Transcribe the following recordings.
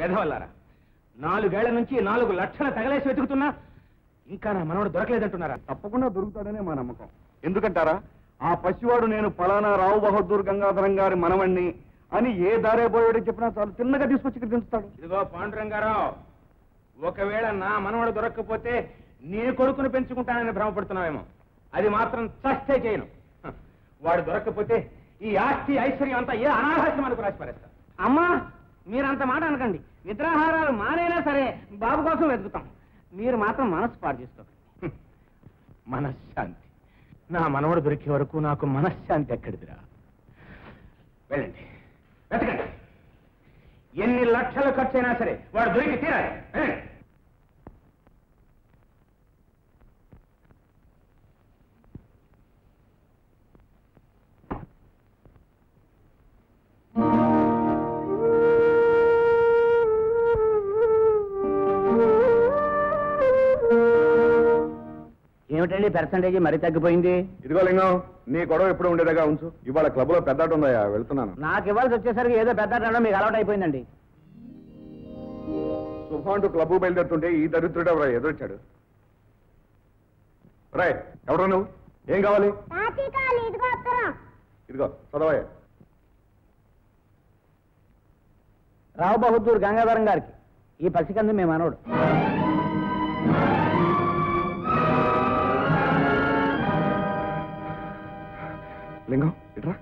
వెధవల్లారా నాలుగేళ్ల నుంచి నాలుగు లక్షల తగలేసి వెతుకుతున్నా ఇంకా నా మనవడు దొరకలేదంటున్నారా తప్పకుండా దొరుకుతాడనే మా నమ్మకం ఎందుకంటారా ఆ పసివాడు నేను పలానా రావు బహదూర్ గంగాధరం గారి మనవణ్ణి అని ఏ దారే పోయాడో చెప్పినా చాలు తిన్నగా తీసుకొచ్చి ఇక్కడ దించుతాడు ఇదిగో పాండురంగారావు ఒకవేళ నా మనవడు దొరక్కపోతే నీ కొడుకును పెంచుకుంటానని భ్రమపడుతున్నావేమో అది మాత్రం చస్తే చేయను హ, వాడు దొరక్కపోతే ఈ ఆస్తి ఐశ్వర్యం అంతా ఏ అనాథాశ్రమానికి రాసి పారేస్తా అమ్మా మీరంత మాట అనకండి నిద్రాహారాలు మానైనా సరే బాబు కోసం వెతుకుతాం మీరు మాత్రం మనసు పాడు చేసుకోకండి హ్మ్. మనశ్శాంతి నా మనవడు దొరికే వరకు నాకు మనశ్శాంతి ఎక్కడిదిరా వెళ్ళండి వెతకండి ఎన్ని లక్షలు ఖర్చు అయినా సరే వాడు దొరికి తీరాలి వెళ్ళండి. ఏమిటండి పర్సంటేజ్ మరీ తగ్గిపోయింది ఇదిగో లింగం నీ గొడవ ఎప్పుడు ఉండేదిగా ఉంచు ఇవాళ క్లబ్ లో పెద్దాట ఉందయ్యా వెళ్తున్నాను నాకు ఇవ్వాల్సి వచ్చేసరికి ఏదో పెద్ద అనడం మీకు అలవాటు అయిపోయిందండి శుభం అంటూ క్లబ్ బయలుదేరుతుంటే ఈ దరిద్రుడు ఎవరా ఎదురొచ్చాడు రాయ్ ఎవరు నువ్వు ఏం కావాలి తాతీకాలు ఇదిగో ఉత్తరం ఇదిగో చదవయ్యా రావు బహదూర్ గంగాధరం గారికి ఈ పసికందు మీ మనవడు లింగం ఇట్రా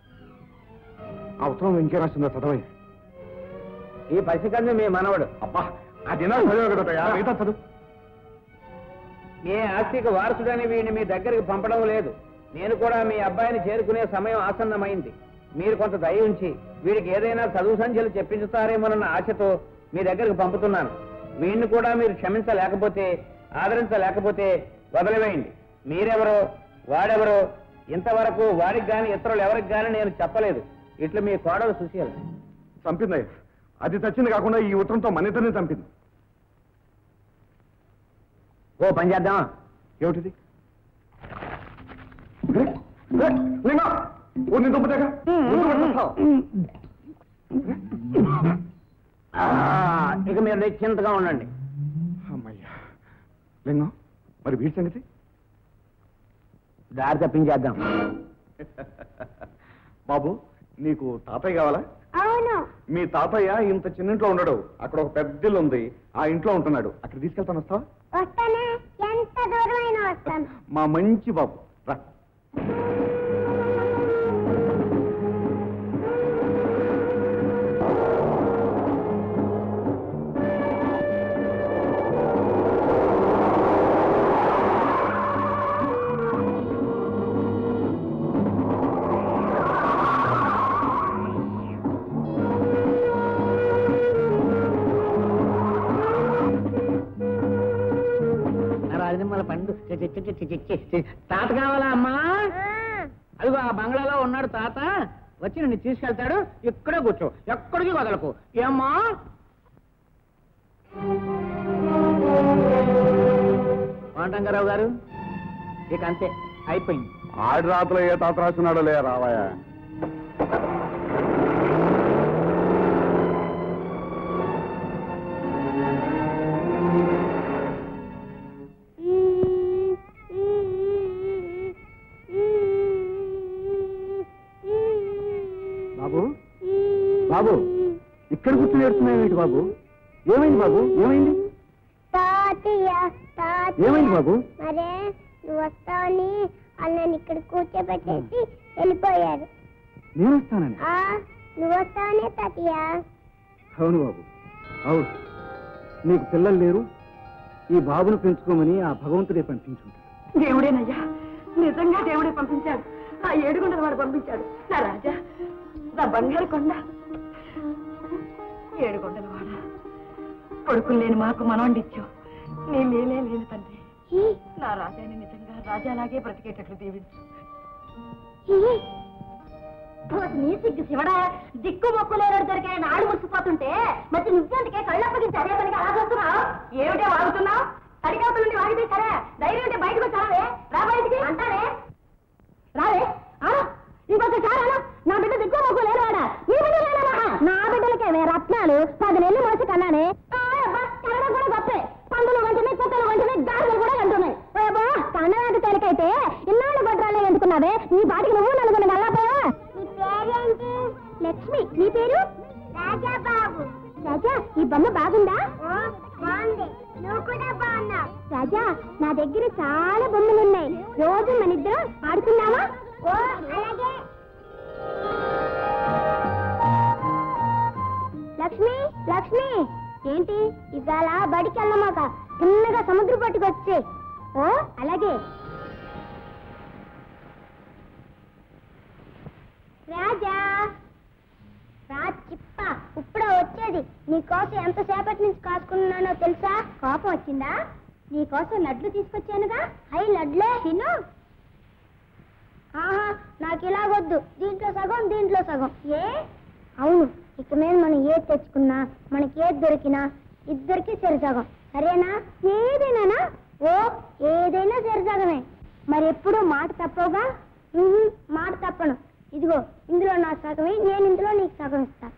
ఆ ఉత్తరం ఇంకే రాసిందో చదవయ్యా ఈ పసికందు మీ మనవడు అబ్బా అది నా చదివే కదయ్యా మిగతా చదువు మీ ఆస్తికి వారసుడని వీడిని మీ దగ్గరికి పంపడం లేదు నేను కూడా మీ అబ్బాయిని చేరుకునే సమయం ఆసన్నమైంది మీరు కొంత దయ ఉంచి వీడికి ఏదైనా చదువు సంఖ్యలు చెప్పించుతారేమోనన్న ఆశతో మీ దగ్గరికి పంపుతున్నాను వీడిని కూడా మీరు క్షమించలేకపోతే ఆదరించలేకపోతే వదిలివేయండి మీరెవరో వాడెవరో ఇంతవరకు వాడికి గాని ఇతరులు ఎవరికి గాని నేను చెప్పలేదు ఇట్లా మీ కోడలు సుశీల చంపిందయ్యా అది చచ్చింది కాకుండా ఈ ఉత్తరంతో మన ఇద్దరిని చంపింది ఓ పని చేద్దాం ఏమిటిది ఏ? ఏ? లింగం ఓ నీ దుబ్బటగా ఆ, ఇక మీరు నిశ్చింతగా ఉండండి అమ్మయ్యా లింగం మరి వీడి సంగతి దారి తప్పించేద్దాం బాబు నీకు తాతయ్య కావాలా అవును మీ తాతయ్య ఇంత చిన్నింట్లో ఉండడు అక్కడ ఒక పెద్ద ఇల్లు ఉంది ఆ ఇంట్లో ఉంటున్నాడు అక్కడ తీసుకెళ్తాను వస్తావా వస్తానే ఎంత దూరం అయినా వస్తాను మా మంచి బాబు రా రాజనిమ్మల పండు చి- చి- చి- చి- చి- చి- చి- తాత కావాలా అమ్మా ఆ, అదిగో ఆ బంగ్లాలో ఉన్నాడు తాత వచ్చి నిన్ను తీసుకెళ్తాడు ఇక్కడే కూర్చో ఎక్కడికి వదలకు ఏమ్మా వాంటంగారావు గారు ఇక అంతే అయిపోయింది ఆడి రాత్రులు ఏ తాత రాస్తున్నాడో లే రావాయా బాబు బాబు ఇక్కడ కూర్చొని ఏడుస్తున్నాయేంటి బాబు ఏమైంది బాబు ఏమైంది తాతయ్య తాతయ్య ఏమైంది బాబు మరే నువ్వు వస్తావని వాళ్ళని ఇక్కడ కూర్చోబెట్టేసి వెళ్ళిపోయారు నేను వస్తానని ఆ నువ్వు వస్తావనే తాతయ్య అవును బాబు అవును నీకు పిల్లలు లేరు ఈ బాబును పెంచుకోమని ఆ భగవంతుడే పంపించుంటాడు దేవుడేనయ్యా నిజంగా దేవుడే పంపించాడు ఆ ఏడుగుండల వాడు పంపించాడు నా రాజా నా బంగారు కొండ ఏడుగొండల వాడ కొడుకులు లేని మాకు మనవండిచ్చావు నీ లేలే లేని తండ్రి ఈ, నా రాజాని నిజంగా రాజాలాగే బ్రతికేటట్లు దీవించు ఈ, నీ సిగ్గు శివడా దిక్కు మొక్కు లేనడు దొరికే నాడు మురిసిపోతుంటే మరి నువ్వెందుకే కళ్ళప్పగించి అదే పనికి అలా చూస్తున్నావు ఏమిటే వాగుతున్నావు తడికవుతల నుండి వాగితే సరే ధైర్యం ఉంటే బయటకు వచ్చావే రా బయటికి అంటానే రావే ఆను ఇంకొకసారి అను నా బిడ్డ దిక్కు మొక్కు లేనివాడా నీ బిడ్డ లేనవా నా బిడ్డలకే రత్నాలు పది నెలలు మోసి నీ పేరు రాజా బాబు రాజా ఈ బొమ్మ బాగుందా బాగుంది నువ్వు కూడా బాగున్నావు రాజా నా దగ్గర చాలా బొమ్మలు ఉన్నాయి రోజు మన ఇద్దరం ఆడుకుందామా ఓ అలాగే లక్ష్మి లక్ష్మి ఏంటి ఇవాళ బడికి వెళ్ళమాక చిన్నగా సముద్ర పట్టుకు వచ్చే ఓ అలాగే రాజా రా చిప్ప ఇప్పుడే వచ్చేది నీకోసం ఎంతసేపటి నుంచి కాసుకున్నానో తెలుసా కోపం వచ్చిందా నీకోసం లడ్లు తీసుకొచ్చానుగా అయి లడ్లే తిను ఆహా నాకు ఇలాగొద్దు దీంట్లో సగం దీంట్లో సగం ఏ అవును ఇక మీద మనం ఏది తెచ్చుకున్నా మనకి ఏది దొరికినా ఇద్దరికి సరిసగం సరేనా ఏదైనా ఓ ఏదైనా సరిసగమే మరి ఎప్పుడు మాట తప్పవుగా ఉహు, మాట తప్పను ఇదిగో ఇందులో నా సగమే నేను ఇందులో నీకు సగం ఇస్తా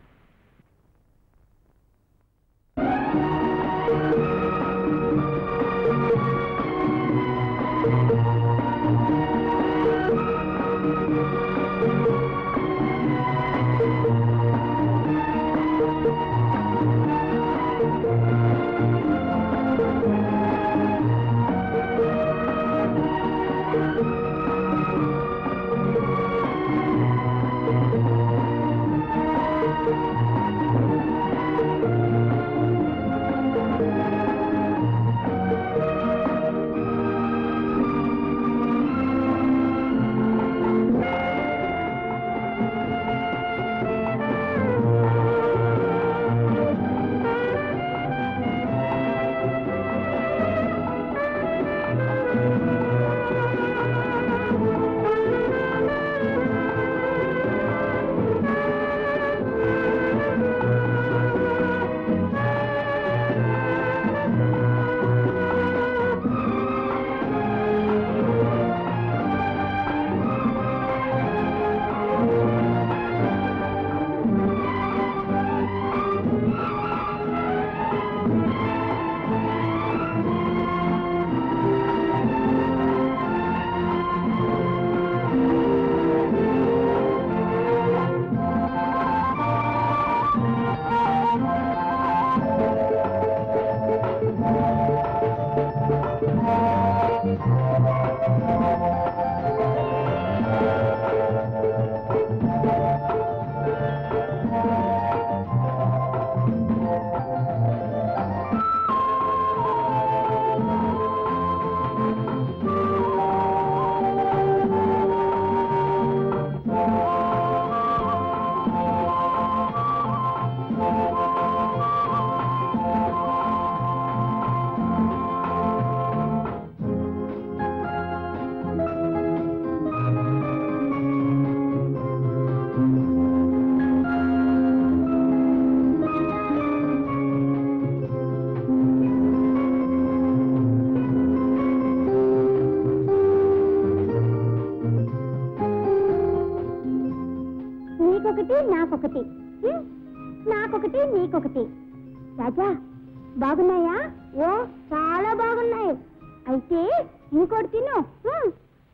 నీకొకటి నాకొకటి హ్మ్? నాకొకటి నీకొకటి రాజా బాగున్నాయా ఓ చాలా బాగున్నాయి అయితే ఇంకోటి తిను హ్మ్.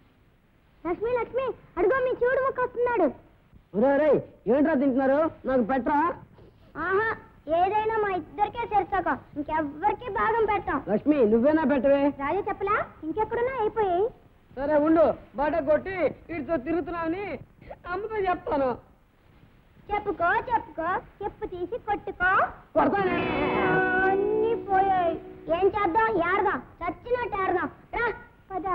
లక్ష్మి లక్ష్మి అడుగో మీ చూడు ముక్క వస్తున్నాడు ఏంట్రా తింటున్నారు నాకు పెట్టరా ఆహా ఏదైనా మా ఇద్దరికే సరిసక ఇంకెవ్వరికి భాగం పెట్టాం లక్ష్మి నువ్వేనా పెట్టవే రాజా చెప్పలా ఇంకెక్కడున్నా అయిపోయాయి సరే ఉండు బాట కొట్టి వీటితో తిరుగుతున్నావని అమ్మతో చెప్తాను చెప్పుకో చెప్పుకో చెప్పు తీసి కొట్టుకో కొడతానే అన్ని పోయాయి ఏం చేద్దాం ఏడదాం చచ్చినట్టు ఏడదాం రా పద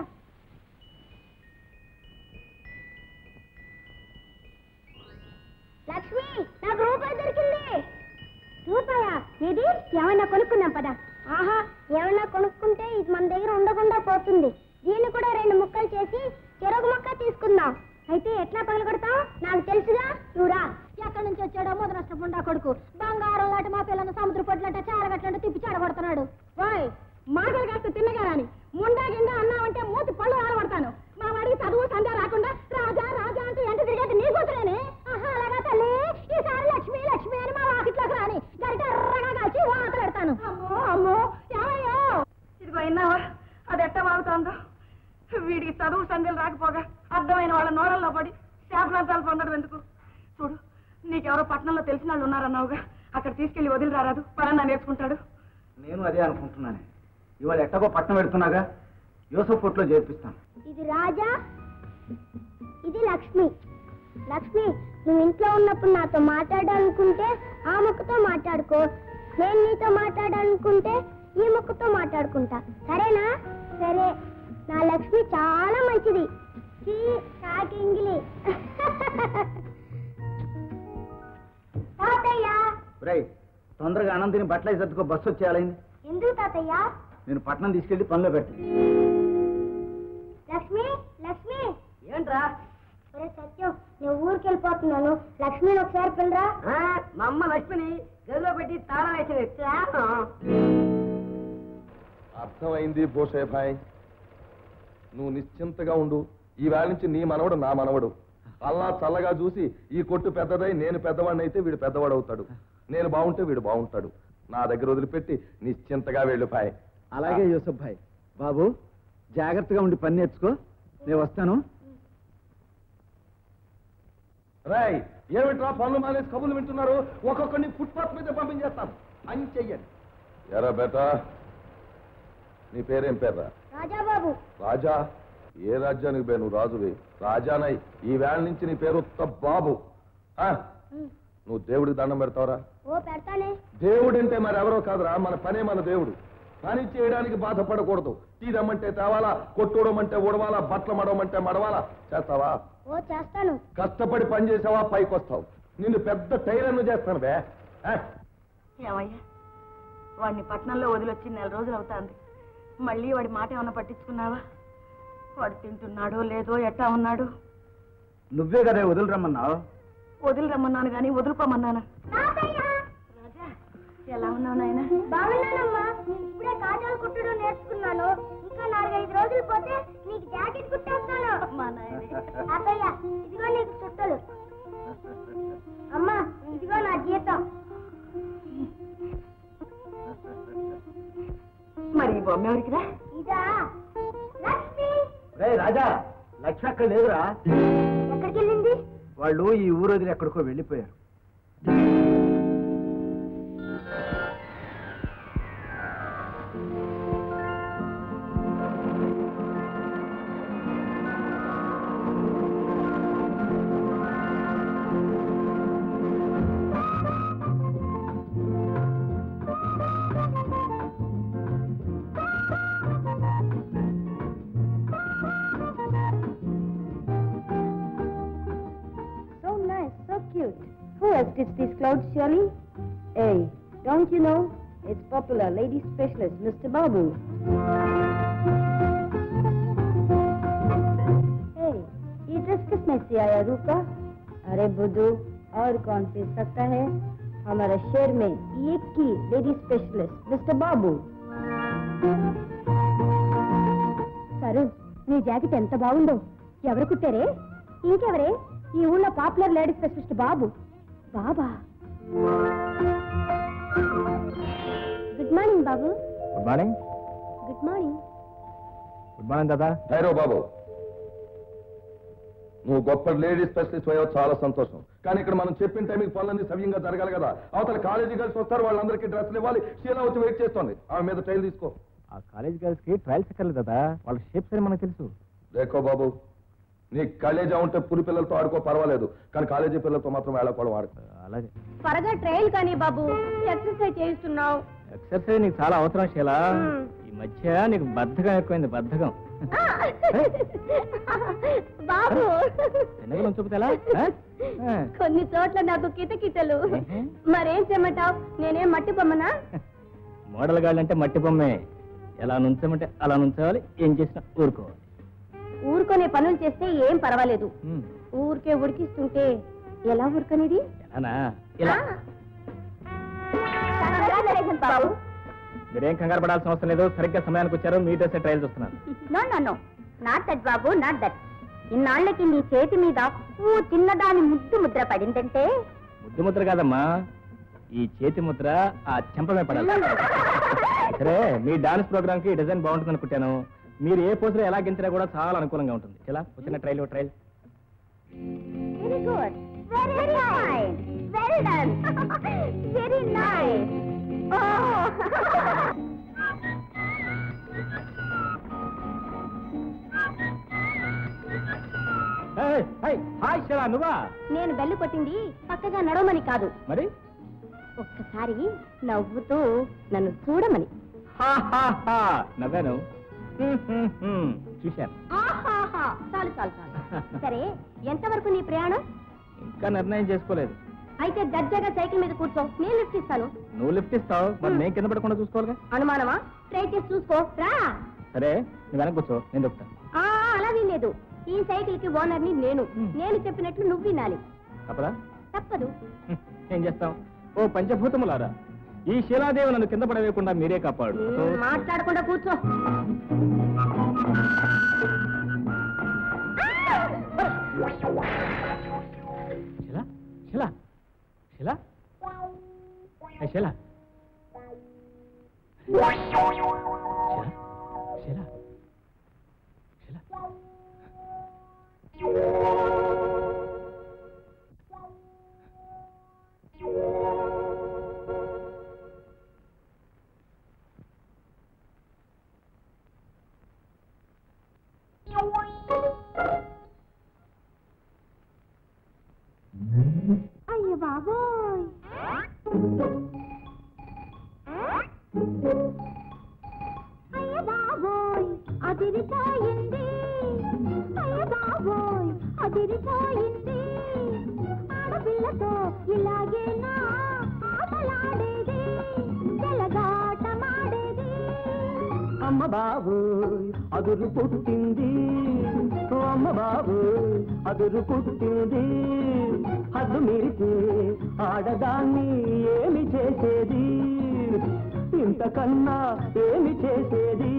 లక్ష్మి నాకు రూపాయి దొరికింది రూపాయా ఏది ఏమన్నా కొనుక్కుందాం పద ఆహా ఏమన్నా కొనుక్కుంటే ఇది మన దగ్గర ఉండకుండా పోతుంది దీన్ని కూడా రెండు ముక్కలు చేసి చెరుకు ముక్క తీసుకుందాం అయితే ఎట్లా పగలు కొడతాం నాకు తెలుసుగా నువ్వురా ఎక్కడి నుంచి వచ్చాడో మొదటి నష్టపుండా కొడుకు బంగారం లాంటి మా పిల్లను సముద్ర పొట్లంట చారగట్లంట తిప్పి చాడగొడుతున్నాడు ఓయ్ మాటలు కాస్త తిన్నగా రాని ముండా గిండా అన్నావంటే మూతి పళ్ళు ఆడబడతాను మా వాడికి చదువు సంధ్య రాకుండా రాజా రాజా అంటే ఎంత తిరిగేది నీ కూతురేనే ఆహా అలాగా తల్లి ఈసారి లక్ష్మి లక్ష్మి అని మా వాకిట్లోకి రాని గరిట ఎర్రగా కాల్చి వాత పెడతాను అమ్మో అమ్మో ఏమయ్యో ఇదిగో విన్నావా అది ఎట్ట వాగుతోందో వీడికి చదువు సంధ్యలు రాకపోగా అర్థమైన వాళ్ళ నోడల్లో పడి శాపనార్థాలు పొందడం ఎందుకు చూడు నీకెవరో పట్టణంలో తెలిసిన వాళ్ళు ఉన్నారన్నావుగా అక్కడ తీసుకెళ్లి వదిలి రారాదు పరన్నా నేర్చుకుంటాడు నేను అదే అనుకుంటున్నాను ఇవాళ ఎట్టగో పట్నం పెడుతున్నాగా యూసఫ్ ఫోర్ట్లో చేర్పిస్తాను ఇది రాజా ఇది లక్ష్మి లక్ష్మి నువ్వు ఇంట్లో ఉన్నప్పుడు నాతో మాట్లాడాలనుకుంటే ఆ ముక్కతో మాట్లాడుకో నేను నీతో మాట్లాడాలనుకుంటే ఈ ముక్కతో మాట్లాడుకుంటా సరేనా సరే నా లక్ష్మి చాలా మంచిది చీ, కాకింగిలి తాతయ్య రై తొందరగా అన్నం తిని బట్టలు సర్దుకో బస్సు వచ్చేయాలైంది ఎందుకు తాతయ్య నేను పట్నం తీసుకెళ్లి పనిలో పెట్టు లక్ష్మి లక్ష్మి ఏంట్రా ఒరే సత్యం నేను ఊరికి వెళ్ళిపోతున్నాను లక్ష్మిని ఒకసారి పిల్లరా మా అమ్మ లక్ష్మిని గదిలో పెట్టి తాళం వేసింది అర్థమైంది బోషే భాయ్ నువ్వు నిశ్చింతగా ఉండు ఈ వేళ నుంచి నీ మనవడు నా మనవడు అల్లా చల్లగా చూసి ఈ కొట్టు పెద్దదై నేను పెద్దవాడిని అయితే వీడు పెద్దవాడు అవుతాడు నేను బాగుంటే వీడు బాగుంటాడు నా దగ్గర వదిలిపెట్టి నిశ్చింతగా వెళ్ళు భాయ్ అలాగే యూసఫ్ భాయ్ బాబు జాగ్రత్తగా ఉండి పని నేర్చుకో నేను వస్తాను రాయ్ ఏమిట్రా పనులు మానేసి కబుర్లు వింటున్నారు ఒక్కొక్కరిని ఫుట్పాత్ మీద పంపించేస్తాను అని చెయ్యండి ఎరా బేటా నీ పేరేం పేర్రా రాజాబాబు రాజా ఏ రాజ్యానికి బే నువ్వు రాజువి రాజానై ఈ వేళ నుంచి నీ పేరు ఉత్త బాబు ఆ? నువ్వు దేవుడికి దండం పెడతావురా ఓ పెడతానే దేవుడంటే మరి ఎవరో కాదురా మన పనే మన దేవుడు పని చేయడానికి బాధపడకూడదు టీ రమ్మంటే తేవాలా కొట్టుడమంటే ఉడవాలా బట్టలు మడవమంటే మడవాలా చేస్తావా ఓ చేస్తాను కష్టపడి పని చేసావా పైకి వస్తావు నిన్ను పెద్ద టైలర్ను చేస్తాను బే ఆ? ఏమయ్యా వాడిని పట్నంలో వదిలొచ్చి నెల రోజులు అవుతాంది మళ్ళీ వాడి మాట ఏమన్నా పట్టించుకున్నావా వాడు తింటున్నాడో లేదో ఎట్టా ఉన్నాడు నువ్వే కదా వదిలి రమ్మన్నావు వదిలి రమ్మన్నాను కానీ వదులుకోమన్నాను రాజా ఎలా ఉన్నావు నాయనా బాగున్నానమ్మా ఇప్పుడే కాజాలు కుట్టడం నేర్చుకున్నాను ఇంకా నాలుగైదు రోజులు పోతే నీకు జాకెట్ కుట్టేస్తాను మా నాయనే. అత్తయ్య ఇదిగో నీకు చుట్టలు అమ్మా ఇదిగో నా జీతం మరి ఈ బొమ్మ ఎవరికిరా ఇదా లక్ష్మి రే రాజా లక్ష్మి అక్కడ లేదురా ఎక్కడికి వెళ్ళింది వాళ్ళు ఈ ఊరు వదిలి ఎక్కడికో వెళ్ళిపోయారు So nice, so cute. Who has stitched these clothes, Shirley? Hey, don't you know? It's popular lady specialist, Mr. Babu. Hey, ये ड्रेस किसने सियाया रूपा? अरे बुद्धू और कौन सी सकता है हमारा शहर में एक की lady specialist mister Babu sir నీ జాకెట్ ఎంత బాగుందో ఎవరు కుట్టారే ఇంకెవరే ఈ ఊళ్ళో పాపులర్ లేడీ స్పెషలిస్ట్ బాబు బాబా good morning Babu good morning good morning good morning దాదా ధైర్య బాబు నువ్వు గొప్ప లేడీ స్పెషలిస్ట్ అయ్యావు చాలా సంతోషం కానీ ఇక్కడ మనం చెప్పిన టైంకి పనులన్నీ సవ్యంగా జరగాలి కదా అవతల కాలేజీ కలిసి వస్తారు వాళ్ళందరికీ డ్రెస్సులు ఇవ్వాలి శీలా వచ్చి వెయిట్ చేస్తోంది ఆమె మీద ట్రైల్ తీసుకో ఆ కాలేజ్ గర్ల్స్ కి ట్రయల్స్ ఎక్కర్లేదు కదా వాళ్ళ షేప్స్ అని మనకు తెలుసు రేఖో బాబు నీ కాలేజీ ఉంటే పులి పిల్లలతో ఆడుకో పర్వాలేదు కానీ కాలేజీ పిల్లలతో మాత్రం వేళకోవడం ఆడు అలాగే త్వరగా ట్రైల్ కానీ బాబు ఎక్సర్సైజ్ చేయిస్తున్నావు ఎక్సర్సైజ్ నీకు చాలా అవసరం శీలా ఈ మధ్య నీకు బద్ధకం ఎక్కువైంది బద్ధకం బాబు చిన్నగా ఉంచుకుతే ఎలా ఆ? ఆ. కొన్ని చోట్ల నాకు కితకితలు మరేం చెమ్మటావు నేనేం మట్టి బొమ్మనా మోడల్ గాళ్ళు అంటే మట్టి బొమ్మే ఎలా నుంచమంటే అలా నుంచోవాలి ఏం చేసినా ఊరుకోవాలి ఊరుకునే పనులు చేస్తే ఏం పర్వాలేదు ఉమ్. ఊరికే ఉడికిస్తుంటే ఎలా ఊరుకనేది ఎలానా ఇలా బాబు మీరేం కంగారు పడాల్సిన అవసరం లేదు సరిగ్గా సమయానికి వచ్చారు మీ డ్రెస్ ట్రయల్ చూస్తున్నాను no no no not that Babu not that ఇన్నాళ్ళకి నీ చేతి మీద ఓ తిన్నదాని ముద్దు ముద్ర పడిందంటే ముద్దు ముద్ర కాదమ్మా ఈ చేతి ముద్ర ఆ చెంపమే పడాలి సరే మీ డాన్స్ ప్రోగ్రామ్ కి డిజైన్ బాగుంటుంది అనుకుంటాను మీరు ఏ పోజులో ఎలా గెంచినా కూడా చాలా అనుకూలంగా ఉంటుంది ఇలా వచ్చిన trial trial very good very fine well done very nice hi Shila నువ్వా నేను బెల్లు కొట్టింది పక్కగా నడవమని కాదు మరి ఒక్కసారి నవ్వుతూ నన్ను చూడమని హా, హా, హా. నవ్వాను హ్మ్, హ్మ్, హ్మ్. చూశాను ఆహాహా చాలు చాలు చాలు సరే ఎంతవరకు నీ ప్రయాణం ఇంకా నిర్ణయం చేసుకోలేదు అయితే దర్జాగా సైకిల్ మీద కూర్చో నేను లిఫ్ట్ ఇస్తాను నువ్వు లిఫ్ట్ ఇస్తావు మరి నేను కింద పడకుండా చూసుకోవాలిగా అనుమానమా ట్రై చేసి చూసుకో రా సరే నువ్వు వెనక కూర్చో నేను చెప్తాను ఆ, అలా వీల్లేదు ఈ సైకిల్ కి ఓనర్ ని నేను నేను చెప్పినట్లు నువ్వు వినాలి తప్పదా తప్పదు హ్మ్. ఏం చేస్తాం ఓ పంచభూతములారా ఈ శిలాదేవి నన్ను కింద పడవేయకుండా మీరే కాపాడు మ్, మాట్లాడకుండా కూర్చో శిలా శిలా శిలా ఏ శిలా శిలా శిలా శిలా అయ్య బాబోయ్ అయ్య బాబోయ్ అదిరిపోయింది అయ్య బాబోయ్ అదిరిపోయింది ఆడపిల్లతో ఇలాగేనా ఆటలాడేది చెలగాటమాడేది అమ్మ బాబు అదురు పుట్టింది ఓ అమ్మ బాబు అదురు పుట్టింది హద్దు మీరితే ఆడదాన్ని ఏమి చేసేది ఇంతకన్నా ఏమి చేసేది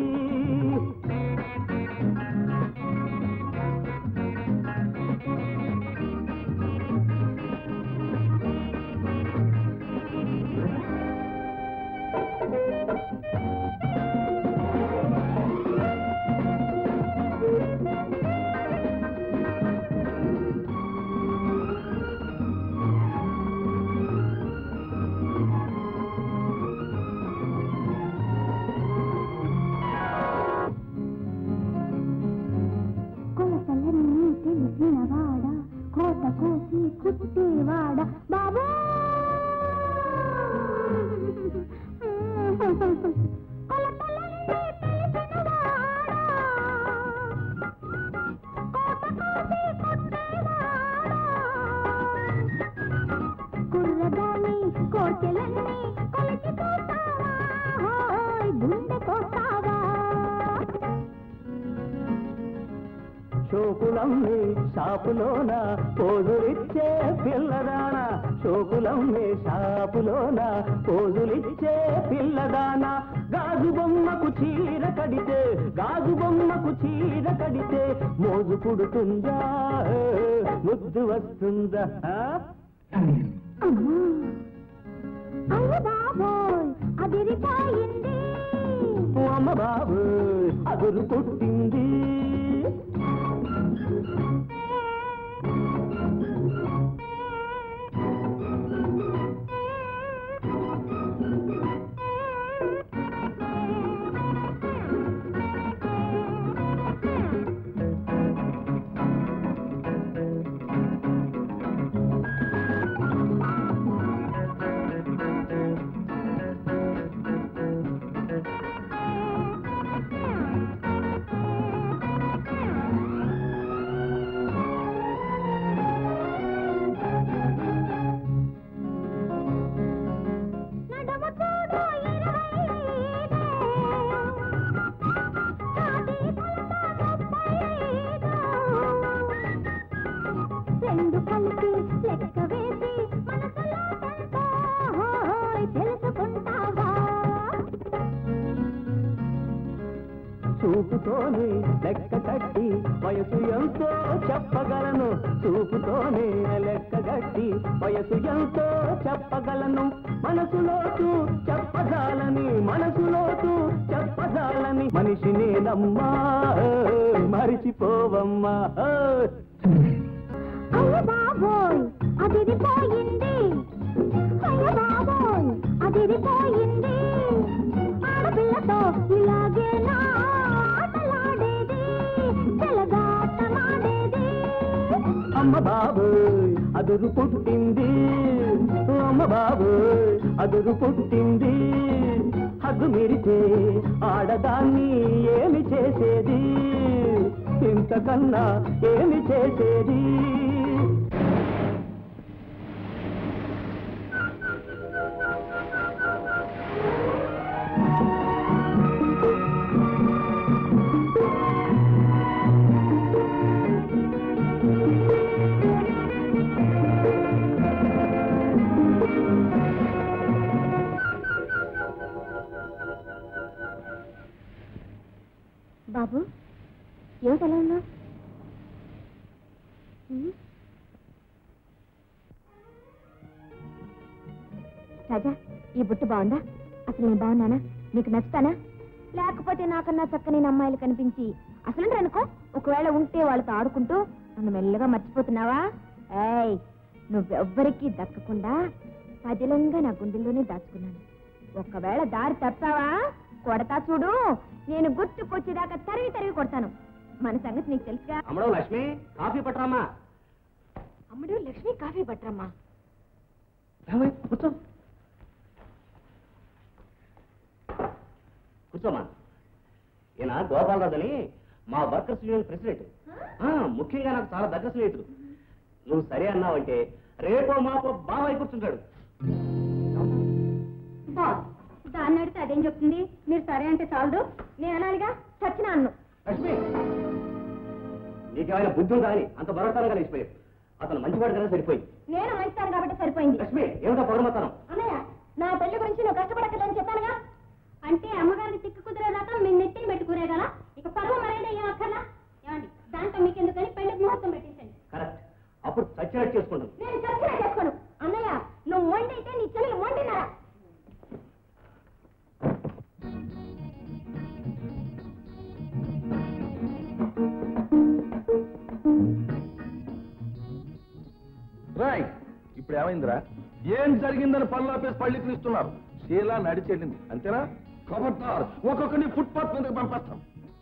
కొలతలన్నీ తెలిసినవాడ కోత కోసి కుట్టేవాడ బాబా కొలతలన్నీ తెలిసినవాడా కోత కోసి కుట్టేవాడా కుర్రదాని కోర్కెలన్నీ కొలిచిపోతావా హోయ్ గుండె కోస్తావా షోకులమ్మి షాపులోన పోజులిచ్చే పిల్లదాన షోకులమ్మి షాపులోన పోజులిచ్చే పిల్లదాన గాజు బొమ్మకు చీర కడితే గాజు బొమ్మకు చీర కడితే మోజు పుడుతుందా ముద్దు వస్తుందా ఆ? అమ్మా అయ్య బాబోయ్ అదిరిపోయింది ఓ అమ్మ బాబు అదురు పుట్టింది నడవకూడదు ఇరవై ఐదే. చాటి కొలత ముప్పై ఐదు. రెండు కలిపి లెక్క వేసి మనసులో ఎంతో హోయ్ తెలుసుకుంటావా చూపుతోనే లెక్క కట్టి వయసు ఎంతో చెప్పగలను చూపుతోనే లెక్క కట్టి వయసు ఎంతో చెప్పగలను మనసులోతు చెప్పజాలని మనసులోతు చెప్పజాలని మనిషి నేనమ్మా మరిచిపోవమ్మా అయ్య బాబోయ్ అదిరిపోయింది అమ్మ బాబు అదురు పుట్టింది అమ్మ బాబు అదురు పుట్టింది హద్దు మీరితే ఆడదాన్ని ఏమి చేసేది ఇంతకన్నా ఏమి చేసేది బాబు ఏమిటి అలా ఉన్నావు ఉమ్. రాజా ఈ బుట్టు బాగుందా అసలు నేను బాగున్నానా నీకు నచ్చుతానా లేకపోతే నాకన్నా చక్కని అమ్మాయిలు కనిపించి అసలు అనుకో ఒకవేళ ఉంటే వాళ్ళతో ఆడుకుంటూ నన్ను మెల్లగా మర్చిపోతున్నావా ఏయ్ నువ్వెవ్వరికీ దక్కకుండా పదిలంగా నా గుండెల్లోనే దాచుకున్నాను ఒకవేళ దారి తప్పావా కొడతా చూడు నేను గుర్తుకొచ్చేదాకా తరిగి తరిగి కొడతాను మన సంగతి నీకు తెలుసుగా అమ్మడో లక్ష్మి కాఫీ పట్టరామా అమ్ముడు లక్ష్మి కాఫీ పట్టరమ్మా కూర్చో కూర్చోమా ఈయన గోపాలరాజు అని మా వర్కర్స్ యూనియన్ ప్రెసిడెంట్ ఆ, ముఖ్యంగా నాకు చాలా దగ్గర స్నేహితుడు నువ్వు సరే అన్నావంటే రేపో మాపో బాబాయ్ కూర్చుంటాడు దాన్ని అడిగితే అదేం చెప్తుంది మీరు సరే అంటే చాలదు నేను అనాలిగా చచ్చిన అన్ను లక్ష్మి నీకేమైనా బుద్ధి ఉందా అని అంత బలవతారంగా లేచిపోయావు అతను మంచివాడు కదా సరిపోయింది నేను మంచితాను కాబట్టి సరిపోయింది లక్ష్మి ఏమిటో పొగమతనం అన్నయ్య నా పెళ్లి గురించి నువ్వు కష్టపడక్కదని చెప్పానుగా అంటే అమ్మగారిని తిక్కు కుదిరేదాకా మీ నెత్తిని పెట్టుకునే కదా ఇక పరువు మరేంటి ఏం అక్కర్లా ఏమండి దాంతో మీకెందుకని పెళ్లికి ముహూర్తం పెట్టేసండి కరెక్ట్ అప్పుడు చచ్చినట్టు చేసుకుంటాను నేను చచ్చినా చేసుకోను అన్నయ్య నువ్వు మొండైతే నీ చెల్లెలు మొండినారా రాయ్ ఇప్పుడు ఏమైందిరా ఏం జరిగిందని పనులాపేసి పళ్ళి తీస్తున్నారు షీలా నడిచి వెళ్ళింది అంతేనా ఖబర్దార్ ఒక్కొక్కరిని ఫుట్పాత్ మీదకి పంపిస్తాం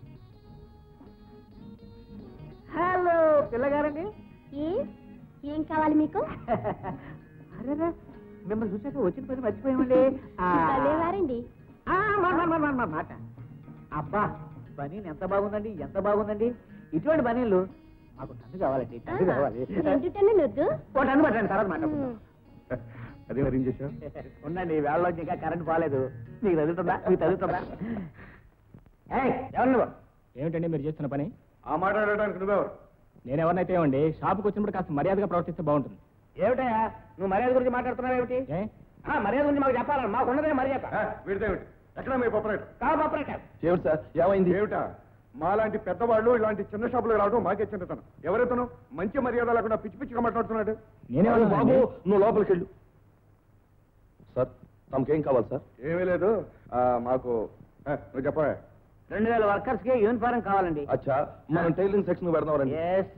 హలో పిల్లగారండి ఏ ఏం కావాలి మీకు అరే మిమ్మల్ని చూసాక వచ్చిన పని మర్చిపోయామండి భలేవారండి ఆ, మా- మా- మా- మా- మా మాట అబ్బా బనీన్ ఎంత బాగుందండి ఎంత బాగుందండి ఇటువంటి బనీన్లు మాకు టన్ను కావాలండి టన్ను కావాలి రెండు టన్నులు వద్దు ఓ టన్ను పట్టండి తర్వాత మాట్లాడుకుందాం అదే మరి ఏం చేశావు ఉండండి వేళలో ఇంకా కరెంట్ పోలేదు నీకు తగులుతుందా మీకు తగులుతుందా ఏయ్, ఎవరు నువ్వు ఏమిటండి మీరు చేస్తున్న పని ఆ మాట్లాడడానికి నువ్వెవరు నేను ఎవరినైతే ఇవ్వండి షాప్కి వచ్చినప్పుడు కాస్త మర్యాదగా ప్రవర్తిస్తే బాగుంటుంది ఏమిటయా నువ్వు మర్యాద గురించి మాట్లాడుతున్నావు ఏమిటి ఏ ఆ, మర్యాద గురించి మాకు చెప్పాలి మాకు ఉన్నదే మర్యాద వీడిదేమిటి ఎక్కడ మీ పొప్పరేట్ కావు ఆపరేట ఏమిటి సార్ ఏమైంది ఏమిటా మాలాంటి పెద్దవాళ్ళు ఇలాంటి చిన్న షాపులకు రావడం మాకే చిన్నతనం ఎవరైతేను మంచి మర్యాద లేకుండా పిచ్చి పిచ్చిగా మాట్లాడుతున్నాడు నేనే బాబు బాబు నువ్వు లోపలికి వెళ్ళు సార్ తమకేం కావాలి సార్ ఏమీ లేదు ఆ, మాకు ఆ, నువ్వు చెప్పవే రెండు వేల వర్కర్స్ కి యూనిఫారం కావాలండి అచ్చా మనం టైలింగ్ సెక్షన్ పెడదాం రండి ఎస్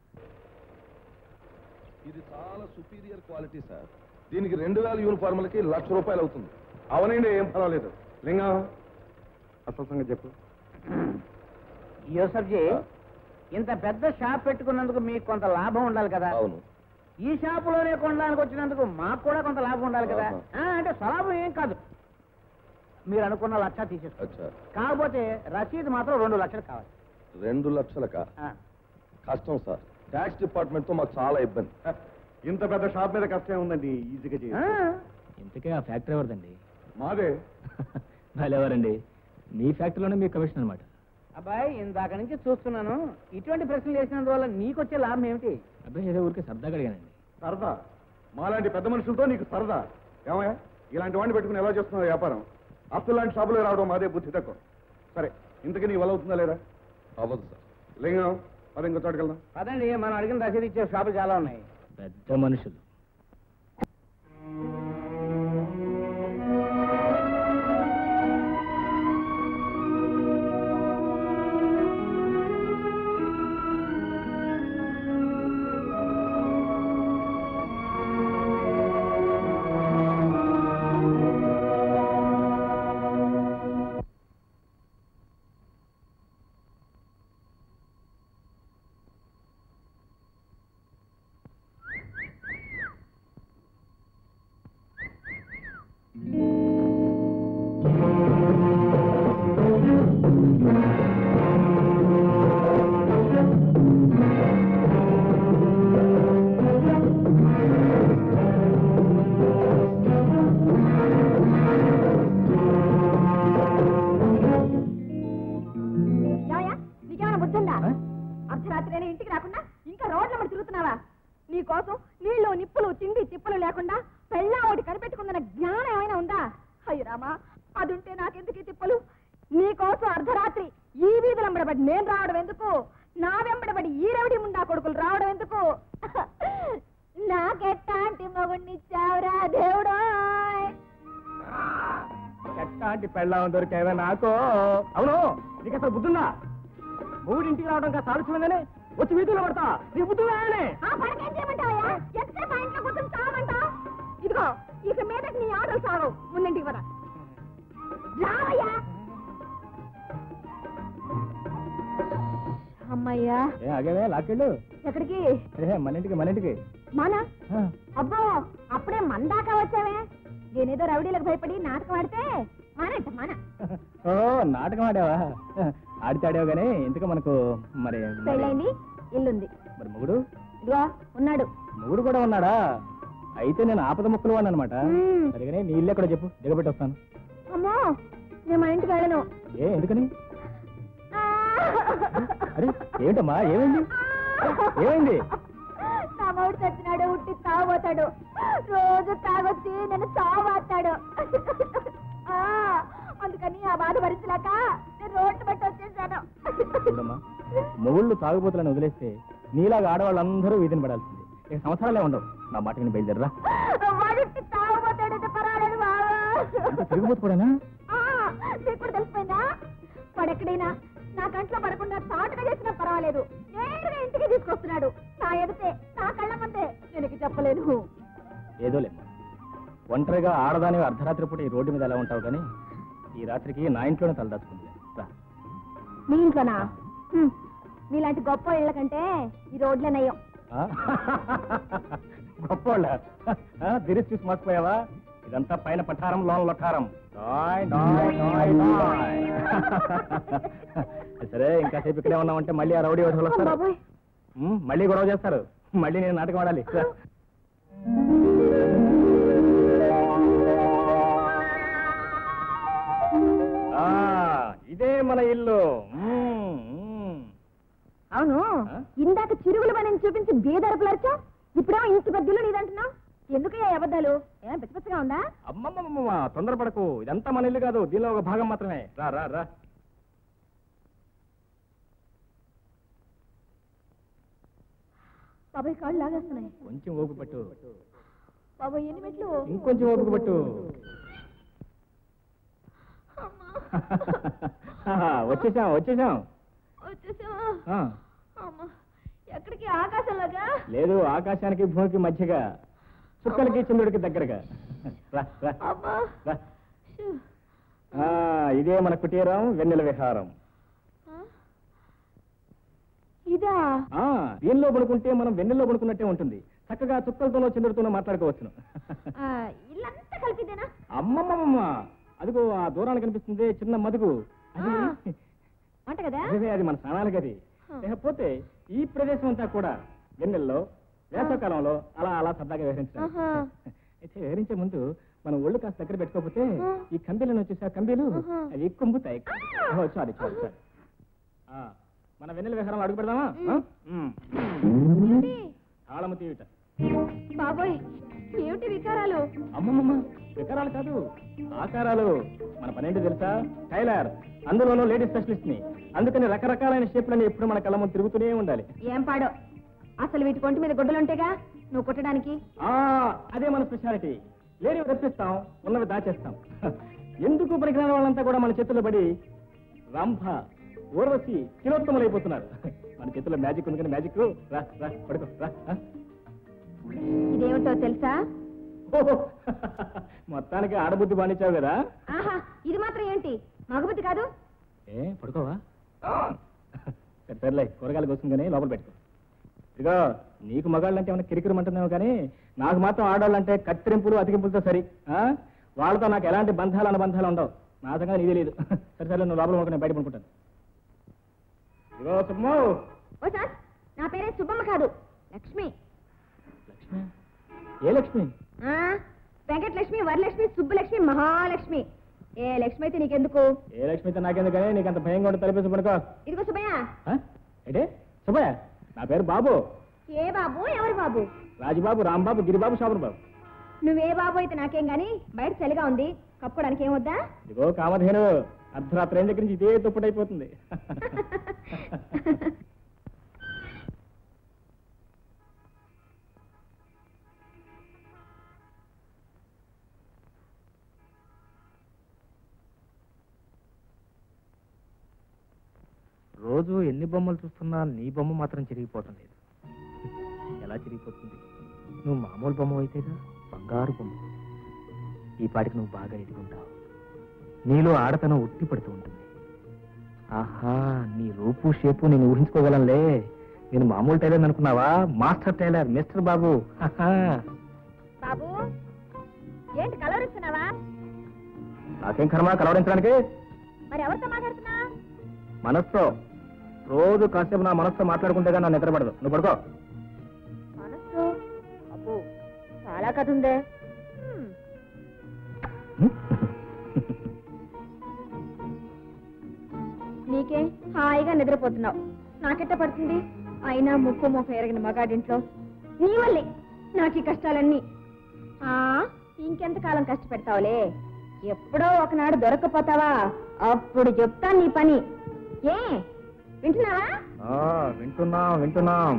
ఇది చాలా సుపీరియర్ క్వాలిటీ సార్ దీనికి రెండు వేల యూనిఫార్ములకి లక్ష రూపాయలు అవుతుంది అవనండి ఏం పర్వాలేదు లింగం అసలు సంగతి చెప్పు యూసఫ్జీ ఇంత పెద్ద షాప్ పెట్టుకున్నందుకు మీకు కొంత లాభం ఉండాలి కదా అవును ఈ షాపులోనే కొనడానికి వచ్చినందుకు మాకు కూడా కొంత లాభం ఉండాలి కదా ఆహా. ఆ, అంటే స్వలాభం ఏం కాదు మీరు అనుకున్న లక్ష తీసేస్తారు అచ్చా కాకపోతే రసీదు మాత్రం రెండు లక్షలు కావాలి రెండు లక్షలకా ఆ. కష్టం సార్ ట్యాక్స్ డిపార్ట్మెంట్ తో మాకు చాలా ఇబ్బంది హ, ఇంత పెద్ద షాప్ మీద కష్టం ఉందండి ఈజీగా ఆ, చేయాలి ఇంతకే ఆ ఫ్యాక్టరీ ఎవరిదండి మాదే భలేవారండి మీ ఫ్యాక్టరీలోనే మీ కమిషన్ అనమాట అబ్బాయి ఇందాక నుంచి చూస్తున్నాను ఇటువంటి ప్రశ్నలు వేసినందువల్ల నీకొచ్చే లాభం ఏమిటి అబ్బాయి ఏదో ఊరికే సరదాగా అడిగానండి సరదా మాలాంటి పెద్ద మనుషులతో నీకు సరదా ఏమయ్యా ఇలాంటి వాడిని పెట్టుకుని ఎలా చేస్తున్నావు వ్యాపారం అసలు లాంటి షాపులో రావడం మాదే బుద్ధి తక్కువ సరే ఇంతకీ నీ వల్ల అవుతుందా లేదా అవ్వదు సార్ లింగం అది ఇంకో చోటుకి వెళ్దాం అదండి మనం అడిగిన రసీదు ఇచ్చే షాపులు చాలా ఉన్నాయి పెద్ద మనుషులు లేకుండా పెళ్ళా ఒకటి కనిపెట్టుకుందన్న జ్ఞానం ఏమైనా ఉందా అయ్యో రామా అదుంటే నాకెందుకు ఈ తిప్పలు నీకోసం అర్ధరాత్రి ఈ వీధులు వెంబడబడి నేను రావడం ఎందుకు నా వెంబడబడి ఈ రవిడి ముండా కొడుకులు రావడం ఎందుకు నాకెట్టాంటి మొగుడినిచ్చావురా దేవుడా ఎట్టాంటి పెళ్ళాం దొరికేవే నాకు అవును నీకు అసలు బుద్ధుందా మూడింటికి రావడం కాస్త ఆలస్యమైందని వచ్చి వీధుల్లో పడతా నీకు బుద్ధుందా అని? ఆ పడకేం చేయమంటావయ్యా ఎంతసేపు ఆ ఇంట్లో కూర్చొని చావమంటా ఇదిగో ఇక మీదకి నీ ఆటలు సాగు ముందింటికి పద రావయ్యా అమ్మయ్యా ఏ ఆగేవే లాక్కెళ్ళు ఎక్కడికి ఏ మన ఇంటికి మన ఇంటికి మానా ఆ. అబ్బో అప్పుడే మందాకా వచ్చావే నేనేదో రౌడీలకు భయపడి నాటకం ఆడితే మానంట మాన ఓ నాటకం ఆడావా ఆడితే ఆడావు కానీ ఎందుకు మనకు మరి మరి- పెళ్ళైంది ఇల్లుంది మరి మొగుడు ఇదిగో ఉన్నాడు మొగుడు కూడా ఉన్నాడా అయితే నేను ఆపద ముక్కలు వాడిని అనమాట మ్మ్. సరిగానే నీ ఇల్లు ఎక్కడో చెప్పు దిగబెట్టి వస్తాను అమ్మో నేను మా ఇంటికి వెళ్ళను ఏ ఎందుకని అరే ఏంటమ్మా ఏమైంది ఏమైంది నా మౌడు చచ్చినాడు ఉట్టి తాగబోతాడు రోజు తాగొచ్చి నన్ను చావాస్తాడు ఆ, అందుకని ఆ బాధ భరించలేక నేను రోడ్డు బట్టి వచ్చేసాను చూడమ్మా మొగుళ్ళు తాగుబోతులను వదిలేస్తే నీలాగా ఆడవాళ్ళందరూ వీధిని పడాల్సింది ఇక సంవత్సరాలే ఉండవు నా మాట విని బయలుదేరరా వాడుట్టి తాగబోతాడు ఇది పర్వాలేదు బావా అంత తిరిగిపోతు కూడానా ఆ, నీకు కూడా తెలిసిపోయిందా వాడెక్కడైనా నా కంట్లో పడకుండా తాటుగా చేసినా పర్వాలేదు నేరుగా ఇంటికి తీసుకొస్తున్నాడు నా ఎడితే నా కళ్ళ ముందే నేను ఇక చెప్పలేను ఏదో లేమ్మా ఒంటరిగా ఆడదాని అర్ధరాత్రి పూట ఈ రోడ్డు మీద ఎలా ఉంటావు కానీ ఈ రాత్రికి నా ఇంట్లోనే తలదాచుకుంది రా మీ ఇంట్లోనా హ్మ్. మీలాంటి గొప్ప ఇళ్ళ కంటే ఈ రోడ్లే నయ్యం ఆ? గొప్పోళ్ళ ఆ, దిరిసి చూసి మర్చిపోయావా ఇదంతా పైన పఠారం లోన లొఠారం డాయ్, డాయ్, డాయ్, డాయ్. సరే ఇంకా సేపు ఇక్కడే ఉన్నామంటే మళ్ళీ ఆ రౌడీ వసలు వస్తారు బాబోయ్ ఉమ్, మళ్ళీ గొడవ చేస్తారు మళ్ళీ నేను నాటకం ఆడాలి రా. ఆ, ఇదే మన ఇల్లు ఉమ్, ఉమ్. అవును ఆ? ఇందాక చిరుగులు పని చూపించి బేదరపులర్చా ఇప్పుడేమో ఇంటి పెద్దలు నీదంటున్నావు ఎందుకయ్యా ఈ అబద్ధాలు ఏం పిచ్చి పిచ్చిగా ఉందా అమ్మమ్మమ్మ తొందరపడకు ఇదంతా మన ఇల్లు కాదు దీనిలో ఒక భాగం మాత్రమే రా రా రా బాబాయ్ కాళ్ళు లాగేస్తున్నాయి కొంచెం ఓపిక పట్టు బాబాయ్ ఎన్ని మెట్లు ఇంకొంచెం ఓపిక పట్టు వచ్చేసాం వచ్చేసాం వచ్చేసావా ఆ, అమ్మా ఎక్కడికి ఆకాశంలాగా లేదు ఆకాశానికి భూమికి మధ్యగా చుక్కలకి చంద్రుడికి దగ్గరగా రా రా అమ్మా రా షూ. ఆ, ఇదే మన కుటీరం వెన్నెల విహారం ఆ? ఇదా ఆ దీనిలో పడుకుంటే మనం వెన్నెల్లో పడుకున్నట్టే ఉంటుంది చక్కగా చుక్కలతోనో చంద్రుడితోనో మాట్లాడుకోవచ్చును ఆ, ఇల్లంతా కలిపిదేనా అమ్మమ్మమ్మ అదిగో ఆ దూరాన్ని కనిపిస్తుంది చిన్న మదుగు అది ఆ. అంట కదా అదే అది మన స్నానాల గది లేకపోతే ఈ ప్రదేశం అంతా కూడా వెన్నెల్లో వేసవకాలంలో అలా అలా సరదాగా విహరించాలి ఆహా. అయితే విహరించే ముందు మనం ఒళ్ళు కాస్త దగ్గర పెట్టుకోకపోతే ఆ. ఈ కంబీలను వచ్చేసి ఆ కంబీలు ఆహా. అవి కుంపుతాయి ఓ, చాలు చాలు చాలు ఆ, మన వెన్నెల విహారంలో అడుగు పెడదామా ఆ? ఉమ్. ఏంటి? తాళము తీయుట బాబోయ్ ఏమిటి వికారాలు అమ్మమ్మమ్మ వికారాలు కాదు ఆకారాలు మన పనేంటి తెలుసా టైలర్ అందులోనూ లేడీ స్పెషలిస్ట్ ని అందుకని రకరకాలైన షేప్లని ఎప్పుడు మన కళ్ళ ముందు తిరుగుతూనే ఉండాలి ఏం పాడో అసలు వీటి కొంటి మీద గుడ్డలుంటేగా నువ్వు కుట్టడానికి ఆ అదే మన స్పెషాలిటీ లేనివి రప్పిస్తాం ఉన్నవి దాచేస్తాం ఎందుకు పనికిరాని వాళ్ళంతా కూడా మన చేతుల్లో పడి రంభ ఊర్వశి కిలోత్తములు అయిపోతున్నారు మన చేతుల్లో మ్యాజిక్ ఉంది కానీ మ్యాజిక్ రా రా పడుకో రా ఆ? ఇదేమిటో తెలుసా ఓహో, మొత్తానికి ఆడబుద్ధి బానిచ్చావు కదా ఆహా ఇది మాత్రం ఏంటి మగబుద్ధి కాదు ఏ పడుకోవా సరే సర్లే కూరగాయలు కోసం కానీ లోపల పెట్టుకో ఇదిగో నీకు మగాళ్ళంటే ఏమైనా కిరికిరి అంటున్నావు కానీ నాకు మాత్రం ఆడవాళ్ళంటే కత్తిరింపులు అతికింపులతో సరి ఆ? వాళ్ళతో నాకు ఎలాంటి బంధాలు అనుబంధాలు ఉండవు నా సంగతి నీదే లేదు సరే సరే నువ్వు లోపల పడుకో, నేను బయట పడుకుంటాను ఇదిగో సుబ్బమ్మ ఓ సార్ నా పేరే సుబ్బమ్మ కాదు లక్ష్మి లక్ష్మి ఏ లక్ష్మి ఆ వెంకటలక్ష్మి వరలక్ష్మి సుబ్బలక్ష్మి మహాలక్ష్మి ఏ లక్ష్మి అయితే నీకెందుకు ఏ లక్ష్మి అయితే నాకెందుకని నీకు అంత భయంగా ఉంటే తలపేసి పడుకో ఇదిగో సుబ్బయ్య ఆ? ఏంటే సుబ్బయ్య నా పేరు బాబు ఏ బాబు ఎవరు బాబు రాజుబాబు రాంబాబు గిరిబాబు శాబర్ బాబు నువ్వే బాబు అయితే నాకేం గాని బయట చలిగా ఉంది కప్పుకోవడానికి ఏమొద్దా ఇదిగో కామధేను అర్ధరాత్రి అయిన దగ్గర నుంచి ఇదే దుప్పటైపోతుంది రోజు ఎన్ని బొమ్మలు చూస్తున్నా నీ బొమ్మ మాత్రం చిరిగిపోవటం లేదు ఎలా చిరిగిపోతుంది నువ్వు మామూలు బొమ్మ అయితేగా బంగారు బొమ్మ ఈ పాటికి నువ్వు బాగా ఎదుగుంటావు నీలో ఆడతనం ఉట్టి పడుతూ ఉంటుంది ఆహా నీ రూపు షేపు నేను ఊహించుకోగలంలే నేను మామూలు టైలర్ అనుకున్నావా మాస్టర్ టైలర్ మిస్టర్ బాబు హాహా. బాబు ఏంటి కలర్ ఇస్తున్నావా నాకేం కర్మ కలవరించడానికి మరి ఎవరితో మాట్లాడుతున్నా మనస్తో రోజు కాసేపు నా మనసుతో మాట్లాడుకుంటేగా నా నిద్రపడదు నువ్వు పడుకో మనసు అబ్బో చాలా కథ ఉందే నీకే హాయిగా నిద్రపోతున్నావు నాకెట్ట పడుతుంది అయినా ముక్కు మొక్క ఎరగిన మగాడింట్లో నీ వల్లే నాకు ఈ కష్టాలన్నీ ఆ ఇంకెంత కాలం కష్టపెడతావులే ఎప్పుడో ఒకనాడు దొరకపోతావా అప్పుడు చెప్తాను నీ పని ఏ వింటున్నావా ఆ, వింటున్నాం వింటున్నాం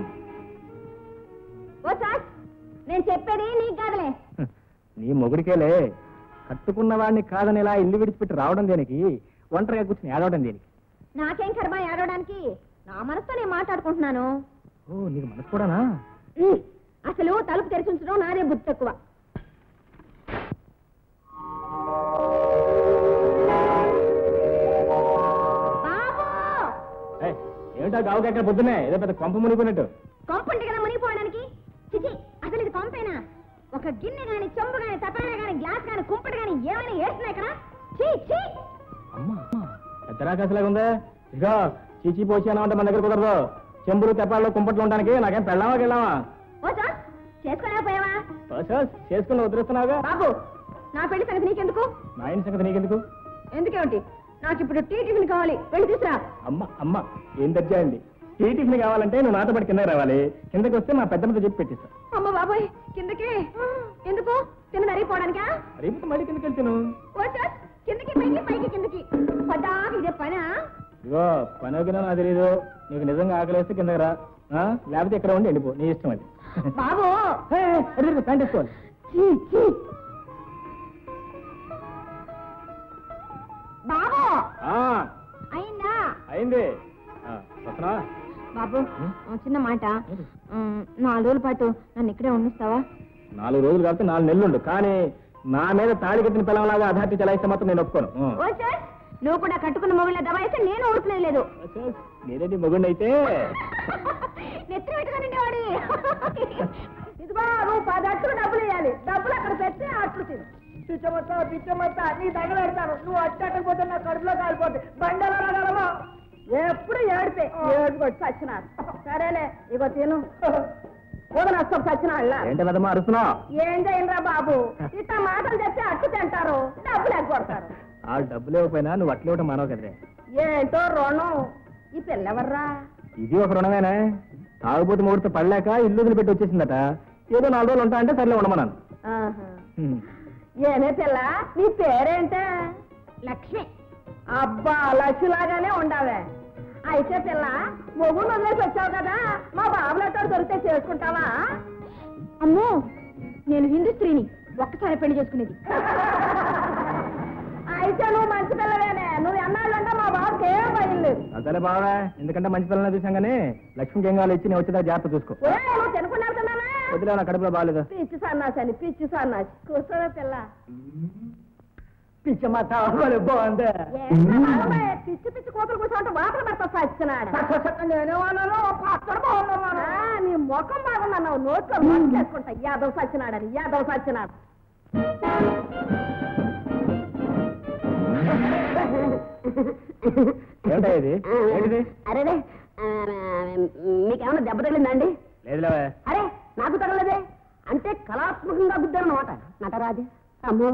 ఓ సార్ నేను చెప్పేది నీకు కాదులే నీ మొగుడికేలే కట్టుకున్న వాడిని కాదని ఇలా ఇల్లు విడిచిపెట్టి రావడం దేనికి ఒంటరిగా కూర్చుని ఏడవడం దేనికి నాకేం కర్మ ఏడవడానికి నా మనసుతో నేను మాట్లాడుకుంటున్నాను ఓ నీకు మనసు కూడానా ఉమ్, అసలు తలుపు తెరిచి ఉంచడం నాదే బుద్ధి తక్కువ బాబు ఏయ్, ఏమిటా గావుకి ఎక్కడ పొద్దునే ఏదో పెద్ద కొంప మునిగిపోయినట్టు కొంపంటి కదా మునిగిపోవడానికి చిచి అసలు ఇది కొంపేనా ఒక గిన్నె గాని చెంబు గాని తపానా గాని గ్లాస్ గాని కుంపటి గాని ఏమైనా వేస్తున్నాయి ఇక్కడ చీ చీ అమ్మా పెద్ద రాకాశలాగా ఉందా ఇదిగో చీచీ పోచి అంటే మన దగ్గర కుదరదు చెంబులు తెప్పాళ్ళు కుంపట్లు ఉండడానికి నాకేం పెళ్ళామా గిళ్ళామా ఓ సార్ చేసుకోలేకపోయావా చేసుకుని వదిలేస్తున్నావుగా బాబు నా పెళ్లి సంగతి నీకెందుకు నా ఇంటి సంగతి నీకెందుకు ఎందుకేమిటి నాకు ఇప్పుడు టీ టిఫిన్ కావాలి వెళ్ళి తీసురా అమ్మ అమ్మ ఏం దర్జా అండి టీ టిఫిన్ కావాలంటే నువ్వు నాతో పాటు కిందకి రావాలి కిందకి వస్తే మా పెద్దమ్మతో చెప్పి పెట్టిస్తా అమ్మ బాబాయ్ కిందకి ఎందుకు తిన్న అరిగిపోవడానికా రేపు మళ్ళీ కిందకి వెళ్తాను ఓ సార్ కిందకి పైకి పైకి కిందకి పదాక ఇదే పనా ఇదిగో పని ఒకినా నాకు తెలియదు నీకు నిజంగా ఆకలేస్తే కిందకి రా ఆ? లేకపోతే ఇక్కడ ఉండి వెళ్ళిపో నీ ఇష్టం అది బాబు ఏ, ఏ, ఎదురు తిరుగు, ప్యాంట్ వేసుకోవాలి చీ, చీ. బాబు ఆ, అయిందా అయింది ఆ, వస్తున్నావా బాబు ఉం? ఆ, చిన్న మాట ఏంటి? ఉం, నాలుగు రోజుల పాటు నన్ను ఇక్కడే ఉండిస్తావా నాలుగు రోజులు కాబట్టి నాలుగు నెలలు ఉండు కానీ నా మీద తాళి కట్టిన పిల్లలాగా అధార్తి చలాయిస్తే మాత్రం నేను ఒప్పుకోను ఆ. ఓ సార్ నువ్వు కూడా కట్టుకున్న మొగుళ్ళ దబాయిస్తే నేను ఊరుకునేది లేదు నేనేంటి మొగుండి అయితే నెత్తి పెట్టుకుని వాడి ఇదిగో నువ్వు పది అట్లు డబ్బులు వేయాలి డబ్బులు అక్కడ పెట్టి అట్లు తిను పిచ్చమొత్త పిచ్చమొత్త నీ తగలెడతాను నువ్వు అట్టకపోతే నా కడుపులో కాలిపోతే బండలో రగలమా ఎప్పుడు ఏడితే ఏడుకొచ్చి చచ్చినాడు సరేలే ఇగో తిను వదలొస్తాం చచ్చినాళ్ళ ఏంటి పెద్దమ్మా అరుస్తున్నావు ఏం చేయరా బాబు ఇట్లా మాటలు తెచ్చి అట్టు తింటారు డబ్బులు ఎగ్గొడతారు ఆ డబ్బులు ఇవ్వకపోయినా నువ్వు అట్లే ఇవ్వటం మానవు కదరే ఏంటో రుణం ఈ పిల్లెవర్రా ఇది ఒక రుణమేనా తాగుబోతు ముహూర్తం పడలేక ఇల్లు వదిలిపెట్టి వచ్చేసిందట ఏదో నాలుగు రోజులు ఉంటా అంటే సర్లే ఉండమన్నాను ఆహా. హ్మ్. ఏమే పిల్ల నీ పేరేంటే లక్ష్మి అబ్బా లక్ష్మిలాగానే ఉండావే అయితే పిల్ల మొగుడు వదిలేసి వచ్చావు కదా మా బాబులతో దొరికితే చేసుకుంటావా అమ్మో నేను హిందూ స్త్రీని ఒక్కసారి పెళ్లి చేసుకునేది అయితే నువ్వు మంచి పిల్లవేనే నువ్వు ఎన్నాళ్ళంటే మా బాబుకి ఏం భయం లేదు అసలే బావా ఎందుకంటే మంచి పిల్లలు చూసాం కానీ లక్ష్మికి ఏం కావాలి ఇచ్చి నేను వచ్చేదా జాగ్రత్త చూసుకో ఏ, నువ్వు తినుకున్నావు కదమ్మా వదిలే నా కడుపులో బాగాలేదు పిచ్చి సన్నాసి అని పిచ్చి సన్నాసి కూర్చోవే పిల్ల పిచ్చమ్మ తాగలు బాగుంది ఏంటా బాబాయ్? పిచ్చి పిచ్చి కూతురు కూర్చోంటే వాతలు పెడతా సచ్చినాడు నేను అన్నాను పచ్చడి బాగున్నాను నీ ముఖం బాగున్నావు నోట్లో నోట్లు వేసుకుంటా యాదవ్ సచ్చినాడని యాదవ్ సచ్చినాడు ఏమిటా ఇది ఏంటిది అరే మీకేమన్నా దెబ్బ తగిలిందండి లేదులే అరే నాకు తగలదే అంటే కళాత్మకంగా గుద్దారన్నమాట నటరాజు అమ్మో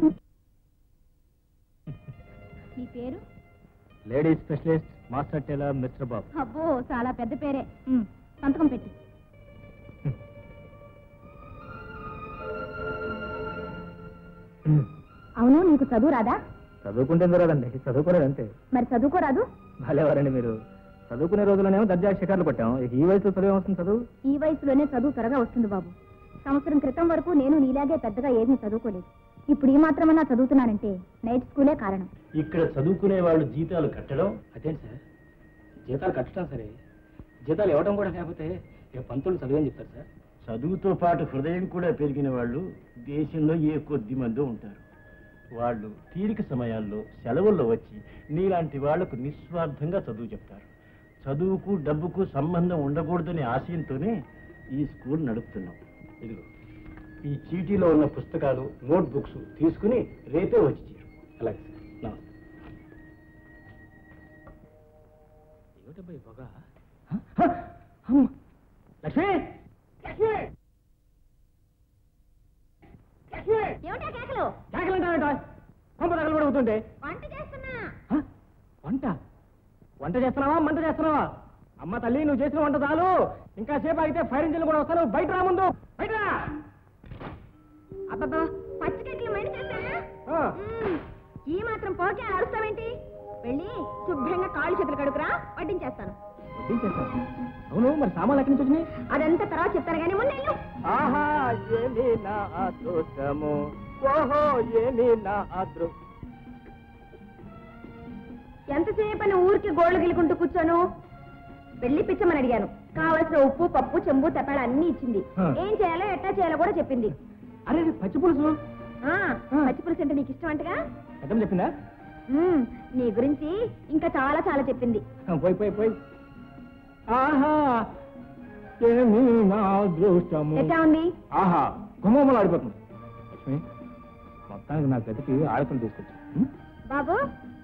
నీ పేరు lady specialist master tailor mister Babu అబ్బో చాలా పెద్ద పేరే ఉమ్, సంతకం పెట్టి అవును నీకు చదువు రాదా చదువుకుంటే రాదండి చదువుకోలేదు అంతే మరి చదువుకోరాదు భలేవారండి మీరు చదువుకునే రోజుల్లోనేమో దర్జా షికార్లు కొట్టాం ఇక ఈ వయసులో చదువు ఏమవుతుంది చదువు ఈ వయసులోనే చదువు త్వరగా వస్తుంది బాబు సంవత్సరం క్రితం వరకు నేను నీలాగే పెద్దగా ఏమీ చదువుకోలేదు ఇప్పుడు ఈ మాత్రమన్నా చదువుతున్నానంటే నైట్ స్కూలే కారణం ఇక్కడ చదువుకునే వాళ్ళు జీతాలు కట్టడం అదేంటి సార్ జీతాలు కట్టడం సరే జీతాలు ఇవ్వడం కూడా లేకపోతే ఇక పంతులు చదువు చెప్తారు సార్ చదువుతో పాటు హృదయం కూడా పెరిగిన వాళ్ళు దేశంలో ఏ కొద్ది మంది ఉంటారు వాళ్ళు తీరిక సమయాల్లో సెలవుల్లో వచ్చి నీలాంటి వాళ్లకు నిస్వార్థంగా చదువు చెప్తారు చదువుకు డబ్బుకు సంబంధం ఉండకూడదనే ఆశయంతోనే ఈ స్కూల్ నడుపుతున్నాం ఇదిగో ఈ చీటీలో ఉన్న పుస్తకాలు నోట్ బుక్స్ తీసుకుని రేపే వచ్చి చేరు అలాగే సార్ నమస్తే ఏమిటబ్బా ఈ పొగ హ? హ? అమ్మ! లక్ష్మి లక్ష్మి లక్ష్మి ఏమిటా కేకలు కేకలంటావేంట కొంప తగలబడుతుంటే వంట చేస్తున్నా వంట వంట చేస్తున్నావా మంట చేస్తున్నావా అమ్మ తల్లి నువ్వు చేసిన వంట చాలు ఇంకా సేపు ఆగితే ఫైర్ ఇంజిన్ కూడా వస్తాను బయట రా ముందు బయట రా. అబ్బబ్బా పచ్చికెట్లు మైండ్ చేస్తానా ఆ. మ్మ్. ఈ మాత్రం పోకే అరుస్తావేంటి వెళ్ళి శుభ్రంగా కాళ్ళు చేతులు కడుకురా వడ్డించేస్తాను వడ్డించేస్తాను. అవును మరి సామాన్లు ఎక్కడి నుంచి వచ్చినాయి అదంతా తర్వాత చెప్తాను కానీ ముందు వెళ్ళు. ఆహా ఏమి నా అదృష్టము ఓహో ఏమి నా అదృ ఎంతసేపు అని ఊరికి గోళ్ళు గిలుకుంటూ కూర్చోను వెళ్ళి పిచ్చమని అడిగాను కావలసిన ఉప్పు పప్పు చెంబు తపాళ అన్ని ఇచ్చింది ఆ. ఏం చేయాలో ఎట్టా చేయాలో కూడా చెప్పింది అరే ఇది పచ్చి పులుసు ఆ పచ్చి పులుసు అంటే నీకు ఇష్టం అంటగా పెద్దమ్మ చెప్పిందా మ్మ్. నీ గురించి ఇంకా చాలా చాలా చెప్పింది ఆ, పోయి పోయి పోయి ఆహా ఏమి నా అదృష్టము ఎట్టా ఉంది ఆహా గుమ్మమ్మలు ఆడిపోతుంది లక్ష్మి మొత్తానికి నా గదికి ఆడకలు తీసుకొచ్చా ఉం? బాబు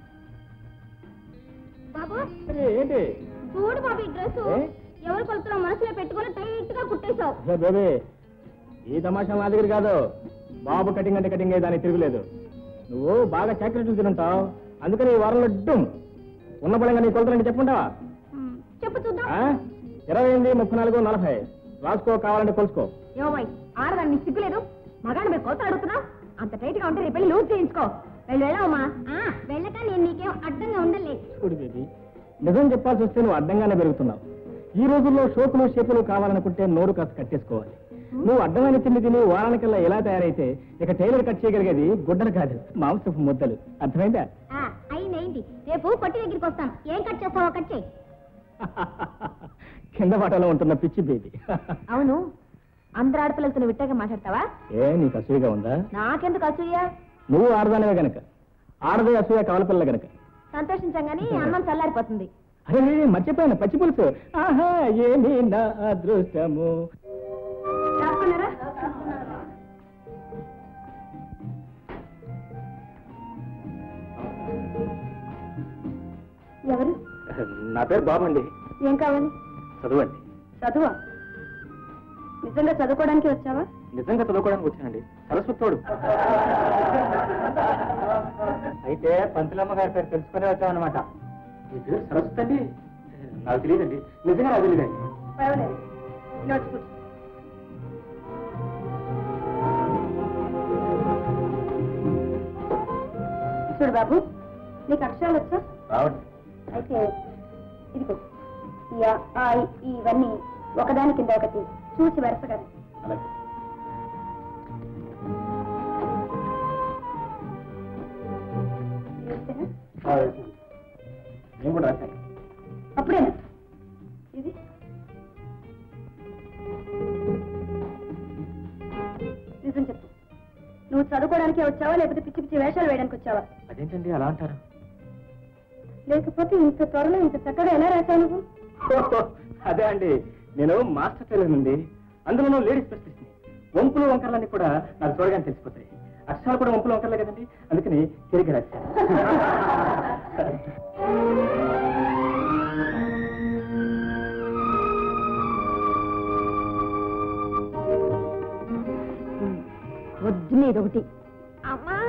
బాబు అరే, ఏంటి చూడు బాబు ఈ డ్రెస్ ఏ? ఎవరు కొలుతున్నావు మనసులో పెట్టుకుని టైట్ గా కుట్టేశావు ఏ బేబీ ఈ తమాషా నా దగ్గర కాదు బాబు కటింగ్ అంటే కటింగ్ దానికి తిరుగులేదు నువ్వు బాగా చాక్లెట్లు తింటావు అందుకని ఈ వారంలో డుమ్ ఉన్న బలంగా నీ కొలతలంటే చెప్పుకుంటావా మ్మ్. చెప్పు చూద్దాం ఆ? ఇరవై ఎనిమిది ముప్పై నాలుగు నలభై రాసుకో కావాలంటే కొలుసుకో యోబాయ్ ఆడదాన్ని నీకు సిగ్గులేదు మగాడు మీరు కొలత అడుగుతున్నావు అంత టైట్ గా ఉంటే రేపు వెళ్ళి లూజ్ చేయించుకో వెళ్ళి వెళ్ళావమ్మా వెళ్ళక నేను నీకేం అడ్డంగా ఉండలే చూడు బేబీ నిజం చెప్పాల్సి వస్తే నువ్వు అడ్డంగానే పెరుగుతున్నావు ఈ రోజుల్లో షోకులు షేపులు కావాలనుకుంటే నోరు కాస్త కట్టేసుకోవాలి నువ్వు అడ్డమైన తిండి తిని వారానికల్లా ఎలా తయారైతే ఇక టైలర్ కట్ చేయగలిగేది గుడ్డలు కాదు మాంసపు ముద్దలు అర్థమైందా ఆ, అయింది అయింది రేపు కొట్టి దగ్గరికి వస్తాను ఏం కట్ చేస్తావో కట్ చేయి కింద పాటలో ఉంటున్న పిచ్చి బేబీ అవును అందరు ఆడపిల్లలతో నువ్వు విట్టగా మాట్లాడతావా ఏ నీకు అసూయగా ఉందా నాకెందుకు అసూయ నువ్వు ఆడదానివే గనక ఆడదే అసూయ కవలపిల్ల గనక సంతోషించంగాని అన్నం చల్లారిపోతుంది అరే మర్చిపోయాను పచ్చి పులుసు ఆహా ఏమి నా అదృష్టము రాసుకున్నారా ఎవరు నా పేరు బాబు అండి ఏం కావాలి చదవండి చదువా నిజంగా చదువుకోవడానికి వచ్చావా నిజంగా చదువుకోవడానికి వచ్చానండి సరస్వతోడు అయితే పంతులమ్మ గారి పేరు తెలుసుకునే వచ్చామన్నమాట మీ పేరు సరస్వతి అండి నాకు తెలియదండి నిజంగా నాకు తెలియదండి పర్వాలేదు నోట్స్ కూర్చో. చూడు బాబు నీకు అక్షరాలు వచ్చా రావండి అయితే ఇదిగో ఈ ఆ, ఆ, ఈ, ఇవన్నీ ఒకదాని కింద ఒకటి చూసి వరుసగా అలాగే చూస్తేనా? నేను కూడా రాశాను అప్పుడేనా ఇది నిజం చెప్పు నువ్వు చదువుకోవడానికే వచ్చావా లేకపోతే పిచ్చి పిచ్చి వేషాలు వేయడానికి వచ్చావా అదేంటండి అలా అంటారు లేకపోతే ఇంత త్వరలో ఇంత చక్కగా ఎలా రాశావు నువ్వు అదే అండి నేను మాస్టర్ టైలర్ నుండి అందులోనూ లేడీస్ స్పెషలిస్ట్ వంపులు వంకర్లన్నీ కూడా నాకు త్వరగా తెలిసిపోతాయి అక్షరాలు కూడా వంపులు వంకర్లే కదండి అందుకని తిరిగి రాశాను పొద్దునే ఇదొకటి అమ్మా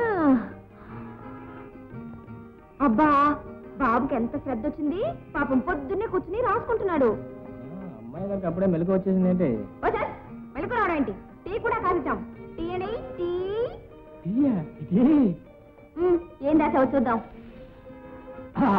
అబ్బా బాబుకి ఎంత శ్రద్ధ వచ్చింది పాపం పొద్దున్నే కూర్చుని రాసుకుంటున్నాడు అమ్మాయి గారికి అప్పుడే మెలకు వచ్చేసింది ఏంటి ఓ సార్ మెలకు రావడం ఏంటి టీ కూడా కాల్చాం టీ అండి టీ టీయా? ఇది ఉమ్, ఏం రాసావో చూద్దాం ఆ,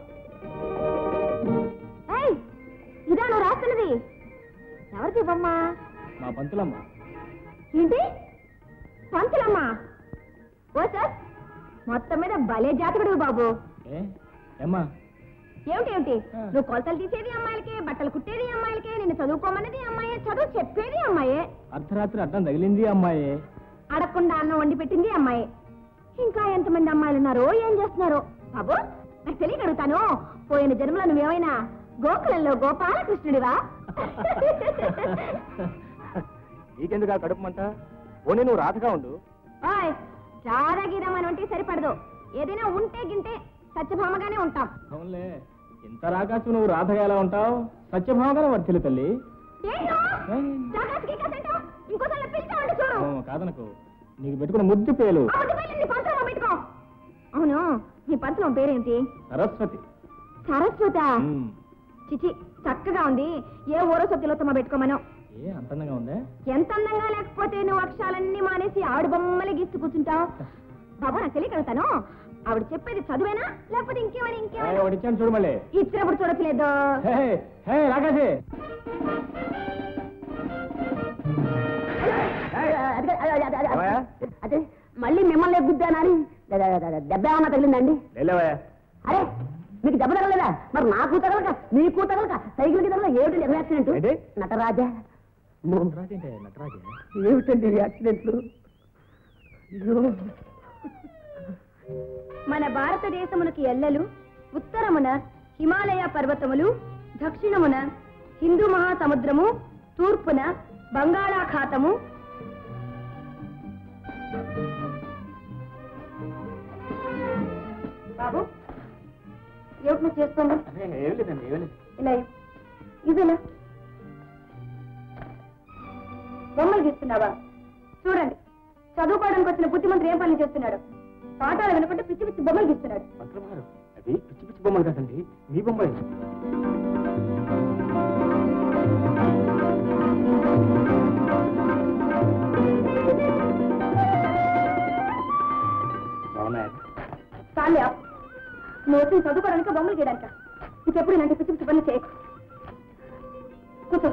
ఏయ్, ఇదా నువ్వు రాస్తున్నది ఎవరిది బొమ్మ మా పంతులమ్మ ఏంటి పంతులమ్మ ఓ సార్ మొత్తం మీద భలే జాతకుడు బాబు ఏ ఏమ్మా ఏమిటి ఏమిటి నువ్వు కొలతలు తీసేది అమ్మాయిలకే బట్టలు కుట్టేది అమ్మాయిలకే నిన్ను చదువుకోమన్నది అమ్మాయే చదువు చెప్పేది అమ్మాయే అర్ధరాత్రి అడ్డం తగిలింది అమ్మాయి అడగకుండా అన్నం వండి పెట్టింది అమ్మాయి ఇంకా ఎంతమంది అమ్మాయిలు ఉన్నారో ఏం చేస్తున్నారో బాబు నాకు తెలియక అడుగుతాను పోయిన జన్మలో నువ్వేమైనా గోకులంలో గోపాలకృష్ణుడివా నీకెందుకు ఆ కడుపు మంట ఓనీ నువ్వు రాతగా ఉండు ఓయ్ రాధా గీదమ్మని ఉంటే సరిపడదు ఏదైనా ఉంటే గింటే సత్యభామగానే ఉంటాం అవునులే ఇంత రాకాసు నువ్వు రాధగా ఎలా ఉంటావు సత్యభామగానే వర్తిల్లు తల్లి ఏంటో జాగ్రత్త గీకాసంటావు ఇంకోసారి పిలిచావంటే చూడు ఓ, కాదనకు నీకు పెట్టుకున్న ముద్దు పేలు ఆ ముద్దు పైన నీ పంతులం పెట్టుకో అవును నీ పంతులం పేరేంటి సరస్వతి సరస్వత ఉమ్. చిచి చక్కగా ఉంది ఏ ఊరో సత్యలోత్తమ పెట్టుకోమను ఏ అంత అందంగా ఉందే ఎంత అందంగా లేకపోతే నువ్వు అక్షరాలన్నీ మానేసి ఆవిడ బొమ్మలే గీస్తూ కూర్చుంటావు బాబా నాకు తెలియగలుగుతాను ఆవిడ చెప్పేది చదువేనా లేకపోతే ఇంకేమైనా ఏ, ఇంకేమైనా ఒకటి ఇచ్చాను చూడు మళ్ళీ ఇచ్చినప్పుడు చూడట్లేదు హే హే రాకాశే ఏమయ్యా? అదే మళ్ళీ మిమ్మల్ని గుద్దానని దెబ్బ ఏమన్నా తగిలిందండి వెళ్ళవయ్యా అరే మీకు దెబ్బ తగలలేదా మరి నాకు తగలక నీకు తగలక సైకిల్కి తగలక ఏమిటండి యాక్సిడెంట్ ఏంటి? నటరాజా అమ్మో, నటరాజేంటే నటరాజే ఏమిటండి ఈ యాక్సిడెంట్లు అయ్యో. మన భారతదేశమునకు ఎల్లలు ఉత్తరమున హిమాలయ పర్వతములు దక్షిణమున హిందూ మహాసముద్రము తూర్పున బంగాళాఖాతము బాబు ఏమిటి నువ్వు చేస్తుంది ఏం లేదండి ఏం లేదు ఇలా ఇదేనా బొమ్మలు గీస్తున్నావా చూడండి చదువుకోవడానికి వచ్చిన బుద్ధిమంతుడు ఏం పనులు చేస్తున్నాడు పాఠాలు వినకుంటే పిచ్చి పిచ్చి బొమ్మలు గీస్తున్నాడు మంత్రం గారు అది పిచ్చి పిచ్చి బొమ్మలు కాదండి మీ బొమ్మలే బాగున్నాయా చాలే ఆపు. నువ్వు వచ్చి చదువుకోవడానికి బొమ్మలు గీయడానిక ఇంకెప్పుడు ఇలాంటి పిచ్చి పిచ్చి పనులు చేయకు కూర్చో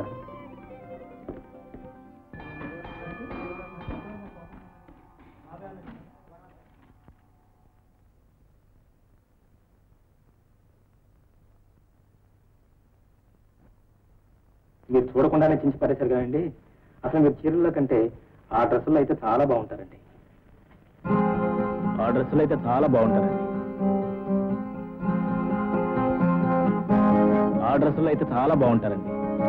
మీరు చూడకుండానే చించి పడేశారు కదండి అసలు మీరు చీరల్లో కంటే ఆ డ్రెస్సుల్లో అయితే చాలా బాగుంటారండి ఆ డ్రెస్సులో అయితే చాలా బాగుంటారండి ఆ డ్రెస్సులో అయితే చాలా బాగుంటారండి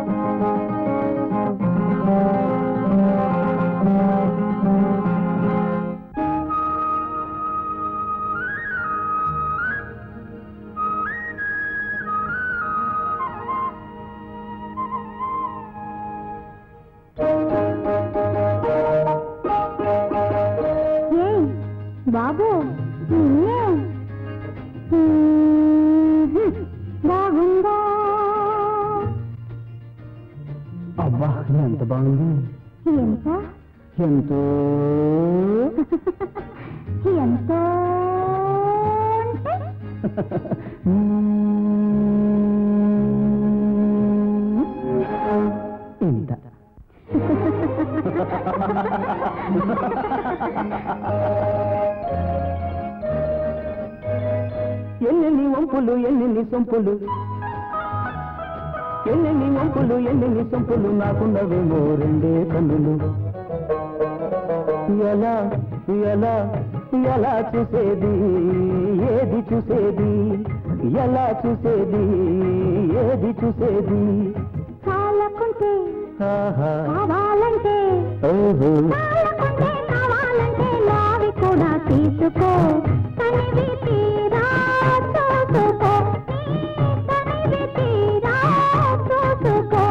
ఏయ్ బాబు నిన్నే బాగుందా అబ్బా ఎంత బాగుంది ఎంత ఎంతో ఎంతో అంటే ఇంత ఎన్నెన్ని వంపులు ఎన్నెన్ని సొంపులు ఎన్నెన్ని వంపులు ఎన్నెన్ని సొంపులు నాకున్నవేమో రెండే కన్నులు ఎలా ఎలా ఎలా చూసేది ఏది చూసేది ఎలా చూసేది ఏది చూసేది చాలకుంటే ఆహా కావాలంటే ఓహో చాలకుంటే కావాలంటే నావి కూడా తీసుకో తనివి తీరా చూసుకో తనివి తీరా చూసుకో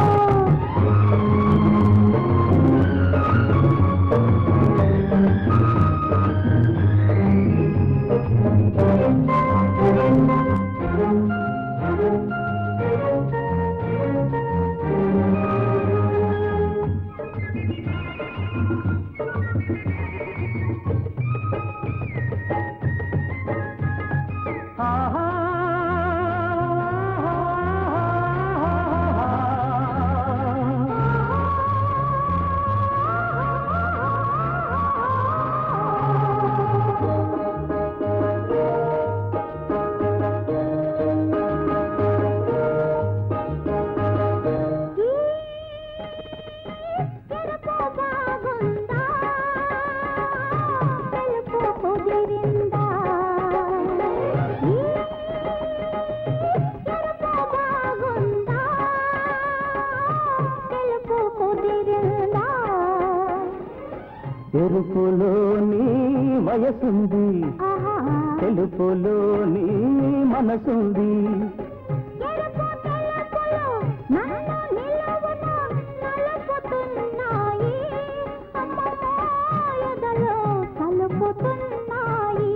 నీ వయసుంది తెలుపులో నీ మనసుంది ఎరుపు తెలుపులు నన్ను నిలువున నలుపుతున్నాయి అమ్మమ్మో ఎదలో కలుపుతున్నాయి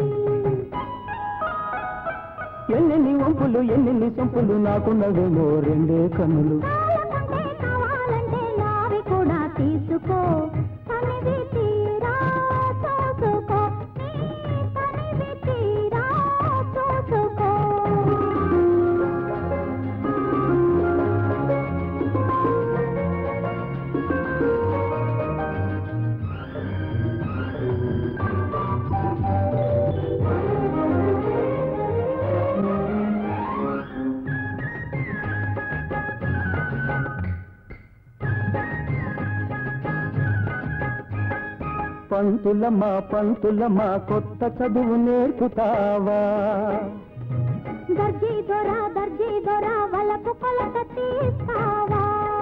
ఎన్నెన్ని వంపులు ఎన్నెన్ని సొంపులు నాకున్నవేమో రెండే కన్నులు కావాలంటే కావాలంటే నావి కూడా తీసుకో తనివి తీరా చూసుకో నీ తనివి తీరా చూసుకో పంతులమ్మా పంతులమ్మా కొత్త చదువు నేర్పుతావా దర్జీ దొర దర్జీ దొర వలపు కొలత తీస్తావా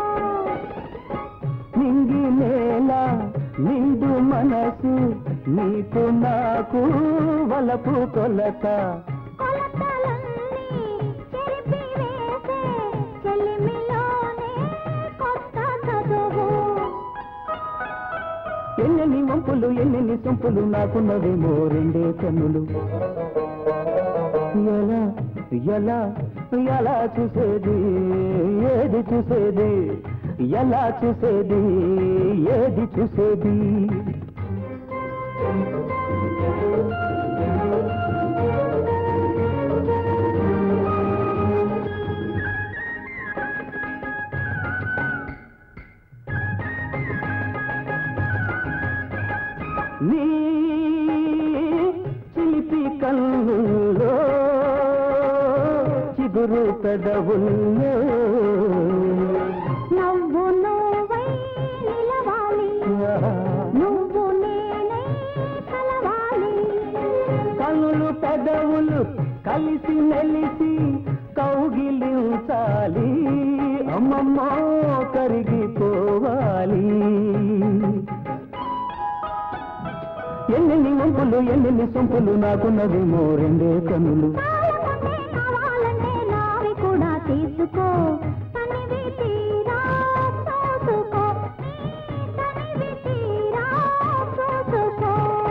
నింగి నేల నిండు మనసు నీకు నాకు వలపు కొలత కొలతలన్నీ చెరిపి వేసే చెలిమిలోనే కొత్త చదువు ఎన్నెన్ని వంపులు ఎన్నెన్ని సొంపులు నాకున్నవేమో రెండే కన్నులు ఎలా ఎలా ఎలా చూసేది ఏది చూసేది ఎలా చూసేది ఏది చూసేది నీ చిలిపి కన్నుల్లో చిగురు పెదవుల్లో నవ్వు నువ్వై నిలవాలి నువ్వు నేనై కలవాలి కన్నులు పెదవులు కలిసి మెలిసి కౌగిలించాలి అమ్మమ్మో కరిగిపోవాలి ఎన్నెన్ని వంపులు ఎన్నెన్ని సొంపులు నాకున్నవేమో రెండే కన్నులు కావాలంటే కావాలంటే నావి కూడా తీసుకో తనివి తీరా చూసుకో నీ తనివి తీరా చూసుకో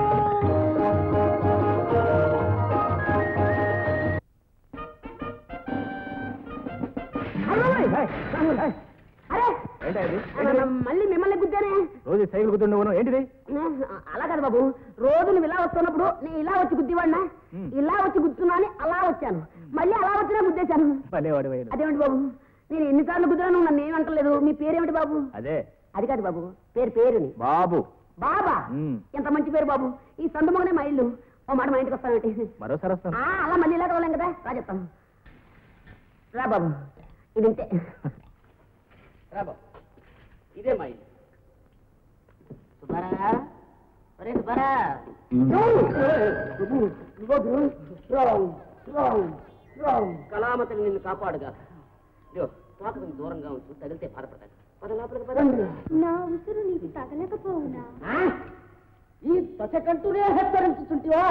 అరే మళ్ళీ మిమ్మల్ని గుద్దానే రోజు సైకిల్ కుదుండవును ఏంటిది అలా కాదు బాబు రోజు నువ్వు ఇలా వస్తున్నప్పుడు నేను ఇలా వచ్చి గుద్దివాడినా ఇలా వచ్చి గుద్దుతున్నా అని అలా వచ్చాను మళ్ళీ అలా వచ్చినా గుద్దేశాను పనేవాడు వేయను అదేమిటి బాబు నేను ఎన్నిసార్లు గుద్దినా నువ్వు నన్ను ఏమంటలేదు మీ పేరేమిటి బాబు అదే అది కాదు బాబు పేరు పేరుని బాబు బాబా మ్. ఎంత మంచి పేరు బాబు ఈ సందుమగనే మా ఇల్లు ఓ మాట మా ఇంటికి వస్తానంటే మరోసారి వస్తాను ఆ, అలా మళ్ళీ ఇలా కదలేం కదా రా చెప్తాం రా బాబు ఇది ఇంతే రా బాబు ఇదే మా ఇల్లు సుబ్బారా ఒరే సుబ్బారా కళామతిని నిన్ను కాపాడుగా ఇదిగో, తోటకు దూరంగా ఉంచు తగిలితే బాధపడతాను పద లోపలికి పదండి నా ఉసురు నీకు తగలకపోవునా ఆ? ఈ దశకంటూనే హెచ్చరించుతుంటివా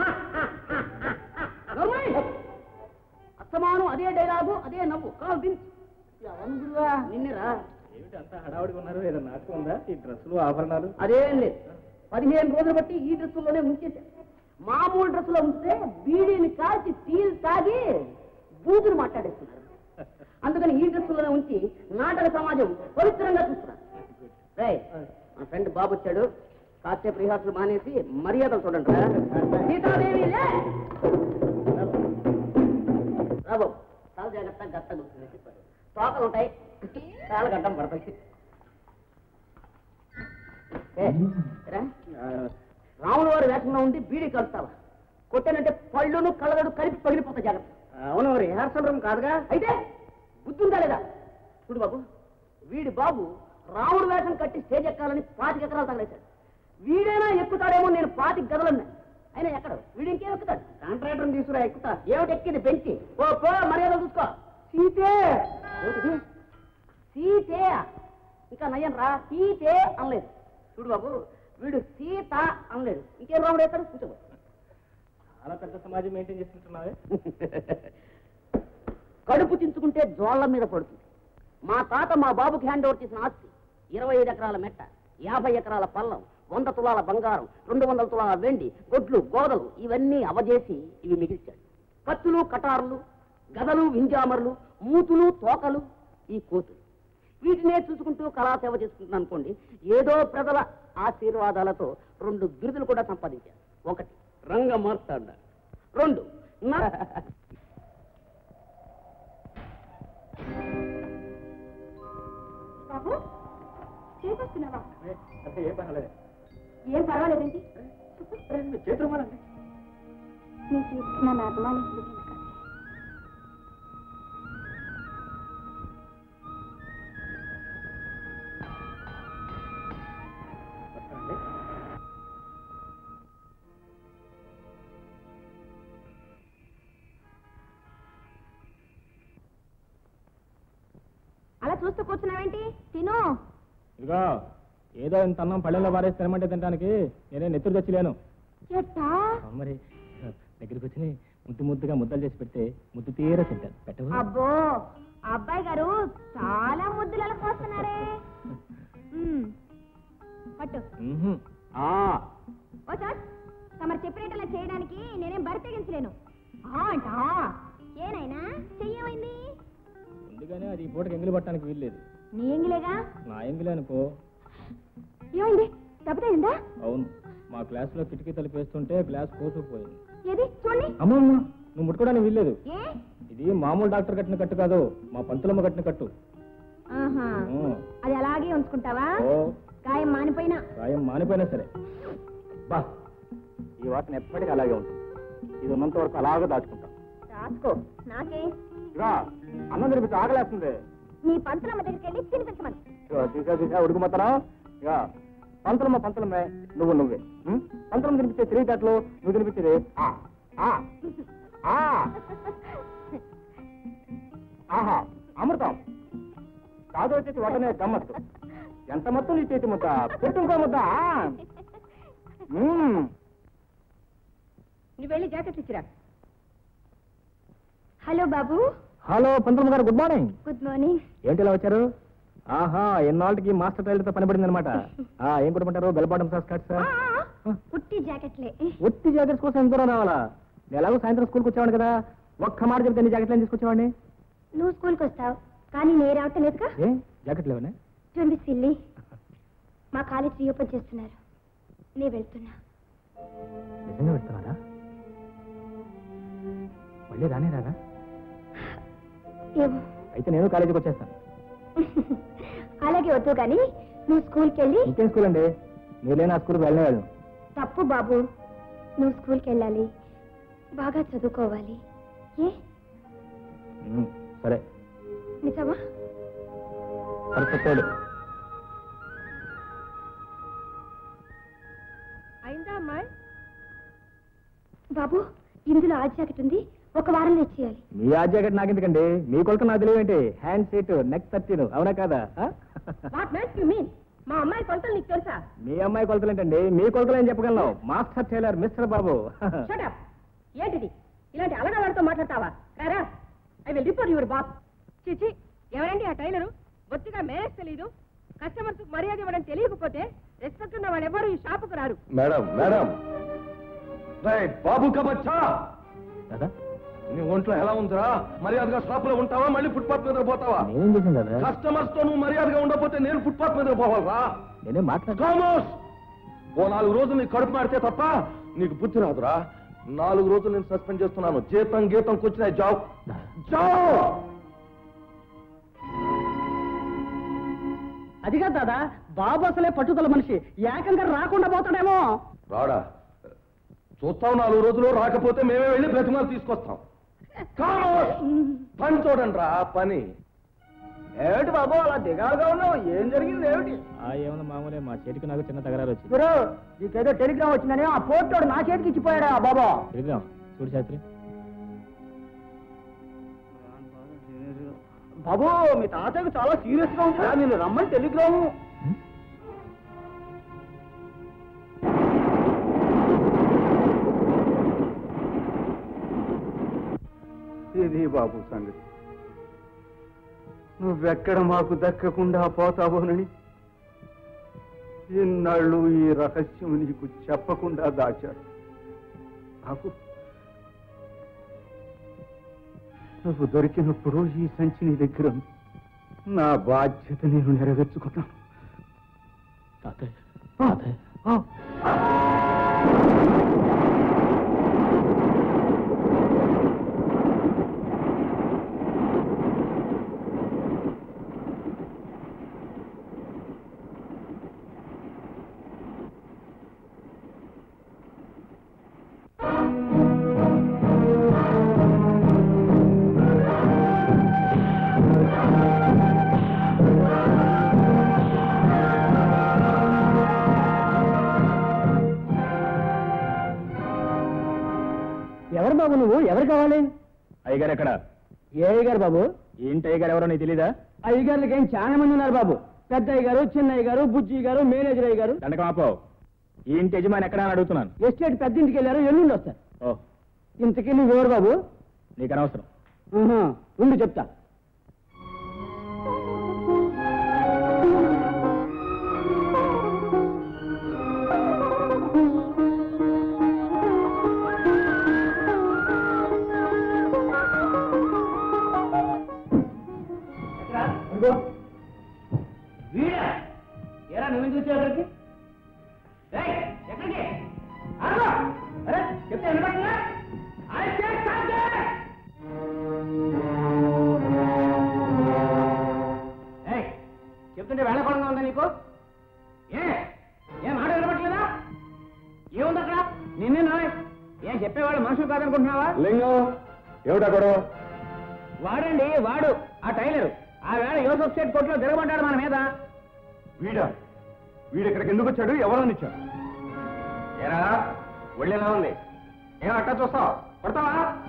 నవ్వుయ్! అస్తమానం అదే డైలాగు అదే నవ్వు కాదు దించు ఎవందురా నిన్నరా ఏమిటి అంతా హడావుడిగా ఉన్నారు ఏదైనా నాటకం ఉందా ఈ డ్రెస్సులు ఆభరణాలు అదేం లేదు పదిహేను రోజులు బట్టి ఈ డ్రెస్సుల్లోనే ఉంచేసా మామూలు డ్రెస్సులో ఉంచితే బీడీని కాల్చి తీరు తాగి బూతులు మాట్లాడేస్తున్నారు అందుకని ఈ డ్రెస్సులోనే ఉంచి నాటక సమాజం పవిత్రంగా చూస్తున్నారు రేయ్, మా ఫ్రెండ్ బాబు వచ్చాడు కాసేపు రిహార్సల్ మానేసి మర్యాదలు చూడండి రా. సీతాదేవి లే! రా బాబు చాలా జాగ్రత్తగా గట్టగా కూర్చుని తోకలు ఉంటాయి చాలా గడ్డం పడతాయి ఏ, రా. రాముల వారి వేషంలో ఉండి బీడీ కలుస్తావా కొట్టానంటే పళ్ళును కళ్ళగడు కలిపి పగిలిపోతాయి జాగ్రత్త అవును రిహార్సల్ రూమ్ కాదుగా అయితే బుద్ధుందా లేదా చూడు బాబు వీడి బాబు రాముడు వేషం కట్టి స్టేజ్ ఎక్కాలని పాతిక ఎకరాలు తగలేశాడు వీడైనా ఎక్కుతాడేమో నేను పాతిక గదలన్నా అయినా ఎక్కడ వీడు ఇంకేం ఎక్కుతాడు కాంట్రాక్టర్ తీసుకురా ఎక్కుతా ఏమిటి ఎక్కింది పెంచి ఓ పో మర్యాద చూసుకో సీతే ఏమిటిది? సీతే ఇంకా నయ్యం రా సీతే అనలేదు చూడు బాబు వీడు సీత అనలేదు ఇంకేం రాముడు ఎక్కడ కూర్చోబో చాలా పెద్ద సమాజం మెయింటైన్ చేసుకుంటున్నావే కడుపు చించుకుంటే జోళ్ల మీద పడుతుంది మా తాత మా బాబుకి హ్యాండ్ ఓవర్ చేసిన ఆస్తి ఇరవై ఐదు ఎకరాల మెట్ట యాభై ఎకరాల పల్లం వంద తులాల బంగారం రెండు వందల తులాల వెండి గొడ్లు గోదలు ఇవన్నీ అవజేసి ఇవి మిగిల్చాడు కత్తులు కటారులు గదలు వింజామర్లు మూతులు తోకలు ఈ కోతులు వీటినే చూసుకుంటూ కళాసేవ చేసుకుంటున్నాను అనుకోండి ఏదో ప్రజల ఆశీర్వాదాలతో రెండు బిరుదులు కూడా సంపాదించారు ఒకటి రంగ మార్తాండ రెండు నా బాబు చేకొస్తున్నావా అదే ఏం పర్వాలేదు ఏం పర్వాలేదండి చేతులు మాలండి నీకు నన్ను అభిమానించలేదు ఎందుకంటే వస్తానండి అలా చూస్తూ కూర్చున్నావేంటి తిను ఇదిగో ఏదో ఇంత అన్నం పళ్ళెంలో పారేసి తినమంటే తినడానికి నేనే నెత్తురు తెచ్చిలేను ఎట్టా మరి దగ్గరికి వచ్చి ముద్దు ముద్దుగా ముద్దలు చేసి పెడితే ముద్దు తీర తింటాను పెట్టవు అబ్బో అబ్బాయి గారు చాలా ముద్దులలో పోస్తున్నారే ఉమ్, పట్టు మ్మ్హ్మ్. ఆ, ఓ చాట్ తమరు చెప్పినట్టు చేయడానికి నేనేం బరి తెగించలేను ఆ అంట ఏనాయనా చెయ్యమైంది ముందుగానే అది ఈ పూటకి ఎంగిలి పట్టడానికి వీల్లేదు నీ ఎంగిలేగా నా ఎంగిలే అనుకో ఏమైంది దెబ్బతైందా అవును మా క్లాస్లో కిటికీ తలుపు వేస్తుంటే గ్లాస్ కోసుకుపోయింది ఏది చూడండి అమ్మమ్మ నువ్వు ముట్టుకోవడానికి వీల్లేదు ఏ ఇది మామూలు డాక్టర్ కట్టిన కట్టు కాదు మా పంతులమ్మ కట్టిన కట్టు ఆహా ఊ. అది అలాగే ఉంచుకుంటావా ఓ గాయం మానిపోయినా గాయం మానిపోయినా సరే బా ఈ వాసన ఎప్పటికీ అలాగే ఉంటుంది ఇది ఉన్నంత వరకు అలాగే దాచుకుంటాం రాసుకో నాకే ఇక అన్నం తినిపించి ఆకలేస్తుంది నీ పంతులమ్మ దగ్గరికి వెళ్ళి తినిపించమని ఇక తీసా తీసా ఉడుకుమతనం ఇక పంతులమ్మ పంతులమ్మే నువ్వు నువ్వే ఉం? పంతులమ్మ తినిపించే తెలివితేటలు నువ్వు తినిపించేది ఆ, ఆ, ఆ. ఆహా అమృతం కాదు వచ్చేసి వటనే గమ్మత్తు ఎంత మొత్తం నీ చేతి ముద్ద పెట్టుకో ముద్ద మ్మ్. నువ్వు వెళ్ళి జాకెట్ ఇచ్చిరా హలో బాబు హలో పంతులమ్మ గారు గుడ్ మార్నింగ్ గుడ్ మార్నింగ్ ఏంటి ఇలా వచ్చారు ఆహా ఎన్నాళ్ళకి మాస్టర్ టైలర్తో పని పడింది అనమాట ఏం కొట్టమంటారు బెల్ బాటమ్ సాస్ కట్ సార్ పుట్టి జాకెట్లే ఒత్తి జాకెట్స్ కోసం ఎంత దూరం రావాలా నేను ఎలాగో సాయంత్రం స్కూల్కి వచ్చేవాడు కదా ఒక్క మాట చెప్తే నీ జాకెట్లు తీసుకొచ్చేవాడిని నువ్వు స్కూల్కి వస్తావు కానీ నేను రావటం లేదుగా ఏ జాకెట్ లేవనే చూడండి సిల్లి మా కాలేజ్ రీఓపెన్ చేస్తున్నారు నేను వెళ్తున్నా నిజంగా పెడుతున్నారా మళ్ళీ రానే రారా ఏమో అయితే నేను కాలేజీకి వచ్చేస్తాను అలాగే వద్దు కానీ నువ్వు స్కూల్కి వెళ్ళి ఇంకేం స్కూల్ అండి మీరు లేని ఆ స్కూల్కి వెళ్ళనే వెళ్ళను తప్పు బాబు నువ్వు స్కూల్కి వెళ్ళాలి బాగా చదువుకోవాలి ఏ ఉమ్, సరే నిజమా సరే చెప్పాడు అయిందా అమ్మాయి బాబు ఇందులో ఆ జాకెట్ ఉంది ఒక వారంలో ఇచ్చేయాలి మీ ఆ జాకెట్ నాకెందుకండి మీ కొలత నాకు తెలివేంటి హ్యాండ్ సీట్ నెక్ థర్టీన్ అవునా కాదా ఆ? వాట్ మ్యాచ్ యు మీన్ మా అమ్మాయి కొలతలు నీకు తెలుసా మీ అమ్మాయి కొలతలు ఏంటండి మీ కొలతలు ఏం చెప్పగలను master tailor mister Babu shut up ఏంటిది ఇలాంటి అలగాలతో మాట్లాడతావా రారా I will report your boss చిచి ఎవరండి ఆ టైలరు బొత్తిగా మేనేజ్ తెలీదు కస్టమర్స్ మర్యాద ఇవ్వడం తెలియకపోతే రెస్పెక్ట్ ఉన్న వాళ్ళు ఎవరు ఈ షాపుకు రారు మేడం మేడం రేయ్, బాబు కబచ్చా కదా నీ ఒంట్లో ఎలా ఉందిరా మర్యాదగా షాప్ లో ఉంటావా మళ్ళీ ఫుట్పాత్ మీద పోతావా నేనేం చేశాను కదా కస్టమర్స్ తో నువ్వు మర్యాదగా ఉండకపోతే నేను ఫుట్పాత్ మీద పోవాలరా నేనేం మాట్లాడు కామోస్ ఓ నాలుగు రోజులు నీకు కడుపు మాడితే తప్ప నీకు బుద్ధి రాదురా నాలుగు రోజులు నేను సస్పెండ్ చేస్తున్నాను జీతం గీతం కూర్చున్నా జావ్ జావ్ అదిగా దాదా బాబు అసలే పట్టుదల మనిషి ఏకంగా రాకుండా పోతాడేమో రాడా చూస్తాం నాలుగు రోజులు రాకపోతే మేమే వెళ్ళి ప్రతిమలు తీసుకొస్తాం కామోస్ పని చూడండి రా పని ఏమిటి బాబు అలా దిగాలుగా ఉన్నావు ఏం జరిగింది ఏమిటి ఆ ఏమన్నా మామూలే మా చేతికి నాకు చిన్న తగరారు వచ్చింది గురు నీకేదో టెలిగ్రామ్ వచ్చిందని ఆ పోర్టోడు నా చేతికి ఇచ్చిపోయాడా బాబా టెలిగ్రామ్ చూడు శాస్త్రి బాబు మీ తాతయ్యకు చాలా సీరియస్ గా ఉంటా నేను రమ్మని టెలిగ్రాము బాబు సంగతి నువ్వెక్కడ మాకు దక్కకుండా పోతావోనని ఇన్నాళ్ళు ఈ రహస్యం నీకు చెప్పకుండా దాచాడు నాకు నువ్వు దొరికినప్పుడు ఈ సంచి నీ దగ్గర ఉంది. నా బాధ్యత నేను నెరవేర్చుకున్నాను తాతయ్య తాతయ్య ఎవరు బాబు నువ్వు ఎవరు కావాలి అయ్యగారు ఎక్కడ ఏ అయ్యగారు బాబు ఏంటి అయ్యగారు ఎవరో నీకు తెలీదా అయ్యగారులకి ఏం చాలా మంది ఉన్నారు బాబు పెద్ద అయ్యగారు చిన్న అయ్యగారు బుజ్జి గారు మేనేజర్ అయ్యగారు దండకం ఆపో ఈ ఇంటి యజమాని ఎక్కడ అని అడుగుతున్నాను ఎస్టేట్ పెద్ద ఇంటికి వెళ్ళారు ఎల్లుండి వస్తారు ఓ ఇంతకీ నువ్వు ఎవరు బాబు నీకు అనవసరం ఆహా, ఉండు చెప్తా వీడా ఎరా నువ్వు చూసి ఎక్కడికి ఏయ్, ఎక్కడికి ఆగు! అరే చెప్తే వినపడుతుందా? I said something! ఏయ్, చెప్తుంటే వేళకోళంగా ఉందా నీకు ఏ ఏం మాట వినపట్లేదా ఏముంది అక్కడ నిన్నే నాయ్ ఏం చెప్పేవాళ్ళు మనుషులు కాదనుకుంటున్నావా లింగం ఏమిటా గొడవ వాడండి వాడు ఆ టైలర్ ఆ వేళ యోసఫ్ షెట్ కొట్లో తిరగబడ్డాడు మన మీద వీడా వీడు ఇక్కడికి ఎందుకు వచ్చాడు ఎవరని ఇచ్చాడు ఏరా ఒళ్ళెలా ఉంది ఏం అట్టా చూస్తావు కొడతావా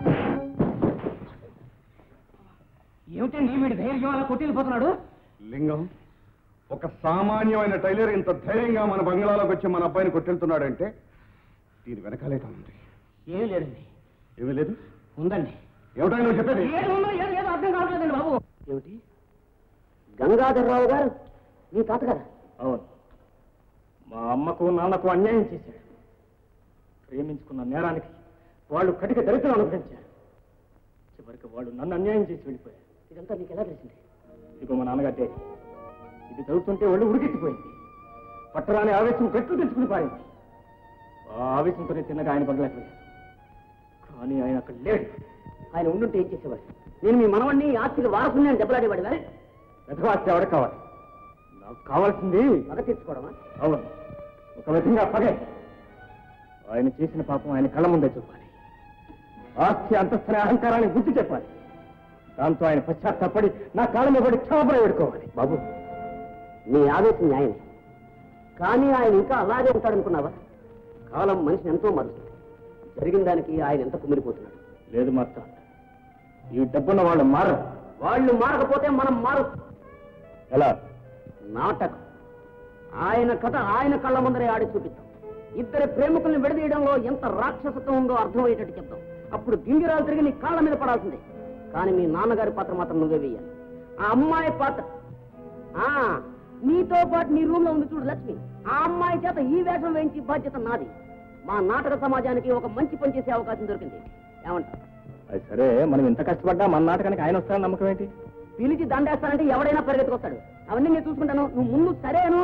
ఏమిటండి వీడి ధైర్యం అలా కొట్టిపోతున్నాడు లింగం ఒక సామాన్యమైన టైలర్ ఇంత ధైర్యంగా మన బంగ్లాలోకి వచ్చి మన అబ్బాయిని కొట్టెళ్తున్నాడంటే దీని వెనకాలేట ఉంది ఏమీ లేదండి ఏమీ లేదు ఉందండి ఏమిటో నువ్వు చెప్పేది ఏది ఉందో ఏది ఏదో అర్థం కావట్లేదండి బాబు ఏమిటి గంగాధర్రావు గారు మీ తాతగారు అవును మా అమ్మకు నాన్నకు అన్యాయం చేశాడు ప్రేమించుకున్న నేరానికి వాళ్ళు కటిక దరిద్రం అనుభవించారు చివరికి వాళ్ళు నన్ను అన్యాయం చేసి వెళ్ళిపోయారు ఇదంతా నీకు ఎలా తెలిసింది ఇదిగో మా నాన్నగారి డేట్ ఇది చదువుతుంటే ఒళ్ళు ఉడికెత్తిపోయింది పట్టరాని ఆవేశం గట్లు తెచ్చుకుని పారింది ఆ ఆవేశంతోనే తిన్నగా ఆయన పడలేకపోయాను కానీ ఆయన అక్కడ లేడు ఆయన ఉండుంటే ఏం చేసేవాడు నేను మీ మనవడిని ఆస్తికి వారసుని అని దెబ్బలాడేవాడివా వెధవాస్తి ఎవరికి కావాలి నాకు కావాల్సింది పగ తీర్చుకోవడమా అవును ఒక విధంగా పగే ఆయన చేసిన పాపం ఆయన కళ్ళ ముందే చూపాలి ఆస్తి అంతస్తున్న అహంకారాన్ని బుద్ధి చెప్పాలి దాంతో ఆయన పశ్చాత్తాపడి నా కాళ్ళ మీద పడి క్షమాపణ వేడుకోవాలి బాబు నీ ఆవేశం న్యాయమే కానీ ఆయన ఇంకా అలాగే ఉంటాడనుకున్నావా కాలం మనిషిని ఎంతో మారుస్తుంది జరిగిన దానికి ఆయన ఎంత కుమిలిపోతున్నాడు లేదు మాత్రం ఈ డబ్బున్న వాళ్ళు మారరు వాళ్ళు మారకపోతే మనం మారు ఎలా నాటకం ఆయన కథ ఆయన కళ్ళ ముందరే ఆడి చూపిద్దాం ఇద్దరి ప్రేమికుల్ని విడదీయడంలో ఎంత రాక్షసత్వం ఉందో అర్థమయ్యేటట్టు చెప్తాం అప్పుడు గింగిరాలు తిరిగి నీ కాళ్ళ మీద పడాల్సిందే కానీ మీ నాన్నగారి పాత్ర మాత్రం నువ్వే వేయాలి ఆ అమ్మాయి పాత్ర ఆ నీతో పాటు నీ రూమ్ లో ఉంది చూడు లక్ష్మి ఆ అమ్మాయి చేత ఈ వేషం వేయించి బాధ్యత నాది మా నాటక సమాజానికి ఒక మంచి పని చేసే అవకాశం దొరికింది ఏమంటారు అది సరే మనం ఇంత కష్టపడ్డా మన నాటకానికి ఆయన వస్తారని నమ్మకం ఏంటి పిలిచి దండేస్తానంటే ఎవడైనా పరిగెత్తుకొస్తాడు అవన్నీ నేను చూసుకుంటాను నువ్వు ముందు సరేను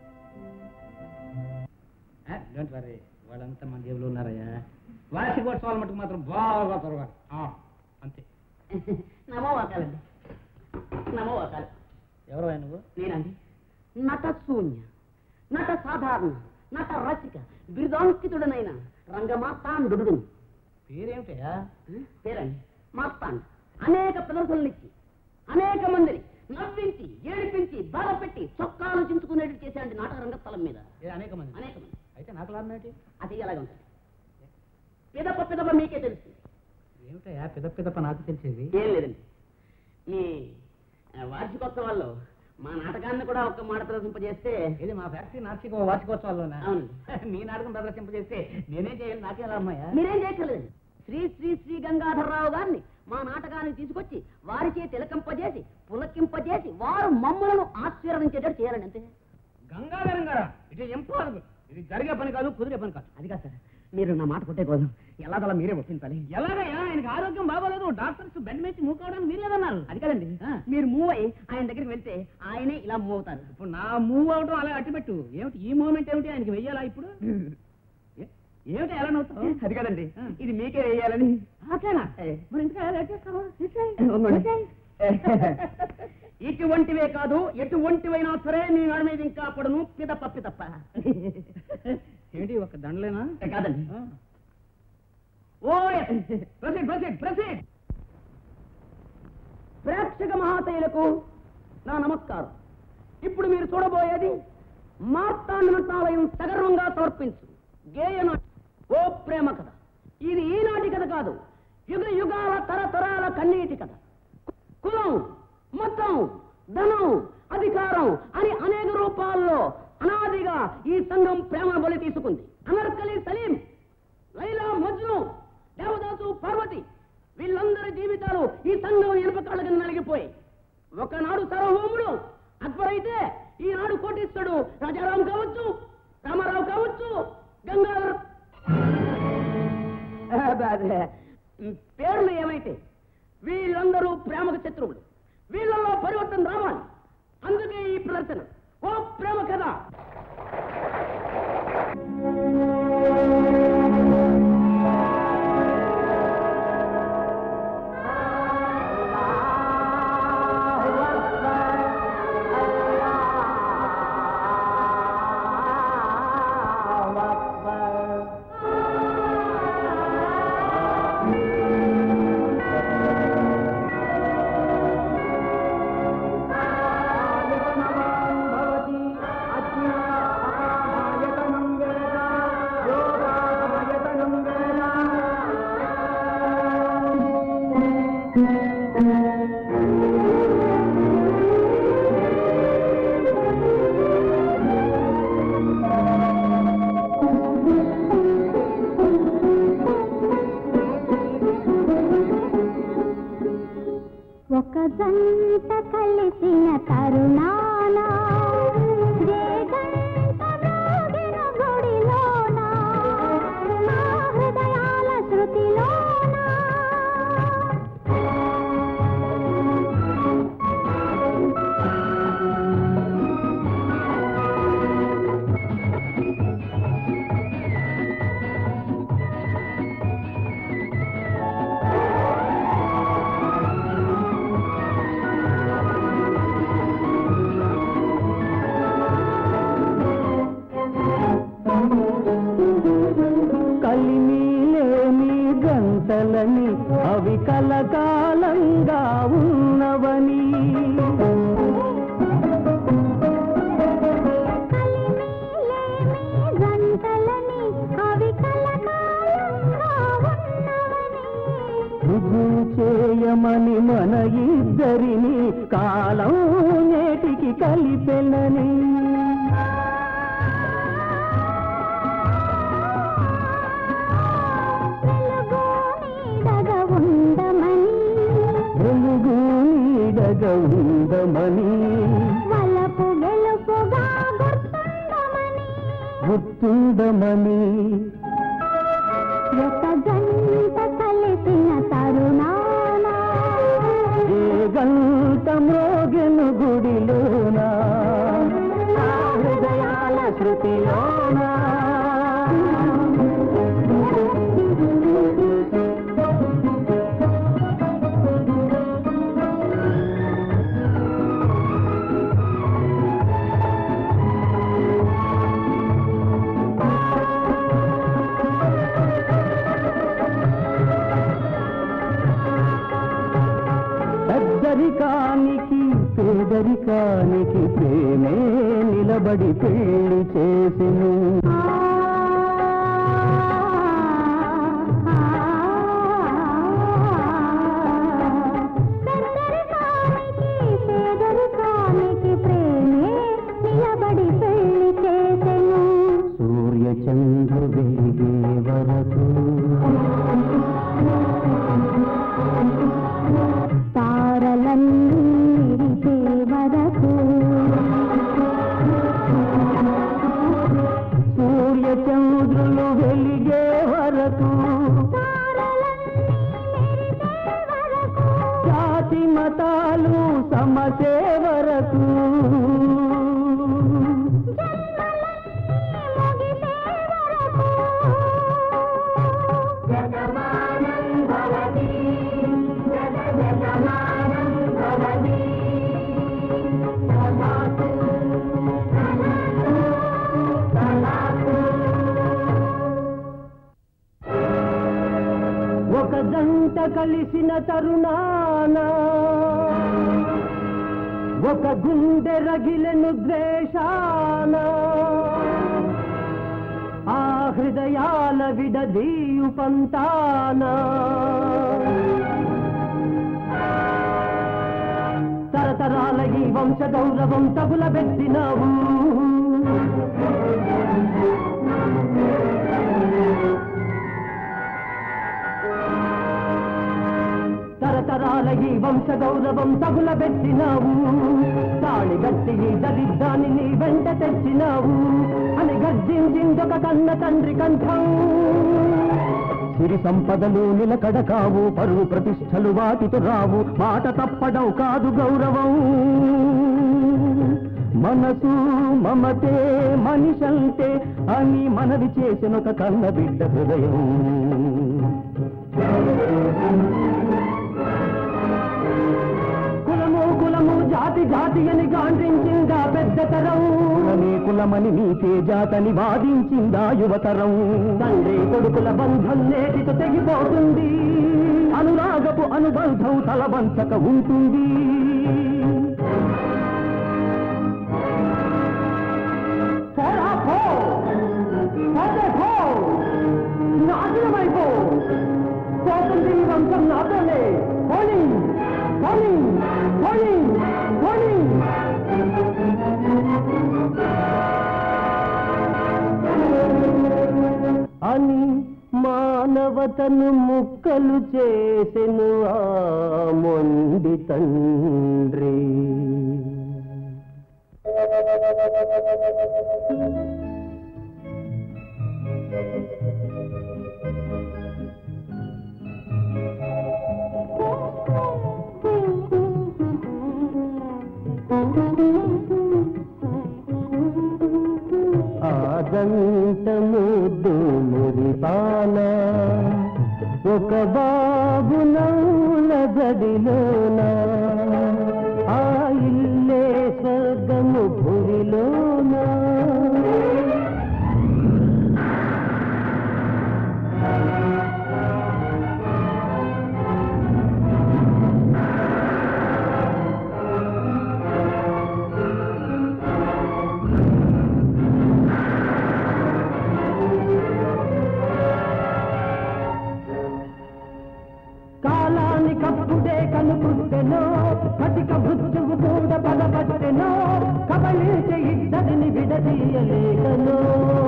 డోంట్ వరీ వాళ్ళంతా మన జేబులో ఉన్నారయ్యా వార్షికోత్సవాలు మటుకు మాత్రం బాగా త్వరగాలి అంతే నమో వాకాలండి నమో వాకాలు ఎవరు నువ్వు నేనండి నట శూన్య నట సాధారణ నట రసిక బిరుదాంకితుడనైన రంగమాతాండు పేరేమిటయ్యా పేరండి మాస్తాన్ అనేక ప్రదర్శనలు ఇచ్చి అనేక మందిని నవ్వించి ఏడిపించి బాధపెట్టి చొక్కాలు చించుకునేట్టు చేశాండి నాటక రంగస్థలం మీద ఏ అనేక మంది అనేక మంది అయితే నాకు లాభం ఏంటి అది ఎలాగ ఉంటుంది పిదప పిదప మీకే తెలుస్తుంది ఏమిటయ్యా పెద్ద పెద్దప్ప నాకు తెలిసేది ఏం లేదండి మీ ఆ, వార్షికోత్సవాల్లో మా నాటకాన్ని కూడా ఒక్క మాట ప్రదర్శింపజేస్తే ఇది మా ఫ్యాక్టరీ నాటక వార్షికోత్సవాల్లోనా అవునండి. మీ నాటకం ప్రదర్శింపజేస్తే నేనేం చేయాలి నాకే లాభమయ్యా మీరేం చేయక్కర్లేదండి శ్రీ శ్రీ శ్రీ గంగాధర్రావు గారిని మా నాటకాన్ని తీసుకొచ్చి వారిచే తిలకింపజేసి పులకింపజేసి వారు మమ్మలను ఆశీర్వదించేటట్టు చేయాలండి అంతే గంగాధరం గారా ఇట్ ఈస్ ఇంపాసిబుల్ ఇది జరిగే పని కాదు కుదిరే పని కాదు అది కాదు సార్ మీరు నా మాట కొట్టే కోసం ఎలాగలా మీరే ఒప్పించాలి ఎలాగయ్యా ఆయనకి ఆరోగ్యం బాగోలేదు డాక్టర్స్ బెడ్ మీద మూవ్ కావడానికి మీరు లేదన్నారు అది కాదండి మీరు మూవ్ అయ్యి ఆయన దగ్గరికి వెళ్తే ఆయనే ఇలా మూవ్ అవుతారు ఇప్పుడు నా మూవ్ అవడం అలా అట్టిపెట్టు ఏమిటి ఈ మూమెంట్ ఏమిటి ఆయనకి వెయ్యాలా ఇప్పుడు ఏ- ఏమిటి ఎలా నవ్వుతావు అది కాదండి ఇది మీకే వేయాలని అట్లేనా ఏ. మరి ఇంకా లేట్ చేస్తావు ఉండండి. ఇటువంటివే కాదు ఎటువంటివైనా సరే మీ వాడి మీద ఇంకా పడును పిదప్ప పిదప్ప ఏంటి ఒక దండలేనా కాదండి ఓ ప్రొసీడ్ ప్రొసీడ్ ప్రొసీడ్ ప్రేక్షక మహాతయులకు నా నమస్కారం ఇప్పుడు మీరు చూడబోయేది మార్తాండనాలయం సగర్వంగా సమర్పించు గేయ నాటి ఓ ప్రేమ కథ ఇది ఈనాటి కథ కాదు యుగ యుగాల తరతరాల కన్నీటి కథ కులం మతం ధనం అధికారం అని అనేక రూపాల్లో అనాదిగా ఈ సంఘం ప్రేమ బలి తీసుకుంది అమర్కలి సలీం లైలా మజ్ను దేవదాసు పార్వతి వీళ్ళందరి జీవితాలు ఈ సంఘం ఇనుపకాళ్ళ కింద నలిగిపోయి ఒకనాడు సర్వభౌముడు అక్బర్ అయితే ఈనాడు కోటీశ్వరుడు రాజారాం కావచ్చు రామారావు కావచ్చు గంగాధర్ అదే, పేర్లు ఏమైతే వీళ్ళందరూ ప్రేమకు శత్రువులు వీళ్ళలో పరివర్తన రావాలి అందుకే ఈ ప్రదర్శన ఓ ప్రేమ కథ ఒక జంట కలిసిన తరుణాన రేగంట మ్రోగిన గుడిలోన నా హృదయాల శృతిలోన కలిమిలేని గంటలని అవి కలకాలంగా ఉన్నవని కలిమిలేమి గంటలని అవి కలకాలంగా ఉన్నవని రుజువు చేయమని మన ఇద్దరిని కాలం నేటికి కలిపెనని వెలుగు నీడగ ఉండమని వెలుగు నీడగ ఉండమని వలపు వెలుపుగా గుర్తుండమని గుర్తుండమని ఒక జంట కలిసిన తరుణాన ఏ గంట మ్రోగెను గుడిలోనా ఆ హృదయాల శృతిలోనా పెద్దరికానికి పేదరికానికి ప్రేమే నిలబడి పెళ్లి చేసెను పెద్దరికానికి పేదరికానికి ప్రేమే నిలబడి పెళ్లి చేసెను సూర్య చంద్రు వెలిగే వరకు మమతే వరకు ఒక జంట కలిసిన తరుణాన ఒక గుండె రగిలెను ద్వేషాన ఆ హృదయాల విడదీయు పంతాన తరతరాల ఈ వంశ గౌరవం తగుల పెట్టినావు తరతరాల ఈ వంశ గౌరవం తగుల పెట్టినావు తాళి గట్టి ఈ దరిద్రాన్ని నీ వెంట తెచ్చినావు అని గర్జించిందొక కన్న తండ్రి కంఠం సిరి సంపదలు నిలకడ కావు పరువు ప్రతిష్టలు వాటితో రావు మాట తప్పడం కాదు గౌరవం మనసు మమతే మనిషంటే అని మనవి చేసిన ఒక కన్న బిడ్డ హృదయం కులము కులము జాతి జాతి అని గాండ్రించిందా పెద్ద తరం కులమే కులమని నీకే జాతని వాదించిందా యువతరం తండ్రి కొడుకుల బంధం నేటితో తెగిపోతుంది అనురాగపు అనుబంధం తలవంచక ఉంటుంది పోరా పో పోతే పో నాశనమైపో పోతుంది ఈ వంశం నాతోనే పోనీ పోనీ పోనీ పోనీ అని మానవతను ముక్కలు చేసెను ఆ మొండి తండ్రి ఆదంత ముద్దు మురిపాల ఒక బాబు నౌల గదిలోన ఆ ఇల్లే స్వర్గము భురిలోన కాలానికప్పుడే కనుకుంటెనో కటిక మృత్యువు కూడా బలపట్టెనో కబళించే ఇద్దరిని విడదీయలేకనో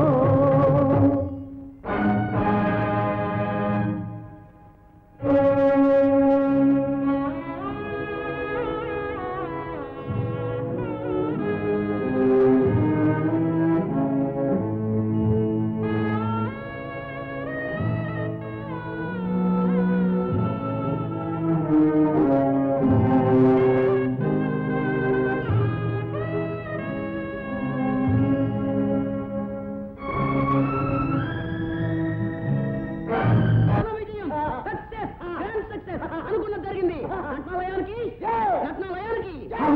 అనుకున్నది జరిగింది రత్నాలయానికి రత్నాలయానికి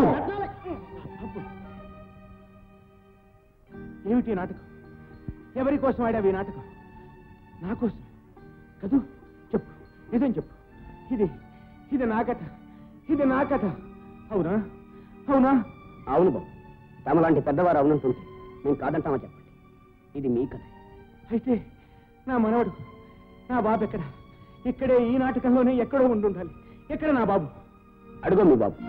ఏమిటి ఈ నాటకం ఎవరి కోసం ఆడావు ఈ నాటకం నా కోసం కదూ చెప్పు నిజం చెప్పు ఇది ఇది నా కథ ఇది నా కథ అవునా అవునా అవును బాబు తమలాంటి పెద్దవారు అవునంటుంటే మేము కాదంటామా చెప్పండి ఇది మీ కథ అయితే నా మనవడు నా బాబు ఎక్కడ ఇక్కడే ఈ నాటకంలోనే ఎక్కడో ఉండి ఉండాలి ఎక్కడ నా బాబు అడుగు మీ బాబు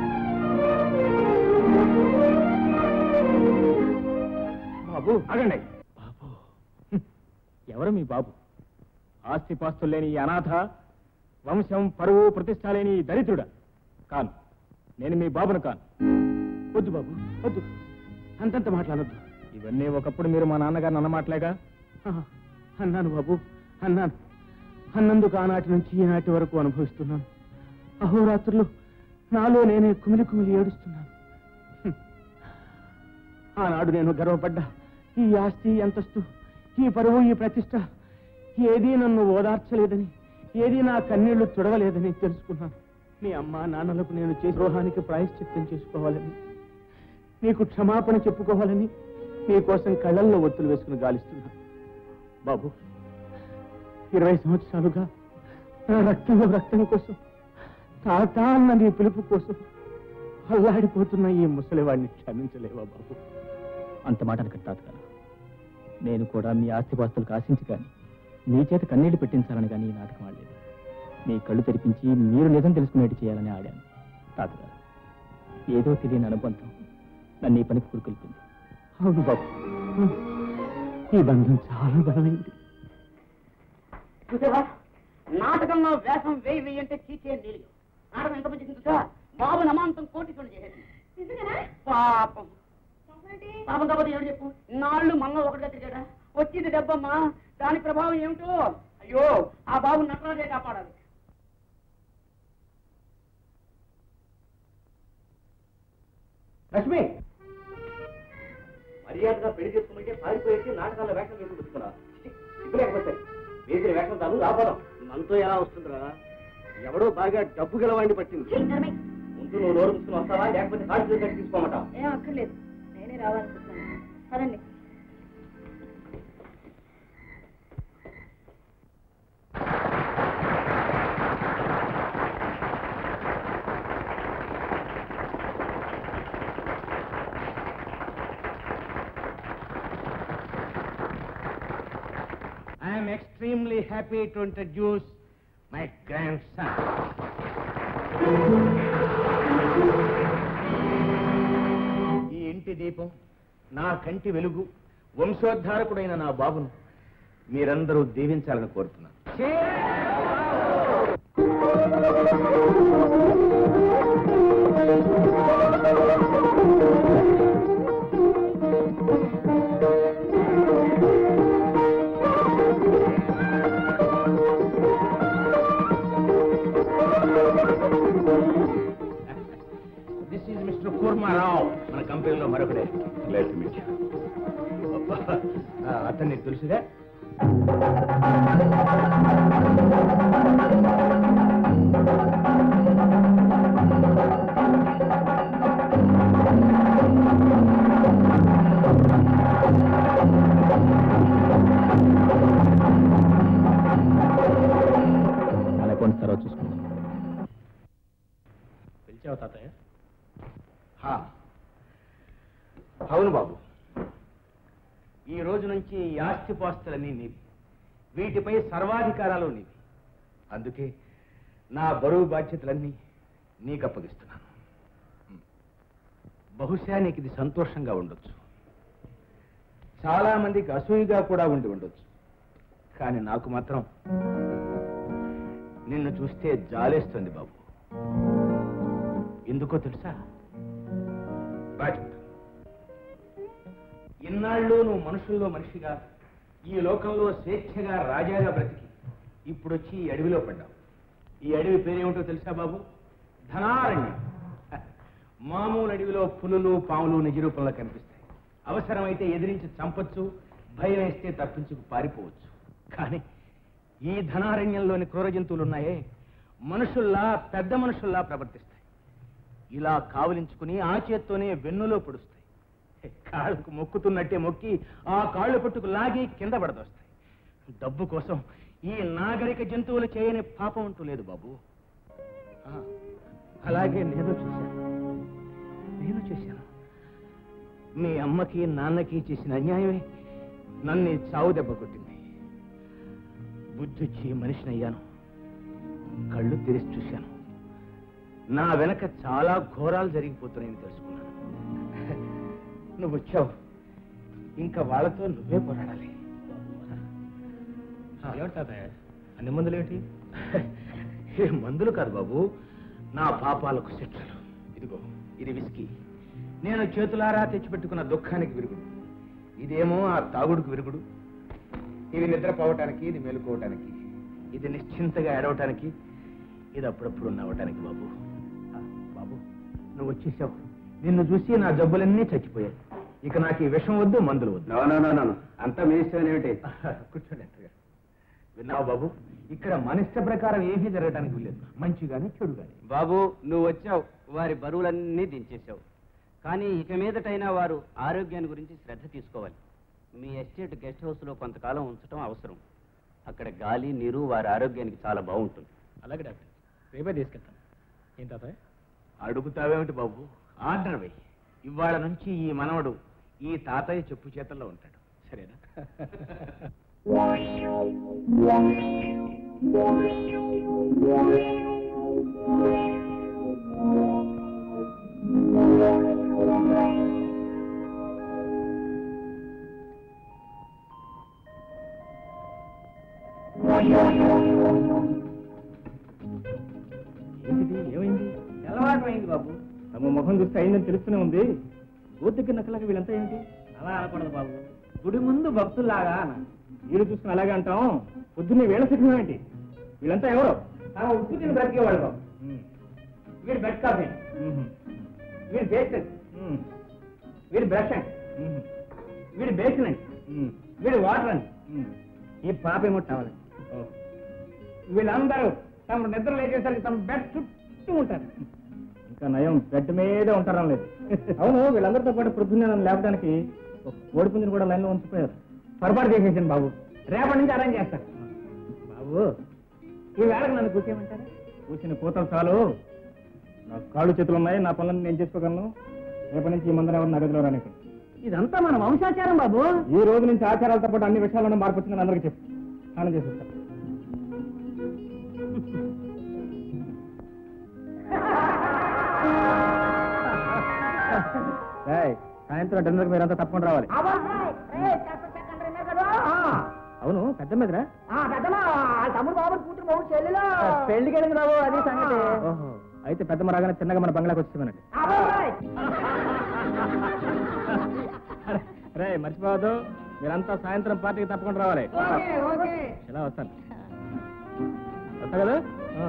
బాబు అగండి బాబు హ్మ్. ఎవరు మీ బాబు ఆస్తిపాస్తులు లేని ఈ అనాథ వంశం పరువు ప్రతిష్ట లేని ఈ దరిద్రుడా కాను నేను మీ బాబును కాను వద్దు బాబు వద్దు అంతంత మాట్లాడొద్దు ఇవన్నీ ఒకప్పుడు మీరు మా నాన్నగారిని అన్న మాటలేగా ఆహా, అన్నాను బాబు అన్నాను అన్నందుకు ఆనాటి నుంచి ఈనాటి వరకు అనుభవిస్తున్నాను అహోరాత్రులు నాలో నేనే కుమిలి కుమిలి ఏడుస్తున్నాను హ్మ్. ఆనాడు నేను గర్వపడ్డా ఈ ఆస్తి ఈ అంతస్తు ఈ పరువు ఈ ప్రతిష్ట ఏదీ నన్ను ఓదార్చలేదని ఏదీ నా కన్నీళ్లు తుడవలేదని తెలుసుకున్నాను మీ అమ్మ నాన్నలకు నేను చేసే ద్రోహానికి ప్రాయశ్చిత్తం చేసుకోవాలని నీకు క్షమాపణ చెప్పుకోవాలని నీకోసం కళ్ళల్లో ఒత్తులు వేసుకుని గాలిస్తున్నాను బాబు ఇరవై సంవత్సరాలుగా నా రక్తంలో రక్తం కోసం తాత అన్న నీ పిలుపు కోసం అల్లాడిపోతున్న ఈ ముసలివాడిని క్షమించలేవా బాబు అంత మాట అనకండి తాతగారు నేను కూడా మీ ఆస్తిపాస్తులకు ఆశించి కానీ మీ చేత కన్నీళ్లు పెట్టించాలని కానీ ఈ నాటకం ఆడలేదు మీ కళ్ళు తెరిపించి మీరు నిజం తెలుసుకునేట్టు చేయాలని ఆడాను తాతగారు ఏదో తెలియని అనుబంధం నన్ను ఈ పనికి పురుకొల్పింది అవును బాబు ఈ బంధం చాలా బలమైంది చూసావా నాటకంలో వేషం వేయి వెయ్యి అంటే చీచే నీళ్ళు నాటకం ఎంత మంచి చూసా బాబు నమాంతం కోటీశ్వరుడు చేసేది పాపం పాపం కాకపోతే ఏమిటి చెప్పు నాళ్ళు మనలో ఒకటిగా తిరిగాడా వచ్చింది దెబ్బమ్మా దాని ప్రభావం ఏమిటో అయ్యో ఆ బాబు నటరాజే కాపాడాలి లక్ష్మి మర్యాదగా పెళ్లి చేసుకుంటే పారిపోయేసి నాటకాల వేషం వేసుకుంటున్నా ఇప్పుడే వస్తాయి వేసిన వేషం తాను లాభం మనతో ఎలా వస్తుందిరా ఎవడో బాగా డబ్బు గలవాడిని పట్టింది ముందు నువ్వు నోరు ముసుకుని వస్తావా లేకపోతే హార్ట్ చేసి తీసుకోమట ఏం అక్కర్లేదు నేనే రావాలనుకుంటున్నాను పదండి I am extremely happy to introduce my grandson. ఈ ఇంటి దీపం నా కంటి వెలుగు వంశోద్ధారకుడైన నా బాబును మీరందరూ దీవించాలని కోరుతున్నాను దిస్ ఈజ్ మిస్టర్ కూర్మారావు మన కంపెనీలో మరొకడే గ్లాడ్ టు మీట్ అతను నీకు తెలుసుగా మన అకౌంట్స్ తర్వాత చూసుకుందాం పిలిచావు తాతయ్య హా. అవును బాబు ఈ రోజు నుంచి ఈ ఆస్తిపాస్తులన్నీ నీవి వీటిపై సర్వాధికారాలు నీవి అందుకే నా బరువు బాధ్యతలన్నీ నీకు అప్పగిస్తున్నాను హ్మ్. బహుశా నీకు ఇది సంతోషంగా ఉండొచ్చు చాలా మందికి అసూయగా కూడా ఉండి ఉండొచ్చు కానీ నాకు మాత్రం నిన్ను చూస్తే జాలేస్తుంది బాబు ఎందుకో తెలుసా బాధ్యత ఇన్నాళ్ళు నువ్వు మనుషుల్లో మనిషిగా ఈ లోకంలో స్వేచ్ఛగా రాజాగా బ్రతికి ఇప్పుడు వచ్చి ఈ అడవిలో పడ్డావు ఈ అడవి పేరేమిటో తెలుసా బాబు ధనారణ్యం హ, మామూలు అడవిలో పులులు పాములు నిజ రూపంలో కనిపిస్తాయి అవసరమైతే ఎదిరించి చంపొచ్చు భయం వేస్తే తప్పించుకు పారిపోవచ్చు కానీ ఈ ధనారణ్యంలోని క్రూర జంతువులు ఉన్నాయే మనుషుల్లా పెద్ద మనుషుల్లా ప్రవర్తిస్తాయి ఇలా కావలించుకుని ఆ చేత్తోనే వెన్నులో పొడుస్తాయి కాళ్ళకు మొక్కుతున్నట్టే మొక్కి ఆ కాళ్ళు పట్టుకు లాగి కింద పడదొస్తాయి డబ్బు కోసం ఈ నాగరిక జంతువులు చేయని పాపం అంటూ లేదు బాబు ఆ, అలాగే నేను చూశాను నేను చేశాను మీ అమ్మకి నాన్నకి చేసిన అన్యాయమే నన్ను ఈ చావు దెబ్బ కొట్టింది బుద్ధొచ్చి మనిషినయ్యాను కళ్ళు తెరిచి చూశాను నా వెనక చాలా ఘోరాలు జరిగిపోతున్నాయని తెలుసుకున్నాను నువ్వు వచ్చావు ఇంకా వాళ్ళతో నువ్వే పోరాడాలి ఏమిటి తాతయ్య అన్ని మందులు ఏంటి ఏ మందులు కాదు బాబు నా పాపాలకు శిక్షలు ఇదిగో ఇది విసికి నేను చేతులారా తెచ్చిపెట్టుకున్న దుఃఖానికి విరుగుడు ఇదేమో ఆ తాగుడుకు విరుగుడు ఇది నిద్రపోవటానికి ఇది మేలుకోవటానికి ఇది నిశ్చింతగా ఏడవటానికి ఇది అప్పుడప్పుడు నవ్వటానికి బాబు ఆ, బాబు నువ్వు వచ్చేసావు నిన్ను చూసి నా జబ్బులన్నీ చచ్చిపోయాయి ఇక నాకు ఈ విషం వద్దు మందులు వద్దు అంతా మీ ఇష్టం ఏమిటి కూర్చోండి అంతగా విన్నావు బాబు ఇక్కడ మన ఇష్ట ప్రకారం ఏమీ జరగడానికి వీలేదు మంచి కానీ చెడు కానీ బాబు నువ్వు వచ్చావు వారి బరువులన్నీ దించేశావు కానీ ఇక మీదటైనా వారు ఆరోగ్యాన్ని గురించి శ్రద్ధ తీసుకోవాలి మీ ఎస్టేట్ గెస్ట్ హౌస్లో కొంతకాలం ఉంచడం అవసరం అక్కడ గాలి నీరు వారి ఆరోగ్యానికి చాలా బాగుంటుంది అలాగే డాక్టర్ రేపే తీసుకెళ్తాను ఏం తాతయ్య అడుగుతావేమిటి బాబు ఆర్డర్ వెయ్యి ఇవాళ నుంచి ఈ మనవడు ఈ తాతయ్య చెప్పు చేతల్లో ఉంటాడు సరేనా ఏంటిది ఏమైంది అలవాటు అయింది బాబు తమ ముఖం చూస్తే అయిందని తెలుస్తూనే ఉంది గోతికి నక్కలాగా వీళ్ళంతా ఏంటి అలా అనకూడదు బాబు గుడి ముందు భక్తుల్లాగా అన వీళ్ళు చూసుకుని అలాగే అంటాం పొద్దున్నే వేళ శిక్షణ ఏంటి వీళ్ళంతా ఎవరు తమ ఉప్పు తిని బ్రతికేవాడు బాబు వీడు బెడ్ కాఫీ వీడు బేస్మెంట్ వీడు బ్రష్ అండ్ వీడు బేస్మెంట్ వీడు వాటర్ అండ్ ఈ పాప ఏమో కావాలి వీళ్ళందరూ తమ నిద్ర లేచేసరికి తమ బెడ్ చుట్టూ ఉంటారు ఇంకా నయం బెడ్ మీదే ఉంటారం లేదు అవును వీళ్ళందరితో పాటు పొద్దున్నే నన్ను లేపడానికి ఒక కోడి పుంజుని కూడా లైన్లో ఉంచిపోయారు పొరపాటు చేసేసాను బాబు రేపటి నుంచి అరేంజ్ చేస్తాను బాబు ఈ వేళకు నన్ను కూర్చోమంటారా కూర్చుని కూతలు చాలు నా కాళ్ళు చేతులు ఉన్నాయి నా పనులను నేను చేసుకోగలను రేపటి నుంచి ఈ మందరం ఎవరు నగదులో రానికి ఇదంతా మన వంశాచారం బాబు ఈ రోజు నుంచి ఆచారాలతో పాటు అన్ని విషయాలను మార్పు వచ్చిందని అందరికీ చెప్పు స్నానం చేసి వస్తాను ఏయ్, సాయంత్రం డిన్నర్కి మీరంతా తప్పకుండా రావాలి అవును పెద్ద మీదరా తమ్ముడు బాబు కూతురు బాబు చెల్లెలో పెళ్లికి వెళ్ళింది బాబు అది సంగతి ఓహో అయితే పెద్దమ్మ రాగానే చిన్నగా మన బంగ్లాకి వచ్చేసానండి రే మర్చిపోవద్దు మీరంతా సాయంత్రం పార్టీకి తప్పకుండా రావాలి ఎలా వస్తాను వస్తా కదా ఆ.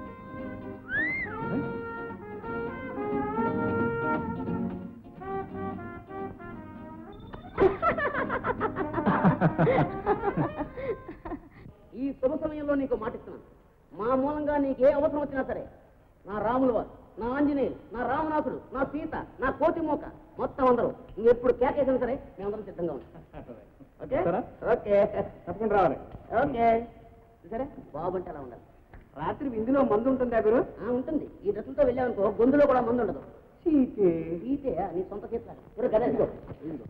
ఈ శుభ సమయంలో నీకు మాటిస్తున్నాను మా మూలంగా నీకు ఏ అవసరం వచ్చినా సరే నా రాముల వారు నా ఆంజనేయులు నా రామనాథుడు నా సీత నా కోతి మోక మొత్తం అందరూ నువ్వు ఎప్పుడు కేకేసినా సరే మేమందరం సిద్ధంగా ఉంటాం ఓకే వస్తారా? ఓకే తప్పకుండా రావాలి ఓకే సరే బాబు అంటే అలా ఉండాలి రాత్రి ఇందులో మందు ఉంటుందా గురు ఉంటుంది ఈ డ్రెస్సులతో వెళ్ళామనుకో గొంతులో కూడా మందు ఉండదు సీతే సీతే నీ సొంత చేతులు కదా ఇదిగో. ఇదిగో.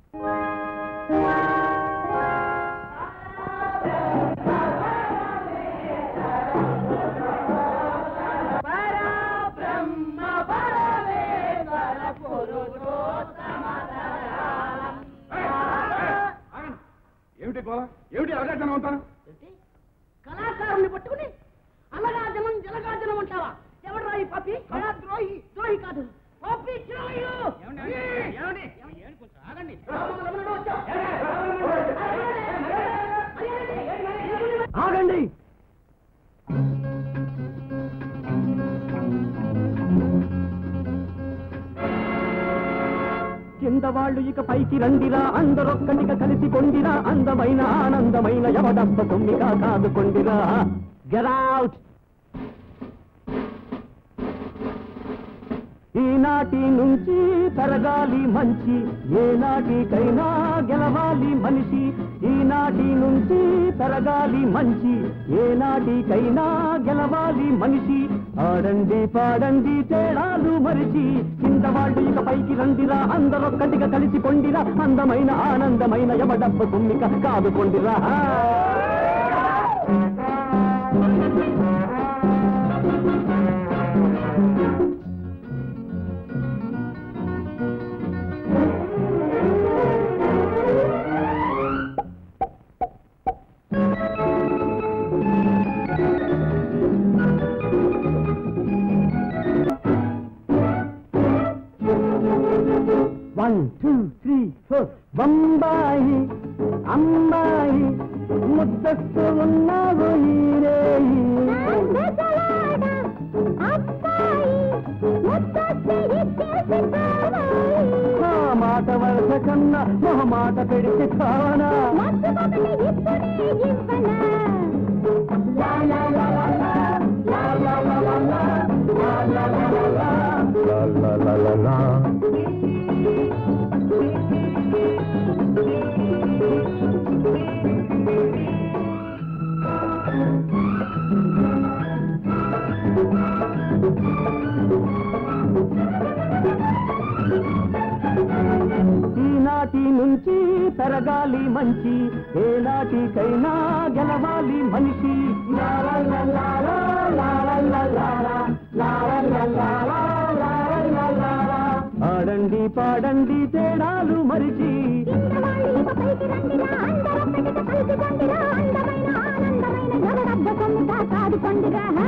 ఏమిటి గోళ ఏమిటి అరగట్టన ఉంటాను ఏంటి? కళాకారుని పట్టుకుని అలగాజనం జలగాజనం అంటావా ఎవడ్రా ఈ పప్పి కళా ద్రోహి ద్రోహి కాదు పప్పి ద్రోహి ఆగండి కింద వాళ్ళు ఇక పైకి రండిరా అందరొక్కటిగా కలిసి కొండిరా అందమైన ఆనందమైన యవడబ్బ తొమ్మిగా కాదుకొండిరా గెరౌట్ ఈనాటి నుంచి పెరగాలి మంచి ఏనాటికైనా గెలవాలి మనిషి ఈనాటి నుంచి పెరగాలి మంచి ఏనాటికైనా గెలవాలి మనిషి ఆడండి పాడండి తేడాలు మరిచి కింద వాళ్ళు ఇక పైకి రండిరా అందరొక్కటిగా కలిసి కొండిరా అందమైన ఆనందమైన యమడబ్బ కుమ్మిక కాదుకొండిరా one two three four Bombay అమ్మాయి ముద్ద కన్నా మొహమాట పెడితే కావనా మర్చిపోకండి ఇప్పుడే ఇవ్వనా లా లా లా లా లా, లా లా లా లా లా, లా లా లా లా లా. ఈనాటి నుంచి పెరగాలి మంచి ఏనాటికైనా గెలవాలి మనిషి లా లా లా లా లా, లా లా లా లా లా, లా లా లా లా లా, లా లా లా లా. ఆడండి పాడండి తేడాలు మరిచి ఇంద్రవాణి ఇక పైకి రండిరా, అందరొక్కటిగా కలిసి రండిరా, అందమైన ఆనందమైన జగడబ్బ సొమ్ముగా సాదుకొండిరా, హా?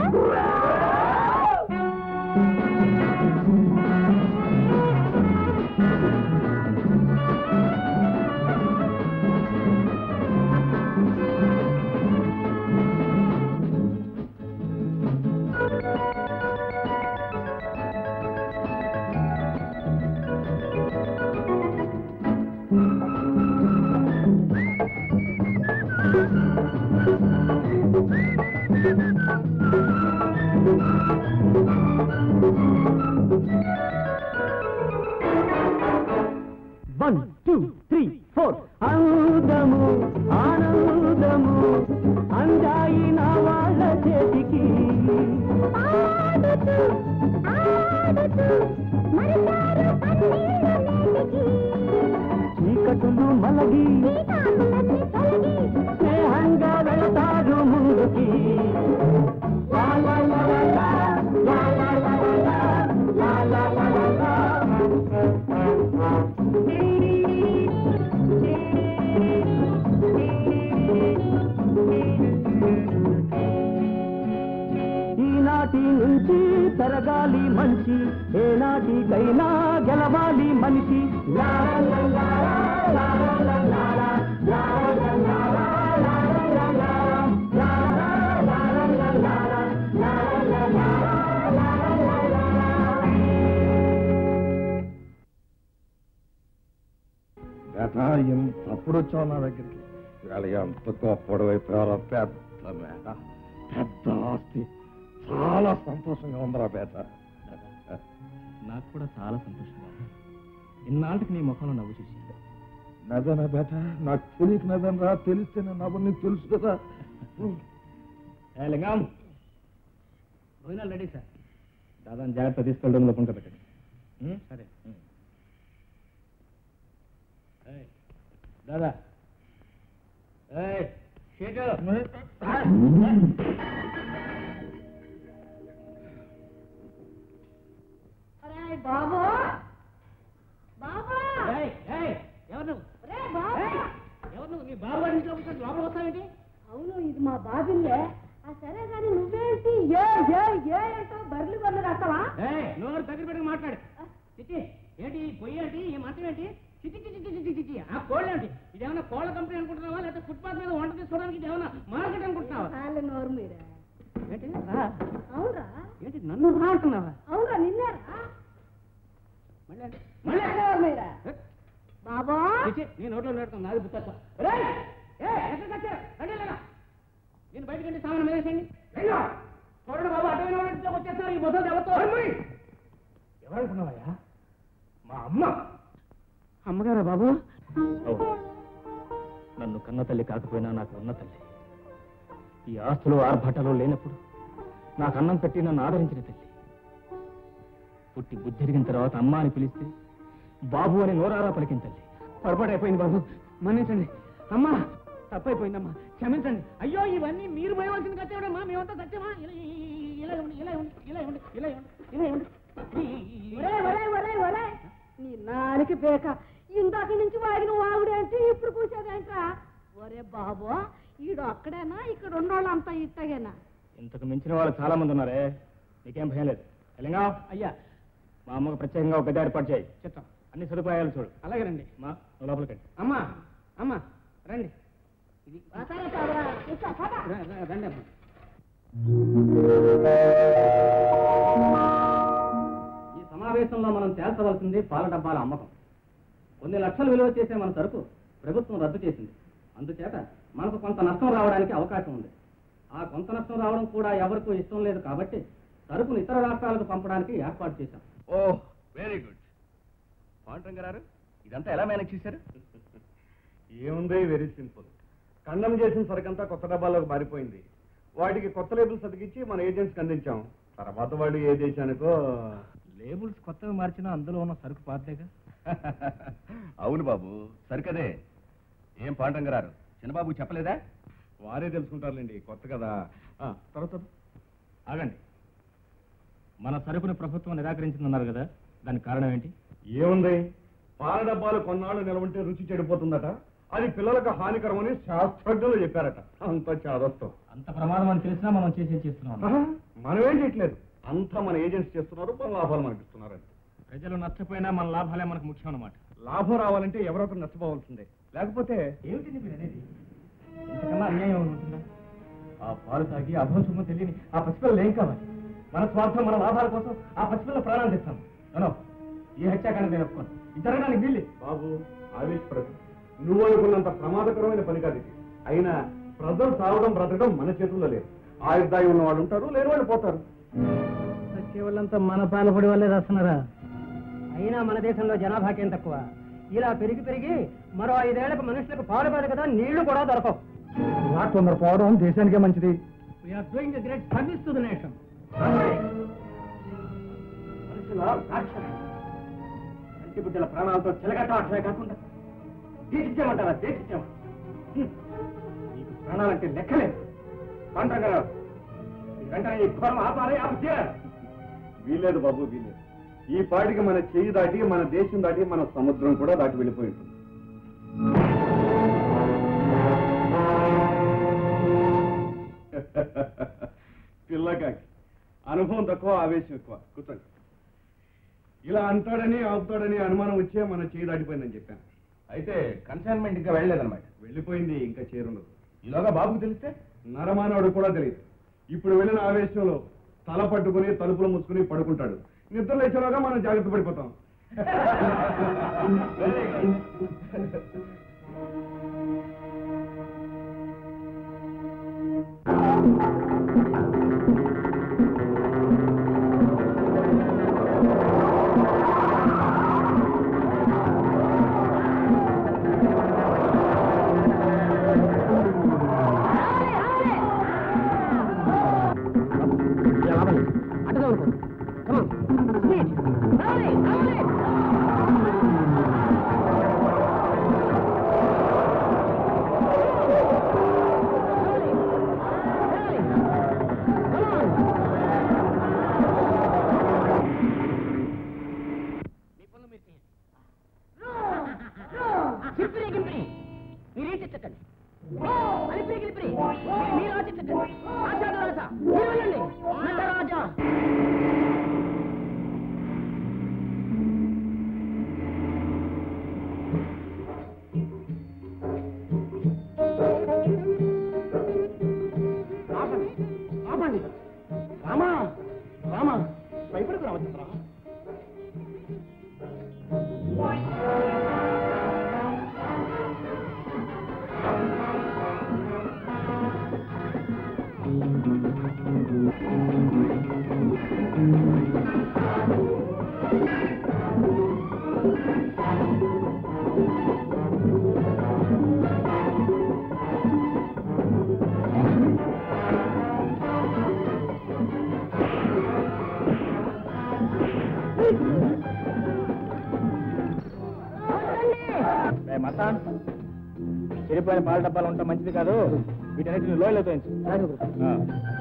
వన్ టూ త్రీ ఫోర్ అందము ఆనందము అందాయి నా వాళ్ళ చేతికి ఆడుతూ, ఆడుతూ, మరిచారు కన్నీళ్ళ నేటికి. చీకటులు మలగి చీకాకులన్నీ తొలగి, స్నేహంగా వెళతారు ముందుకి లా లా లా లా లా, లా లా లా లా లా, లా లా లా లా లా. ఈనాటి నుంచి పెరగాలి మంచి ఏనాటికైనా గెలవాలి మనిషి లా లా లా లా, లా లా లా లా, లా లా లా లా, లా లా లా లా, లా లా లా లా లా, లా లా లా లా, లా లా లా లా. బేట ఎంత అప్పుడు వచ్చావు నా దగ్గరికి ఇవాళ ఎంత గొప్పడు అయిపోయారో పెద్ద మేట పెద్ద ఆస్తి చాలా సంతోషంగా ఉందిరా బేట నాకు కూడా చాలా సంతోషంగా ఉంది ఇన్నాళ్ళకి నీ ముఖంలో నవ్వు చూసి నవ్వేనా బేట నాకు తెలియక నవ్వాను రా తెలిస్తే నా నవ్వు నీకు తెలుసు కదా ఏ లింగం భోజనాలు రెడీ సార్ దాదాని జాగ్రత్త తీసుకెళ్ళి రూమ్లో పుంక పెట్టండి ఉం? సరే ఉం. ఏయ్, దాదా ఏయ్, శేఖర్. ఒరేయ్ బాబు బాబు ఏయ్, ఏయ్, ఎవరు నువ్వు? ఒరేయ్ బాబు ఏయ్, ఎవరు నువ్వు? నీ బాబు గారి ఇంట్లో కూర్చొని లోపల వస్తావేంటి అవును ఇది మా బాబిల్లే ఆ సరే కానీ నువ్వేంటి ఏ ఏ ఏ అంటావు బర్రెలు బర్రెలు రాస్తావా ఏయ్, నోరు దగ్గర పెట్టుకుని మాట్లాడు చిచ్చి ఏంటి ఈ పొయ్యి ఏంటి ఈ మంచం ఏంటి చిచ్చి చిచ్చి చిచ్చి చిచ్చి చిచ్చి ఆ కోళ్ళు ఏంటి ఇదేమన్నా కోళ్ళ కంపెనీ అనుకుంటున్నావా లేకపోతే ఫుట్పాత్ మీద వంట తీసుకోవడానికి ఇదేమన్నా మార్కెట్ అనుకుంటున్నావా చాలు నోరు మీరా ఏంటి రా. అవునరా ఏంటి నన్ను రా అంటున్నావా అవునరా నిన్నేరా మళ్ళీ అంటే? మళ్ళీ నోరు మీరా ఏ? బాబా చిచ్చి, నీ నోట్లో నేడుతాను నాది బుత్త రేయ్ ఏ ఎక్కడికి వచ్చారు రండి లేదా నేను బయటకు వెళ్ళి సామాన్ మేనేసండి చూడండి బాబు అటవైన ఇంట్లోకి వచ్చేస్తారు ఈ మొదలు ఎవరితో ఎవరనుకున్నావయ్యా మా అమ్మ అమ్మగారా బాబు నన్ను కన్న తల్లి కాకపోయినా నాకు ఉన్న తల్లి ఈ ఆస్తులు ఆర్భాటాలు లేనప్పుడు నాకు అన్నం పెట్టి నన్ను ఆదరించిన తల్లి పుట్టి బుద్ధిరిగిన తర్వాత అమ్మ అని పిలిస్తే బాబు అని నోరారా పలికిన తల్లి పొరపాటు అయిపోయింది బాబు మన్నించండి అమ్మా తప్పైపోయిందమ్మా క్షమించండి అయ్యో ఇవన్నీ మీరు పోయవలసింది కట్టేవడమ్మా మేమంతా కట్టేమా ఇలా ఇలా ఇవ్వండి ఇలా ఇవ్వండి ఇలా ఇవ్వండి ఇలా ఇవ్వండి ఇలా ఇవ్వండి ఒరే ఒరే ఒరే ఒరే నీ నాలుగు బేక ఇందాక నుంచి వాగిన వాగుడు అంటే ఇప్పుడు కూర్చోదేంట్రా ఒరే బాబు ఈడు అక్కడేనా ఇక్కడ ఉన్నోళ్ళంతా ఇట్టగేనా ఇంతకు మించిన వాళ్ళు చాలా మంది ఉన్నారే నీకేం భయం లేదు ఎలాగా అయ్యా మా అమ్మకు ప్రత్యేకంగా ఒక గది ఏర్పాటు చేయి చెప్తాం అన్ని సదుపాయాలు చూడు అలాగే రండి మా నువ్వు లోపలికి అమ్మా అమ్మా రండి ఇది వస్తారా చావరా? కూర్చో, పద. ర- ర- రండి అమ్మా ఈ సమావేశంలో మనం తేల్చవలసింది పాల డబ్బాల అమ్మకం కొన్ని లక్షలు విలువ చేసే మన సరుకు ప్రభుత్వం రద్దు చేసింది అందుచేత మనకు కొంత నష్టం రావడానికి అవకాశం ఉంది ఆ కొంత నష్టం రావడం కూడా ఎవరికూ ఇష్టం లేదు కాబట్టి సరుకును ఇతర రాష్ట్రాలకు పంపడానికి ఏర్పాటు చేశాం ఓ వెరీ గుడ్ పాండ్రంగ గారు ఇదంతా ఎలా మేనేజ్ చేశారు ఏముంది వెరీ సింపుల్ ఖండం చేసిన సరికంతా కొత్త డబ్బాలోకి మారిపోయింది వాటికి కొత్త లేబుల్స్ అతికించి మన ఏజెంట్స్కి అందించాం తర్వాత వాళ్ళు ఏ దేశానికో లేబుల్స్ కొత్తగా మార్చినా అందులో ఉన్న సరుకు పాతేగా అవును బాబు సరికదే ఏం పాండ్రంగ గారు చిన్నబాబు చెప్పలేదా వారే తెలుసుకుంటారులేండి కొత్త కదా ఆ, తర్వాత ఆగండి మన సరుకుని ప్రభుత్వం నిరాకరించిందన్నారు కదా దానికి కారణం ఏంటి ఏముంది పాల డబ్బాలు కొన్నాళ్ళు నిలవంటే రుచి చెడిపోతుందట అది పిల్లలకు హానికరమని శాస్త్రజ్ఞులు చెప్పారట అంత చాదస్తం అంత ప్రమాదం అని తెలిసినా మనం చేసే చేస్తున్నాం ఆహా, మనమేం చేయట్లేదు అంతా మన ఏజెంట్స్ చేస్తున్నారు మన లాభాలు మనకి ఇస్తున్నారు అంతే. ప్రజలు నష్టపోయినా మన లాభాలే మనకు ముఖ్యం అన్నమాట లాభం రావాలంటే ఎవరో ఒకరు నష్టపోవాల్సిందే లేకపోతే ఏమిటి మీరు అనేది ఇంతకన్నా అన్యాయం ఏమైనా ఉంటుందా ఆ పాలు తాగి అభోసము తెలియని ఆ పసిపిల్లలు ఏం కావాలి మన స్వార్థం మన లాభాల కోసం ఆ పసిపిల్లల ప్రాణాలు తెస్తాను అనో ఈ హత్యాకాండ నేను ఒప్పుకోను ఇది జరగడానికి వీళ్ళే బాబు ఆవేశపడదు నువ్వు అనుకున్నంత ప్రమాదకరమైన పని కాదు ఇది అయినా ప్రజలు సావడం బ్రతకడం మన చేతుల్లో లేదు ఆయుర్దాయం ఉన్న వాళ్ళు ఉంటారు లేని వాళ్ళు పోతారు వాళ్ళంతా మన పాలపడి వాళ్ళే రాస్తున్నారా అయినా మన దేశంలో జనాభాకేం తక్కువ ఇలా పెరిగి పెరిగి మరో ఐదేళ్లకు మనుషులకు పాలు కాదు కదా నీళ్లు కూడా దొరకవు ఇలా తొందర పోవడం దేశానికే మంచిది we are doing great service to the nation మనుషుల రాక్షసులు. కంటి బిడ్డల ప్రాణాలతో చిలగటాటమే కాకుండా దేశించామంటారా దేశించామా హ్మ్. నీకు ప్రాణాలంటే లెక్కలేదు పంటగారు వెంటనే ఈ ఘోరం ఆపాలి ఆపు చేయాలి వీలేదు బాబు వీలేదు ఈ పాటికి మన చెయ్యి దాటి మన దేశం దాటి మన సముద్రం కూడా దాటి వెళ్ళిపోయి ఉంటుంది పిల్లకాకి అనుభవం తక్కువ ఆవేశం ఎక్కువ కూర్చోండి ఇలా అంటాడని ఆపుతాడని అనుమానం వచ్చే మన చేయి దాటిపోయిందని చెప్పాను అయితే కన్సైన్మెంట్ ఇంకా వెళ్ళలేదన్నమాట వెళ్ళిపోయింది ఇంకా చేరుండదు ఈలోగా బాబుకు తెలిస్తే నరమానవుడు కూడా తెలియదు ఇప్పుడు వెళ్ళిన ఆవేశంలో తల పట్టుకుని తలుపులు మూసుకుని పడుకుంటాడు నిద్ర లేచేలోగా మనం జాగ్రత్త పడిపోతాం చింపిరి గింపిరి మీరేం చెట్టండి అలిపిరి గిలిపిరి మీరు చెట్టండి ఆచార రాజా మీరు వెళ్ళండి నటరాజా ఆపండి ఆపండి రామా రామా భయపడకు రామచంద్ర మతాన్ చెడిపోయిన పాల డబ్బాలు ఉంటాం మంచిది కాదు వీటన్నిటిని లోయలో తోయించు ఆ.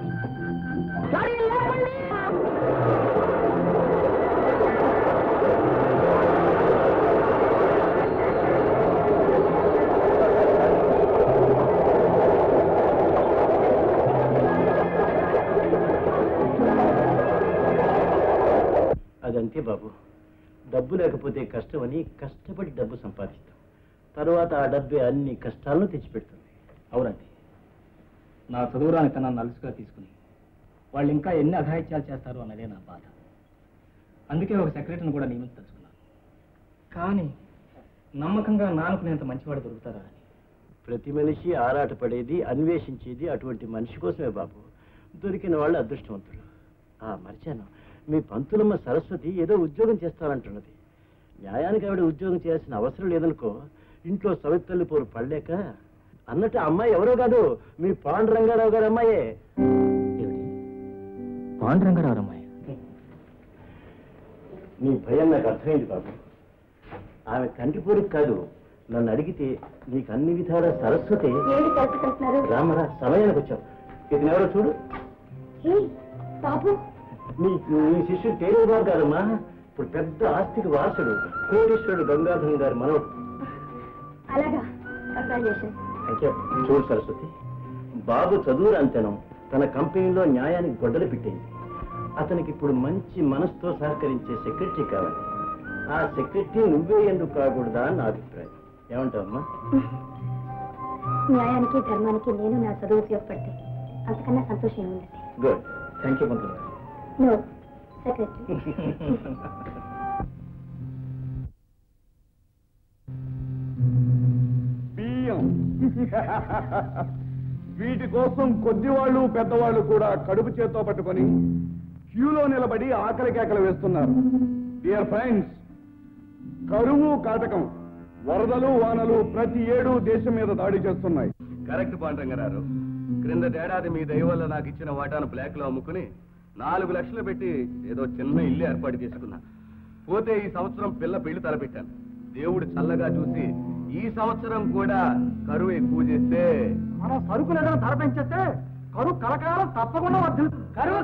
అదంతే బాబు డబ్బు లేకపోతే కష్టమని కష్టపడి డబ్బు సంపాదిస్తాం తరువాత ఆ డబ్బే అన్ని కష్టాలను తెచ్చిపెడుతుంది అవునండి నా చదువురాని తనను అలసుగా తీసుకుని వాళ్ళు ఇంకా ఎన్ని అఘాయిత్యాలు చేస్తారో అన్నదే నా బాధ అందుకే ఒక సెక్రటరీని కూడా నియమించదలుచుకున్నాను కానీ నమ్మకంగా నానుకునేంత మంచివాడు దొరుకుతారా అని ప్రతి మనిషి ఆరాటపడేది అన్వేషించేది అటువంటి మనిషి కోసమే బాబు దొరికిన వాళ్ళు అదృష్టవంతులు ఆ మర్చాను మీ పంతులమ్మ సరస్వతి ఏదో ఉద్యోగం చేస్తానంటున్నది న్యాయానికి ఆవిడ ఉద్యోగం చేయాల్సిన అవసరం లేదనుకో ఇంట్లో సవితల్లి పోరు పడలేక అన్నట్టు ఆ అమ్మాయి ఎవరో కాదు మీ పాండురంగారావు గారి అమ్మాయే ఏమిటి పాండురంగారావు అమ్మాయి నీ భయం నాకు అర్థమైంది బాబు ఆమె కంటి పోరుకు కాదు నన్ను అడిగితే నీకు అన్ని విధాల సరస్వతి ఏంటి కలుపుకుంటున్నారు రామరా సమయానికి వచ్చావు ఇతను ఎవరో చూడు హే, బాబు నీ నీ శిష్యుడు తేలియ బాబు కాదమ్మా ఇప్పుడు పెద్ద ఆస్తికి వారసుడు కోటేశ్వరుడు గంగాధరం గారి మనవడు అలాగా కంగ్రాచులేషన్ అయితే చూడు సరస్వతి బాబు చదువు అంతనం తన కంపెనీలో న్యాయానికి గొడ్డలు పెట్టింది అతనికి ఇప్పుడు మంచి మనసుతో సహకరించే సెక్రటరీ కావాలి ఆ సెక్రటరీ నువ్వే ఎందుకు కాకూడదా అని నా అభిప్రాయం ఏమంటావమ్మా న్యాయానికి ధర్మానికి నేను నా చదువు ఉపయోగపడితే అంతకన్నా సంతోషం ఏముందండి గుడ్ థ్యాంక్ యూ పంతులు గారు నో సెక్రటరీ బియ్యం వీటి కోసం కొద్దివాళ్ళు పెద్దవాళ్ళు కూడా కడుపు చేత్తో పట్టుకొని క్యూలో నిలబడి ఆకలి కేకలు వేస్తున్నారు డియర్ ఫ్రెండ్స్ కరువు కాటకం వరదలు వానలు ప్రతి ఏడు దేశం మీద దాడి చేస్తున్నాయి కరెక్ట్ పాండ్రంగారారు క్రిందటేడాది మీ దయ వల్ల నాకు ఇచ్చిన వాటాను బ్లాక్ లో అమ్ముకుని నాలుగు లక్షలు పెట్టి ఏదో చిన్న ఇల్లు ఏర్పాటు చేసుకున్నా పోతే ఈ సంవత్సరం పిల్ల పెళ్లి తలపెట్టాను దేవుడు చల్లగా చూసి ఈ సంవత్సరం కూడా కరువు ఎక్కువ చేస్తే మన సరుకులు ఏదైనా ధర పెంచేస్తే కరువు కలకాలం తప్పకుండా వర్ధిల్ కరువు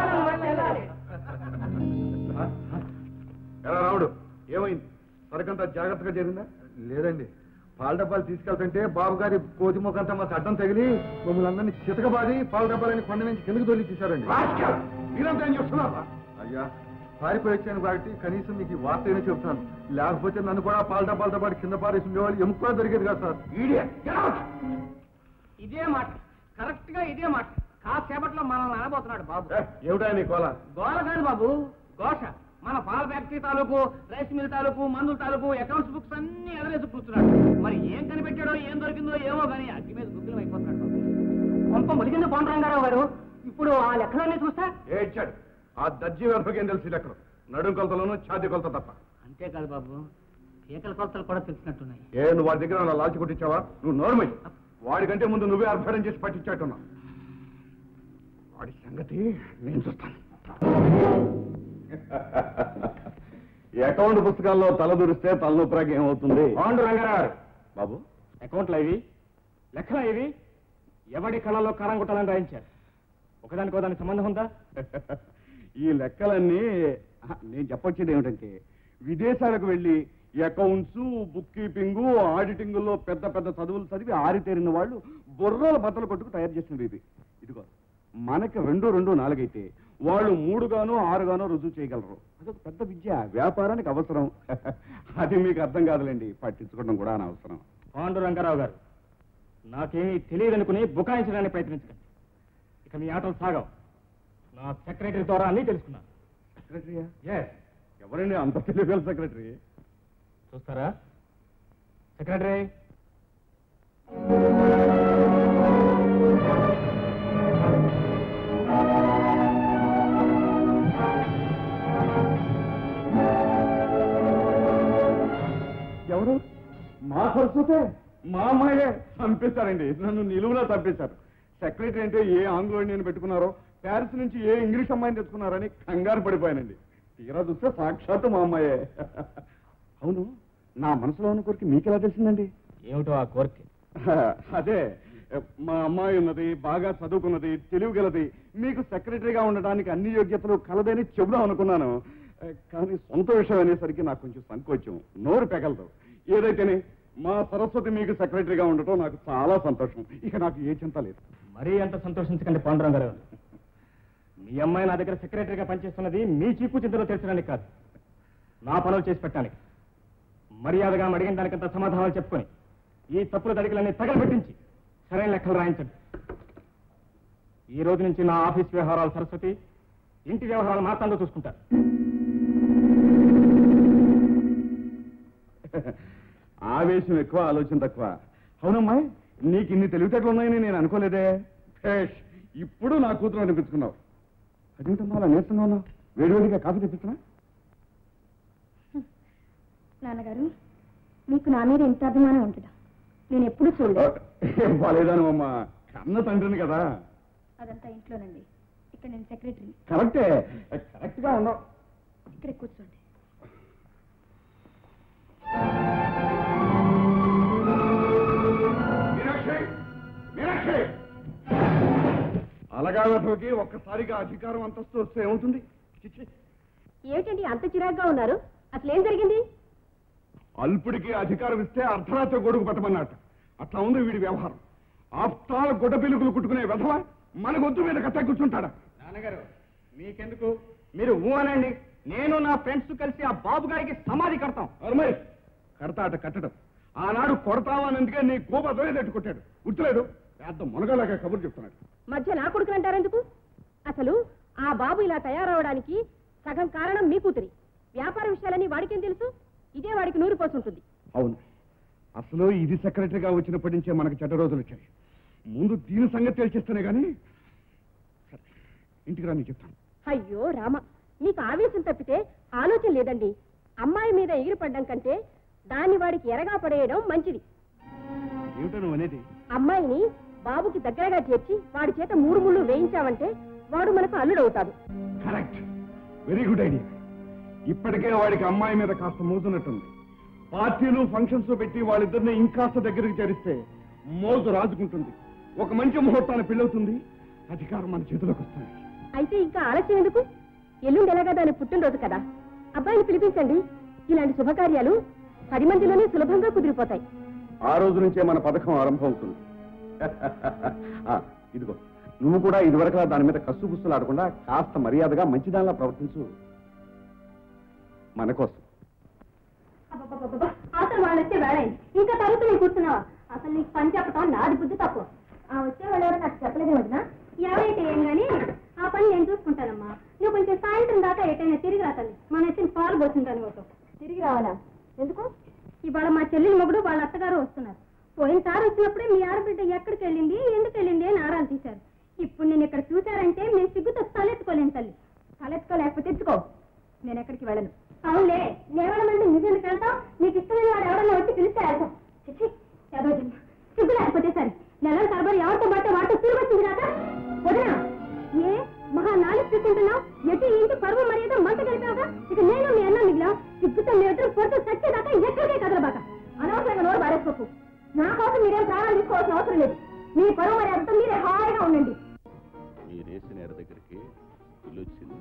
ఎలా రావుడు ఏమైంది సరుకంతా జాగ్రత్తగా జరిగిందా లేదండి పాల డబ్బాలు తీసుకెళ్తుంటే బాబు గారి కోతి ముఖంతా మాకు అడ్డం తగిలి మమ్మల్ని అందరినీ చితకబాది పాల డబ్బాలని కొండ నుంచి కిందకి తొలి తీశారండి మీరంతా ఏం చెప్తున్నారా అయ్యా పారిపోయి వచ్చాను కాబట్టి కనీసం మీకు ఈ వార్త అయినా చెప్తాను లేకపోతే నన్ను కూడా పాల డబ్బాలతో పాటు కింద పారేసి ఉండేవాళ్ళు ఎముక కూడా దొరికేది కదా సార్ ఇదే మాట కరెక్ట్ గా ఇదే మాట కాసేపట్లో మనల్ని అనబోతున్నాడు బాబు ఏమిటా నీ కోల గోల కాదు బాబు ఘోష మన పాల ఫ్యాక్టరీ తాలూకు రైస్ మిల్ తాలూకు మందుల తాలూకు అకౌంట్స్ బుక్స్ అన్ని ఎదరేసి కూర్చున్నాడు మరి ఏం కనిపెట్టాడో ఏం దొరికిందో ఏమో కానీ అగ్గి మీద గుగ్గిలం అయిపోతున్నాడు బాబు కొంత ములిగింది పాండురంగారావు గారు ఇప్పుడు ఆ లెక్కలన్నీ చూస్తా ఏడ్చాడు ఆ దర్జీ వెనకకేం తెలిసి లెక్కలు నడుం కొలతలోనూ ఛాతీ కొలత తప్ప అంతేకాదు బాబు కేకల కొలతలు కూడా తెలిసినట్టున్నాయి ఏ నువ్వు వాడి దగ్గర అలా లాల్చి కొట్టించావా నువ్వు నోర్మై వాడికంటే ముందు నువ్వే అర్భారం చేసి పట్టించాట్టున్నావు వాడి సంగతి నేను చూస్తాను అకౌంట్ పుస్తకాల్లో తల దూరిస్తే తలనొప్పరాకి ఏమవుతుంది బాండు రంగారావు బాబు అకౌంట్లు ఇవి లెక్కలు ఇవి ఎవడి కళలో కారం కొట్టాలని రాయించారు ఒకదానికి ఒకదానికి సంబంధం ఉందా ఈ లెక్కలన్నీ ఆహా, నేను చెప్పొచ్చేది ఏమిటంటే విదేశాలకు వెళ్ళి అకౌంట్స్ బుక్ కీపింగ్ ఆడిటింగుల్లో పెద్ద పెద్ద చదువులు చదివి ఆరితేరిన వాళ్ళు బుర్రల బద్దలు కొట్టుకు తయారు చేసినది ఇది ఇదిగో మనకి రెండు రెండు నాలుగైతే వాళ్ళు మూడుగానో ఆరుగానో రుజువు చేయగలరు అదొక పెద్ద విద్య వ్యాపారానికి అవసరం అది మీకు అర్థం కాదులేండి పట్టించుకోవడం కూడా అనవసరం పాండు రంగారావు గారు నాకేమీ తెలియదనుకుని బుకాయించడానికి ప్రయత్నించకండి ఇక మీ ఆటలు సాగవు నా సెక్రటరీ ద్వారా అన్నీ తెలుసుకున్నాను సెక్రటరీయా ఎస్ ఎవరండి అంత తెలియగల సెక్రటరీ చూస్తారా సెక్రటరీ ఎవరు మా సరస్వతే మా అమ్మాయే చంపేశారండి నన్ను నిలువులా చంపేశారు సెక్రటరీ అంటే ఏ ఆంగ్లో నేను పెట్టుకున్నారో ప్యారిస్ నుంచి ఏ ఇంగ్లీష్ అమ్మాయిని తెచ్చుకున్నారని కంగారు పడిపోయానండి తీరా చూస్తే సాక్షాత్తు మా అమ్మాయే అవును నా మనసులో ఉన్న కోరిక మీకెలా తెలిసిందండి ఏమిటో ఆ కోరిక అదే మా అమ్మాయి ఉన్నది బాగా చదువుకున్నది తెలివిగలది మీకు సెక్రటరీగా ఉండడానికి అన్ని యోగ్యతలు కలదని చెబుదాం అనుకున్నాను కానీ సొంత విషయం అనేసరికి నాకు కొంచెం సంకోచం నోరు పెగలదు ఏదైతేనే మా సరస్వతి మీకు సెక్రటరీగా ఉండటం నాకు చాలా సంతోషం ఇక నాకు ఏ చింత లేదు మరీ అంత సంతోషించకండి పాండురంగారావు గారు మీ అమ్మాయి నా దగ్గర సెక్రటరీగా పనిచేస్తున్నది మీ చీకు చింతలో తెచ్చడానికి కాదు నా పనులు చేసి పెట్టడానికి మర్యాదగా అడిగిన దానికంత సమాధానాలు చెప్పుకొని ఈ తప్పుల దడికలన్నీ తగలబెట్టించి సరైన లెక్కలు రాయించండి ఈ రోజు నుంచి నా ఆఫీస్ వ్యవహారాలు సరస్వతి ఇంటి వ్యవహారాలు మాత్రంలో చూసుకుంటారు ఆవేశం ఎక్కువ ఆలోచన తక్కువ అవునమ్మా నీకు ఇన్ని తెలివితేటలు ఉన్నాయని నేను అనుకోలేదే భేష్ ఇప్పుడు నా కూతురు అనిపించుకున్నావు అదేంటమ్మా అలా నీరసంగా ఉన్నావు వేడివేడిగా కాఫీ తెప్పిస్తున్నా నాన్నగారు మీకు నా మీద ఎంత అభిమానం ఉంటుందా నేను ఎప్పుడూ చూడలేదు ఏం బాలేదాను అమ్మా కన్న తండ్రిని కదా అదంతా ఇంట్లోనండి ఇక్కడ నేను సెక్రటరీ కరెక్టే కరెక్ట్ గా ఉన్నావు ఇక్కడే కూర్చోండి మీనాక్షి మీనాక్షి అలగాళ్ళకి ఒక్కసారిగా అధికారం అంతస్తు వస్తే ఏముంటుంది చిచ్చి ఏమిటండి అంత చిరాగ్గా ఉన్నారు అసలు ఏం జరిగింది అల్పుడికి అధికారం ఇస్తే అర్ధరాత్రి గొడుగు పెట్టమన్నట్టు అట్లా ఉంది వీడి వ్యవహారం ఆఫ్టాల్ గుడ్డ పిలుకులు కుట్టుకునే వెధవ మన గొంతు మీద కట్ట కూర్చుంటాడా నాన్నగారు మీకెందుకు మీరు ఊ అనండి నేను నా ఫ్రెండ్స్ కలిసి ఆ బాబు గారికి సమాధి కడతాం అరుమై కడతాట కట్టడం ఆనాడు కొడతావనందుకే నీ కోప దొరేదట్టు కొట్టాడు గుర్తులేదు పెద్ద మునగలాగా కబురు చెప్తున్నాడు మధ్య నా కొడుకునంటారెందుకు అసలు ఆ బాబు ఇలా తయారవడానికి సగం కారణం మీ కూతురి వ్యాపార విషయాలని వాడికేం తెలుసు ఇదే వాడికి నూరు పోసుంటుంది అవును అసలు ఇది సెక్రటరీగా వచ్చినప్పటి నుంచే మనకు చెడ్డ రోజులు వచ్చాయి ముందు దీని సంగతి తెలిచేస్తేనే కానీ సరే, ఇంటికి రాని చెప్తాను అయ్యో రామ మీకు ఆవేశం తప్పితే ఆలోచన లేదండి అమ్మాయి మీద ఎగిరిపడ్డం కంటే దాన్ని వాడికి ఎరగా పడేయడం మంచిది ఏమిటో నువ్వు అనేది అమ్మాయిని బాబుకి దగ్గరగా చేర్చి వాడి చేత మూడు ముళ్ళు వేయించావంటే వాడు మనకు అల్లుడవుతాడు కరెక్ట్ వెరీ గుడ్ ఐడియా ఇప్పటికే వాడికి అమ్మాయి మీద కాస్త మోజున్నట్టుంది పార్టీలు ఫంక్షన్స్ పెట్టి వాళ్ళిద్దరిని ఇంకాస్త దగ్గరికి చేరిస్తే మోజు రాజుకుంటుంది ఒక మంచి ముహూర్తాన్ని పెళ్ళవుతుంది అధికారం మన చేతిలోకి వస్తుంది అయితే ఇంకా ఆలస్యం ఎందుకు ఎల్లుండి ఎలాగా దాని పుట్టినరోజు కదా అబ్బాయిని పిలిపించండి ఇలాంటి శుభకార్యాలు పది మందిలోనే సులభంగా కుదిరిపోతాయి ఆ రోజు నుంచే మన పథకం ఆరంభం అవుతుంది ఆ, ఇదిగో నువ్వు కూడా ఇదివరకులా దాని మీద కస్సు పుస్తులు ఆడకుండా కాస్త మర్యాదగా మంచిదానిలా ప్రవర్తించు మన కోసం అబ్బబ్బబ్బబ్బ, అసలు వాళ్ళు వచ్చే వేళైంది ఇంకా తరుగుతూ నీకు కూర్చున్నావా అసలు నీకు పని చెప్పటం నాది బుద్ధి తక్కువ ఆ వచ్చే వాళ్ళు ఎవరు నాకు చెప్పలేదు వదినా ఎవరైతే ఏం గాని ఆ పని నేను చూసుకుంటానమ్మా నువ్వు కొంచెం సాయంత్రం దాకా ఎటైనా తిరిగి రాతాను మన ఎత్తిన పాలు పోతుంటాను ఒక తిరిగి రావాలా ఎందుకు ఇవాళ మా చెల్లెలి మొగుడు వాళ్ళ అత్తగారు వస్తున్నారు పోయినసారి వచ్చినప్పుడే మీ ఆడబిడ్డ ఎక్కడికి వెళ్ళింది ఎందుకు వెళ్ళింది అని ఆరాలు తీశారు ఇప్పుడు నేను ఇక్కడ చూశారంటే నేను సిగ్గుతో తలెత్తుకోలేను తల్లి తలెత్తుకోలేకపోతే తెచ్చుకో నేను ఎక్కడికి వెళ్ళను అవునులే లేవడమంటే నువ్వెందుకు వెళ్తావు నీకు ఇష్టమైన వాడు ఎవరన్నా వచ్చి పిలిస్తే వెళ్తాం చిచ్చి ఏదో జన్మ. సిగ్గు లేకపోతే సరే నెలల తరబడి ఎవరితో పడితే వాటితో తిరిగి వచ్చింది కాక వదినా ఏ మహా నాలుగు తీసుకుంటున్నావు ఎటు ఈ ఇంటి పరువు మర్యాద మంట కలిపావుగా ఇక నేను మీ అన్న మిగిలా సిగ్గుతో మీ ఇద్దరు పొడుతూ చచ్చేదాకా ఎక్కడికే కదలబాక అనవసరంగా నోరు పారేసుకోకు నా కోసం మీరేం ప్రాణాలు తీసుకోవాల్సిన అవసరం లేదు మీ పరువు మర్యాదతో మీరే హాయిగా ఉండండి మీరేసిన ఎర దగ్గరికి పిల్లొచ్చింది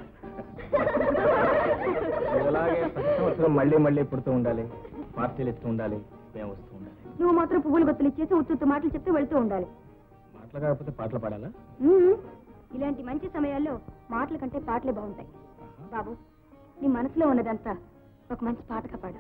ఇలాగే ప్రతి సంవత్సరం మళ్ళీ మళ్ళీ పుడుతూ ఉండాలి పార్టీలు ఇస్తూ ఉండాలి మేము వస్తూ ఉండాలి నువ్వు మాత్రం పువ్వులు బతులు ఇచ్చేసి ఉత్తుత్తు మాటలు చెప్తే వెళ్తూ ఉండాలి మాటలు కాకపోతే పాటలు పాడాలా మ్మ్. ఇలాంటి మంచి సమయాల్లో మాటల కంటే పాటలే బాగుంటాయి బాబు నీ మనసులో ఉన్నదంతా ఒక మంచి పాటగా పాడు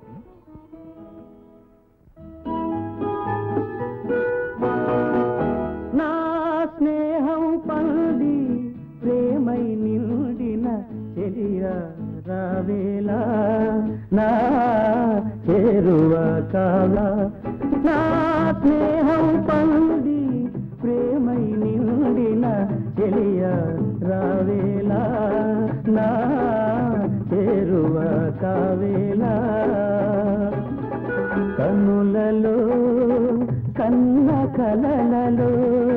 నా స్నేహం పండి ప్రేమై నిండిన చెలియ రావేలా నా చేరువ కాలా నా స్నేహం పండి ప్రేమై నిండిన చెలియ రావేలా నా చేరువ కావేలా కన్నులలో కన్న కలలలో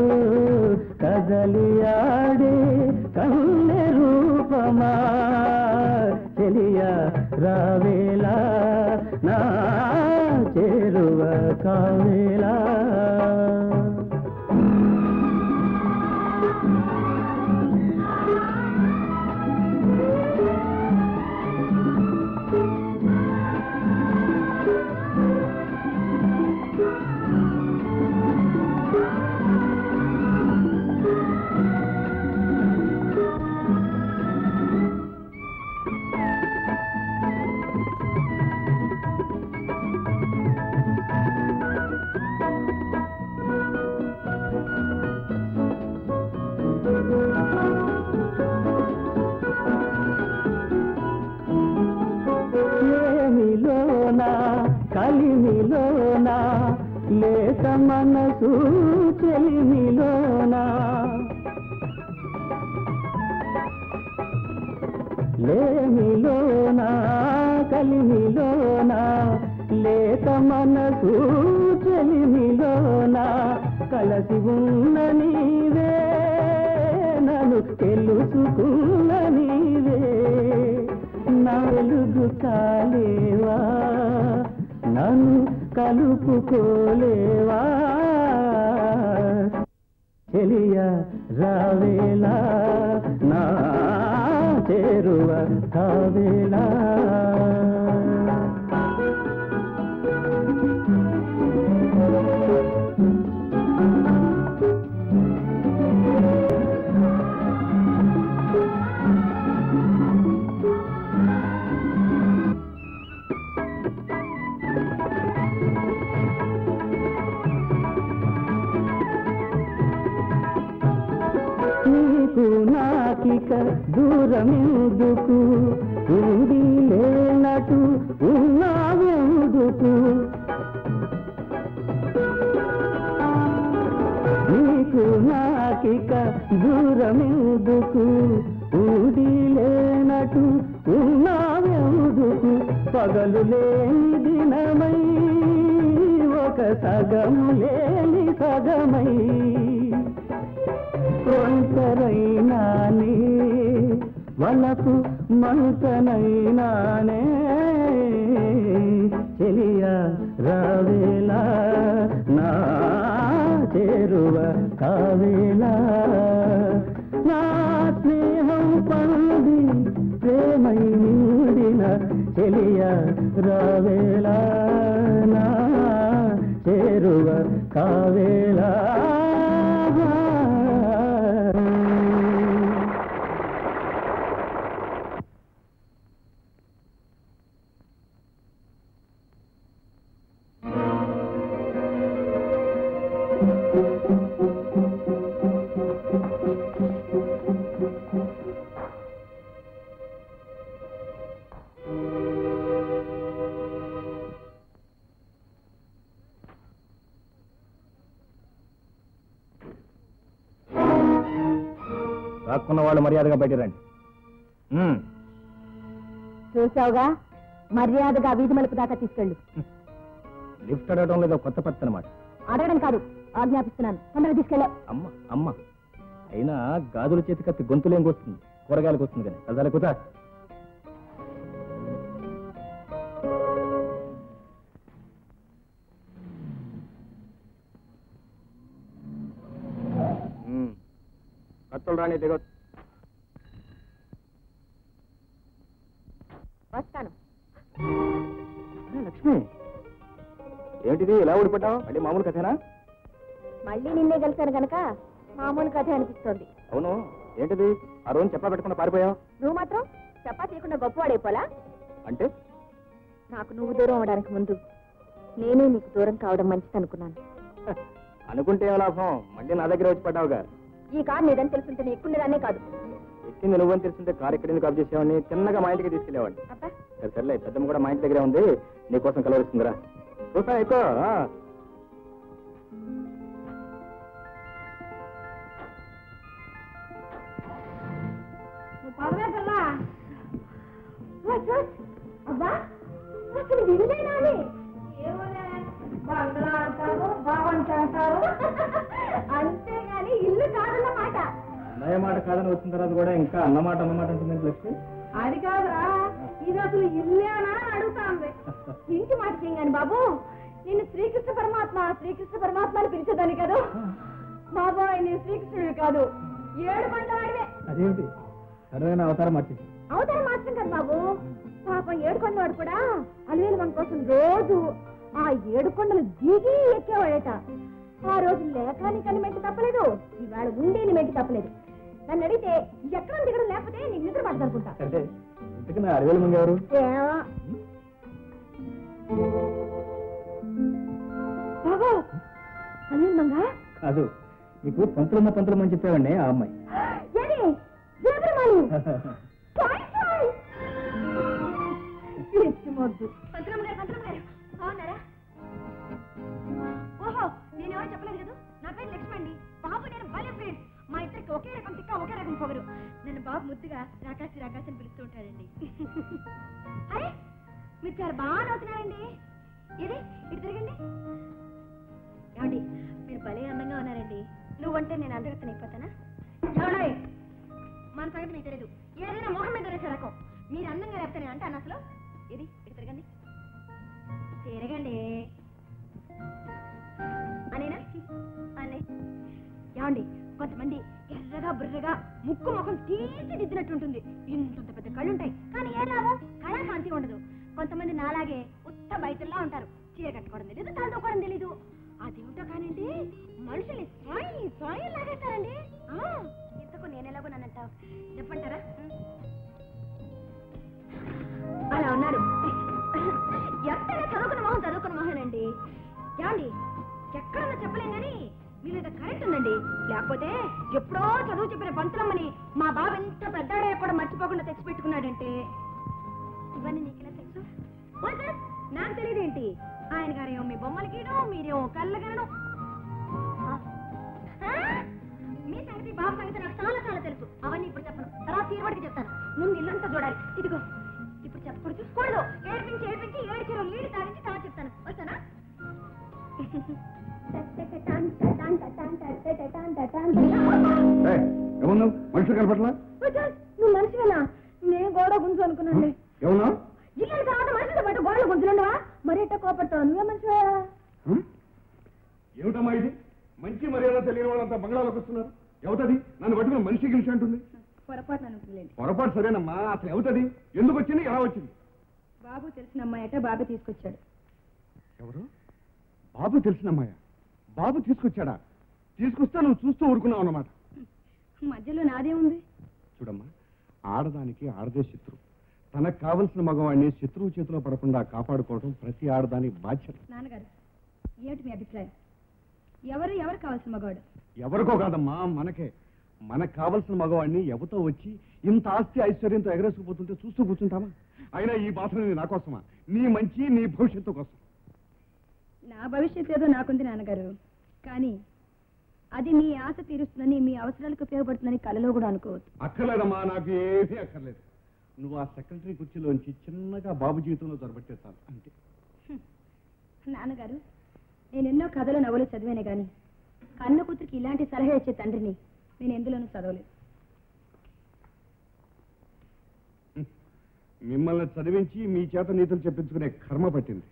కదలి ఆడే కన్నె రూపమా తెలియ రావేలా నా చేరువ కావేలా మనసు చెలిమిలోనా లేమిలోనా కలిమిలోనా లేత మనసు చెలిమిలోనా కలసి ఉన్న నీవే నన్ను తెలుసుకున్న నీవే నా వెలుగు కాలేవా నన్ను కలుపుకోలేవా చెలియ రావేలా నా చేరువ కావేలా నీకు నాకిక దూరమెందుకు ఉంది లేనటు ఉన్నావెందుకు నీకు నాకిక దూరమెందుకు ఉంది లేనటు ఉన్నావెందుకు పగలు లేని దినమై ఒక సగము లేని సగమై ఒంటరైనానే వలకు మంటనైనానే చెలియ రావేలా నా చేరువ కావేలా నా స్నేహం పండి ప్రేమై నిండిన చెలియ రావేలా నా చేరువ కావేలా రాక్కున్న వాళ్ళు మర్యాదగా బయట రండి ఉమ్, చూసావుగా మర్యాదగా వీధి మలుపు దాకా తీసుకెళ్ళు లిఫ్ట్ అడగడం లేదో కొత్త పద్ధతి అనమాట అడగడం కాదు ఆజ్ఞాపిస్తున్నాను తొందరగా తీసుకెళ్ళు అమ్మ అమ్మ అయినా గాజుల చేతి కత్తి గొంతులేం వస్తుంది కూరగాయలకు వస్తుంది కానీ అదాలి కుతా కత్తులు రాని దిగొచ్చు వస్తాను లక్ష్మి ఏంటిది ఇలా ఊడిపడ్డావు మళ్ళీ మామూలు కథేనా మళ్ళీ నిన్నే కలిశాను గనక మామూలు కథ అనిపిస్తోంది అవును ఏంటిది ఆ రోజు చెప్పా పెట్టకుండా పారిపోయావు నువ్వు మాత్రం చెప్పా చేయకుండా గొప్పవాడైపోలా అంటే నాకు నువ్వు దూరం అవడానికి ముందు నేనే నీకు దూరం కావడం మంచిది అనుకున్నాను అనుకుంటే ఏం లాభం మళ్ళీ నా దగ్గర వచ్చి పడ్డావుగా ఈ కారు నీదని తెలుసుంటే నీ ఎక్కుండేదాన్నే కాదు ఎక్కింది నువ్వని తెలిసింటే కారు ఎక్కడికి కాపు చేసేవాడిని చిన్నగా మా ఇంటికి తీసుకెళ్ళేవాడిని అబ్బా సరే సర్లే పెద్దమ్మ కూడా మా ఇంటి దగ్గరే ఉంది నీకోసం కలవరిస్తుందిరా చూసా ఎక్కువ అబ్బా అసలు విలువేనా అని? ఏమోలే, బంగ్లా అంటారు బావంట అంటారు అంతేగాని ఇల్లు కాదన్నమాట అన్నయ్య మాట కాదని వచ్చిన తర్వాత కూడా ఇంకా అన్నమాట అన్నమాట అంటుంది లక్ష్మి అది కాదురా ఇది అసలు ఇల్లేనా అని అడుగుతాంది ఇంటి మాట చెయ్యగాని బాబు నిన్ను శ్రీకృష్ణ పరమాత్మ శ్రీకృష్ణ పరమాత్మ అని పిలిచేదాన్ని కదా బాబాయ్ నేను శ్రీకృష్ణుడివి కాదు ఏడు పంట వాడివే అదేమిటి సరైన అవతారం మార్చేసి అవతారం మాత్రం కదా బాబు పాపం ఏడుకొండవాడు కూడా అలవేలు మన కోసం రోజు ఆ ఏడు కొండలు దిగి ఎక్కేవాడట ఆ రోజు లేకాని కని మెట్టి తప్పలేదు ఈవేళ ఉండేని మెట్టి తప్పలేదు నన్ను అడిగితే ఎక్కడ దిగడం లేకపోతే నీకు నిద్ర పడదనుకుంటా అంటే ఇంతకీ నా అరవేలు మంది ఎవరు బాబు అలవేలు మంగా కాదు నీకు పంతులమ్మ పంతులమ్మ అని చెప్పేవాడిని ఆ అమ్మాయి ఏది జగన్మాలు సాయ్ సాయ్ పిచ్చి మొద్దు పంతులమ్మ గారు పంతులమ్మ గారు బాగున్నారా ఓహో నేను పేరు చెప్పలేదు కదా నా పేరు లక్ష్మి అండి బాబు నేను భలే ఫ్రెండ్స్ మా ఇద్దరికి ఒకే రకం తిక్క ఒకే రకం పొగరు నన్ను బాబు ముద్దుగా రాకాసి రాకాసి అని పిలుస్తూ ఉంటాడండి అరే మీరు చాలా బాగా నవ్వుతున్నారండి ఇది ఇటు తిరగండి ఏమండి మీరు భలే అందంగా ఉన్నారండి నువ్వంటే నేను అందగత్తని అయిపోతానా ఎవడాయ్ మన సంగతి మీకు తెలియదు ఏదైనా మొహం మీద వేసే రకం మీరు అందంగా లేకపోతే నేను అంటాను అసలు ఇది ఇటు తిరగండి తిరగండి అనేనా అనే ఏమండి కొంతమంది ఎర్రగా బుర్రగా ముక్కు ముఖం తీర్చిదిద్దినట్టు ఉంటుంది ఇంత పెద్ద కళ్ళు ఉంటాయి కానీ ఏ లాభం కళాకాంతి ఉండదు కొంతమంది నాలాగే ఉత్త బయటల్లో ఉంటారు చీర కట్టుకోవడం తెలీదు తలదొక్కడం తెలీదు అదేమిటో కానండి మనుషుల్ని స్వాయి స్వాయి లాగేస్తారండి ఆ, ఇంతకు నేను ఎలాగో నన్నంటావు చెప్పంటారా అలా ఉన్నారు ఎక్కడ చదువుకున్న మొహం చదువుకున్న మొహం అండి ఏమండి ఎక్కడన్నా చెప్పలేం కానీ మీ మీద కరెంట్ ఉందండి లేకపోతే ఎప్పుడో చదువు చెప్పిన పంతులమ్మని మా బాబు ఎంత పెద్దాడే కూడా మర్చిపోకుండా తెచ్చి పెట్టుకున్నాడంటే ఇవన్నీ నీకెలా తెలుసు ఓ సార్ నాకు తెలియదేంటి ఆయన గారేమో మీ బొమ్మలు గీయడం మీరేమో కళ్ళ కనడం ఆ? ఆ? మీ సంగతి బాబు సంగతి నాకు చాలా చాలా తెలుసు అవన్నీ ఇప్పుడు చెప్పను తర్వాత తీరుబడికి చెప్తాను ముందు ఇల్లంతా చూడాలి ఇదిగో ఇప్పుడు చెప్పకూడదు కూడదు ఏడ్పించి ఏడ్పించి ఏడు చెరువు నీళ్ళు తాగించి తర్వాత చెప్తాను వస్తానా ఏమన్నావు మనుషులు కనపట్లా నువ్వు మనిషివేనా నేను గోడ గుంజు అనుకున్నాను ఏమన్నావు ఇల్లు తర్వాత మనిషితో పాటు గోడలు గుంజులుండవా మరి ఎట్ట కోపడతావు నువ్వే మనిషివా ఏమిటమ్మా ఇది మంచి మర్యాద తెలియని వాళ్ళంతా బంగ్లాలోకి వస్తున్నారు ఎవతది నన్ను పట్టుకుని మనిషి గెలిచి అంటుంది పొరపాటు అనుకునేది పొరపాటు సరేనమ్మా అసలు ఎవతది ఎందుకు వచ్చింది ఎలా వచ్చింది బాబు తెలిసిన అమ్మాయి అట బాబు తీసుకొచ్చాడు ఎవరు బాబు తెలిసిన అమ్మాయ బాబు తీసుకొచ్చాడా తీసుకొస్తే నువ్వు చూస్తూ ఊరుకున్నావు అన్నమాట మధ్యలో నాదే ఉంది చూడమ్మా ఆడదానికి ఆడదే శత్రువు తనకు కావలసిన మగవాడిని శత్రువు చేతిలో పడకుండా కాపాడుకోవడం ప్రతి ఆడదాని బాధ్యత నాన్నగారు ఏమిటి మీ అభిప్రాయం ఎవరు ఎవరు కావాల్సిన మగవాడు ఎవరికో కాదమ్మా మనకే మనకు కావలసిన మగవాడిని ఎవతో వచ్చి ఇంత ఆస్తి ఐశ్వర్యంతో ఎగరేసుకుపోతుంటే చూస్తూ కూర్చుంటామా అయినా ఈ బాధని నా కోసమా నీ మంచి నీ భవిష్యత్తు కోసం నా భవిష్యత్తు ఏదో నాకుంది నాన్నగారు కానీ అది మీ ఆశ తీరుస్తుందని మీ అవసరాలకు ఉపయోగపడుతుందని కలలో కూడా అనుకోవద్దు అక్కర్లేదమ్మా నాకు ఏమీ అక్కర్లేదు నువ్వు ఆ సెక్రటరీ కుర్చీలోంచి చిన్నగా బాబు జీవితంలో జరబట్టే చాలు అంతే నాన్నగారు నేను ఎన్నో కథలు నవలు చదివానే గాని కన్న కూతురికి ఇలాంటి సలహా ఇచ్చే తండ్రిని నేను ఎందులోనూ చదవలేదు మిమ్మల్ని చదివించి మీ చేత నీతులు చెప్పించుకునే కర్మ పట్టింది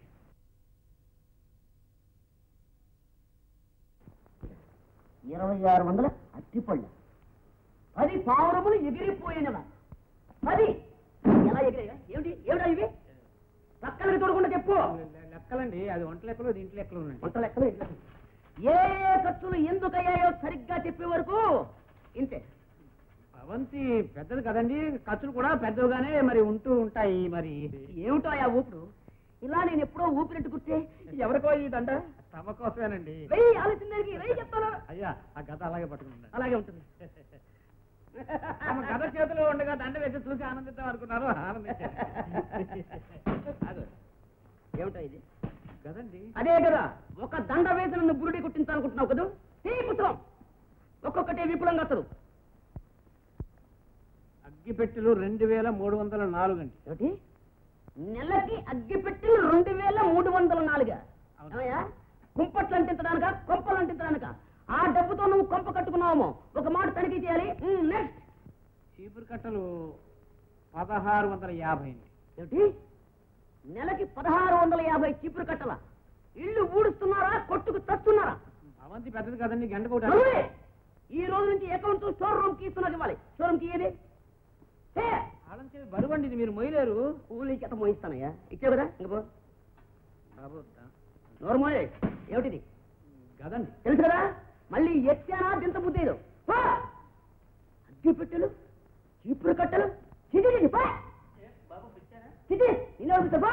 ఇరవై ఆరు వందల అట్టిపళ్ళు పది పావురములు ఎగిరిపోయినవా పది ఎలా ఎగిరాయా ఏమిటి ఏమిటా ఇవి పక్కనకి చూడకుండా చెప్పు లెక్కలండి అది వంట లెక్కలు దీంట్లో లెక్కలు ఉన్నాయి వంట లెక్కలు ఇట్లా. ఏ ఏ ఖర్చులు ఎందుకయ్యాయో సరిగ్గా చెప్పే వరకు ఇంతే అవంతి పెద్దది కదండి ఖర్చులు కూడా పెద్దవిగానే మరి ఉంటూ ఉంటాయి మరి ఏమిటో ఆ ఊపుడు ఇలా నేను ఎప్పుడో ఊపినట్టు గుర్తే ఎవరికో ఈ దండ తమ కోసమేనండి వెయ్యి ఆలోచన దానికి వెయ్యి చెప్తాను అయ్యా ఆ గత అలాగే పట్టుకుంటా అలాగే ఉంటుంది తమ గత చేతిలో ఉండగా దండ వేసి చూసి ఆనందిద్దాం అనుకున్నారు ఆనందించారు అదే ఏమిటో ఇది కదండి అదే కదా ఒక దండ వేసి నన్ను బురుడి కుట్టించాలనుకుంటున్నావు కదా తీ పుస్తకం ఒక్కొక్కటే విపులంగా చదువు అగ్గిపెట్టెలు రెండు వేల మూడు వందల నాలుగు అండి ఏమిటి నెలకి అగ్గిపెట్టెలు రెండు వేల మూడు వందల నాలుగా ఏమయ్యా? కుంపట్లు అంటించడానిక కొంపలు అంటించడానిక ఆ డబ్బుతో నువ్వు కొంప కట్టుకున్నావేమో ఒక మాట తనిఖీ చేయాలి నెక్స్ట్ చీపురు కట్టలు పదహారు వందల యాభై అండి ఏమిటి నెలకి పదహారు వందల యాభై చీపురు కట్టల ఇల్లు ఊడుస్తున్నారా కొట్టుకు తస్తున్నారా అవంతి పెద్దది కదండి గంట కూడా నవ్వే! ఈ రోజు నుంచి అకౌంట్ స్టోర్ రూమ్ కి ఇస్తున్నది ఇవ్వాలి స్టోర్ రూమ్ కి ఏది ఏ! ఆడం చేసి బరువండి ఇది మీరు మొయ్యలేరు కూలీ చేత మోయిస్తానయ్యా ఇచ్చావు కదా ఇంక పో. బాబు నోరు మోయ్ ఏమిటిది కదండి తెలుసు కదా మళ్ళీ ఎత్తానా దింత బుద్ధేదు పో! అగ్గి పెట్టెలు చీపురు కట్టలు చిటి పో చిటి నిన్న పో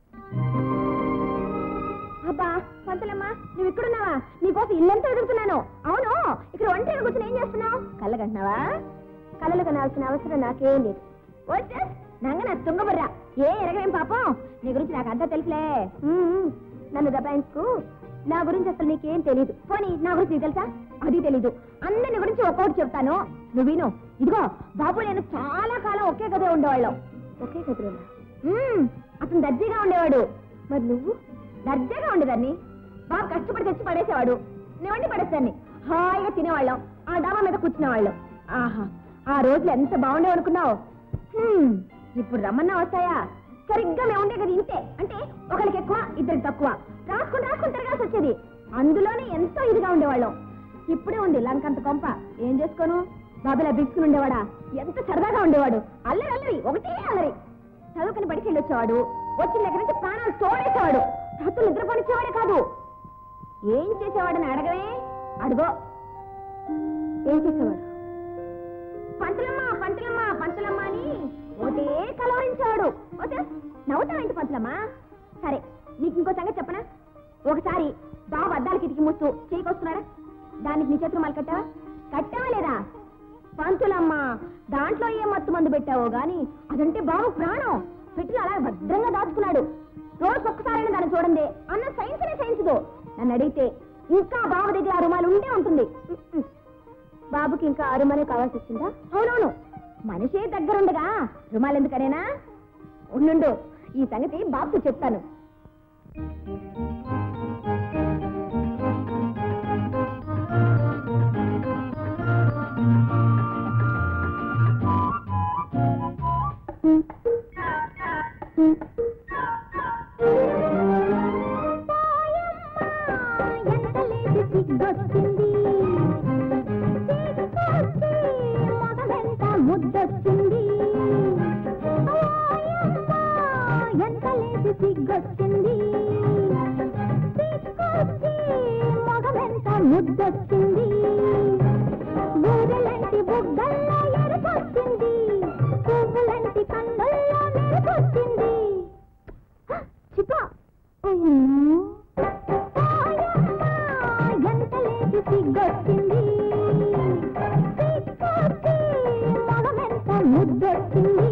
అబ్బా పంతులమ్మా నువ్వు ఇక్కడున్నావా నీకోసం ఇల్లంతా ఎదుగుతున్నాను అవును ఇక్కడ ఒంటరిగా కూర్చొని ఏం చేస్తున్నావు కళ్ళగంటున్నావా కళ్ళలు కనాల్సిన అవసరం నాకేం లేదు వచ్చే నంగ నా తుంగబుర్ర ఏ ఎరగలేం పాపం నీ గురించి నాకు అంతా తెలుసులే ఉమ్, నన్ను దబాయించుకు నా గురించి అసలు నీకేం తెలీదు పోనీ నా గురించి నీకు తెలుసా అది తెలీదు అందరి గురించి ఒక్కొక్కటి చెప్తాను నువ్వు విను ఇదిగో బాబు నేను చాలా కాలం ఒకే గదే ఉండేవాళ్ళం ఒకే గదిలో అతను దర్జీగా ఉండేవాడు మరి నువ్వు దర్జాగా ఉండేదాన్ని బాబు కష్టపడి తెచ్చి పడేసేవాడు నేను వండి పడేస్తాన్ని హాయిగా తినేవాళ్ళం ఆ డాబా మీద కూర్చునేవాళ్ళం ఆహా ఆ రోజులు ఎంత బాగుండేవి అనుకున్నావు హ్మ్, ఇప్పుడు రమ్మన్నా వస్తాయా సరిగ్గా మేము ఉండే కదా ఇంతే అంటే ఒకరికి ఎక్కువ ఇద్దరికి తక్కువ రాసుకుని రాసుకుని తిరగాల్సి వచ్చేది అందులోనే ఎంతో ఇదిగా ఉండేవాళ్ళం ఇప్పుడే ఉంది లంకంత కొంప ఏం చేసుకోను బాబులా బిగుసుకుని ఉండేవాడా ఎంత సరదాగా ఉండేవాడు అల్లరి అల్లరి ఒకటే అల్లరి చదువుకుని బడికి వెళ్ళొచ్చేవాడు వచ్చిన దగ్గర నుంచి ప్రాణాలు తోడేసేవాడు రాత్రులు నిద్రపోనిచ్చేవాడే కాదు ఏం చేసేవాడని అడగవే అడుగో ఏం చేసేవాడు పంతులమ్మ పంతులమ్మ పంతులమ్మ అని ఒకటే కలవరించాడు ఓకే నవ్వుతావేంటి పంతులమ్మ సరే నీకు ఇంకో సంగతి చెప్పనా ఒకసారి బాబు అద్దాల కిటికీ మూస్తూ చేయకొస్తున్నాడా దానికి నీ చేతులు మళ్ళీ కట్టావా కట్టావా లేదా పంతులమ్మ దాంట్లో ఏ మత్తు మందు పెట్టావో గాని అదంటే బాబు ప్రాణం పెట్టిన అలా భద్రంగా దాచుకున్నాడు రోజు ఒక్కసారైనా దాన్ని చూడండి అన్న సైన్స్ అనే సైన్స్ నన్ను అడిగితే ఇంకా బాబు దగ్గర ఆ రుమాలు ఉండే ఉంటుంది ఉమ్, ఉమ్. బాబుకి ఇంకా అరుమనే కావాల్సి వచ్చిందా అవునవును మనిషే దగ్గరుండగా రుమాలు ఎందుకనేనా ఉండు ఈ సంగతి బాబుకు చెప్తాను ఎంత లేదు సిగ్గొచ్చింది మగమెంత ముద్దొచ్చింది ఎంత లేదు సిగ్గొచ్చింది సిగ్గొచ్చి మగమెంత ముద్దొచ్చింది ఊరలంటి బుగ్గల్లో ఎరుపొచ్చింది పువ్వులంటి కన్నుల్లో మెరుపొచ్చింది చిప్ప ఎంత లేదు సిగ్గొచ్చింది సిగ్గొచ్చి మగమెంత ముద్దొచ్చింది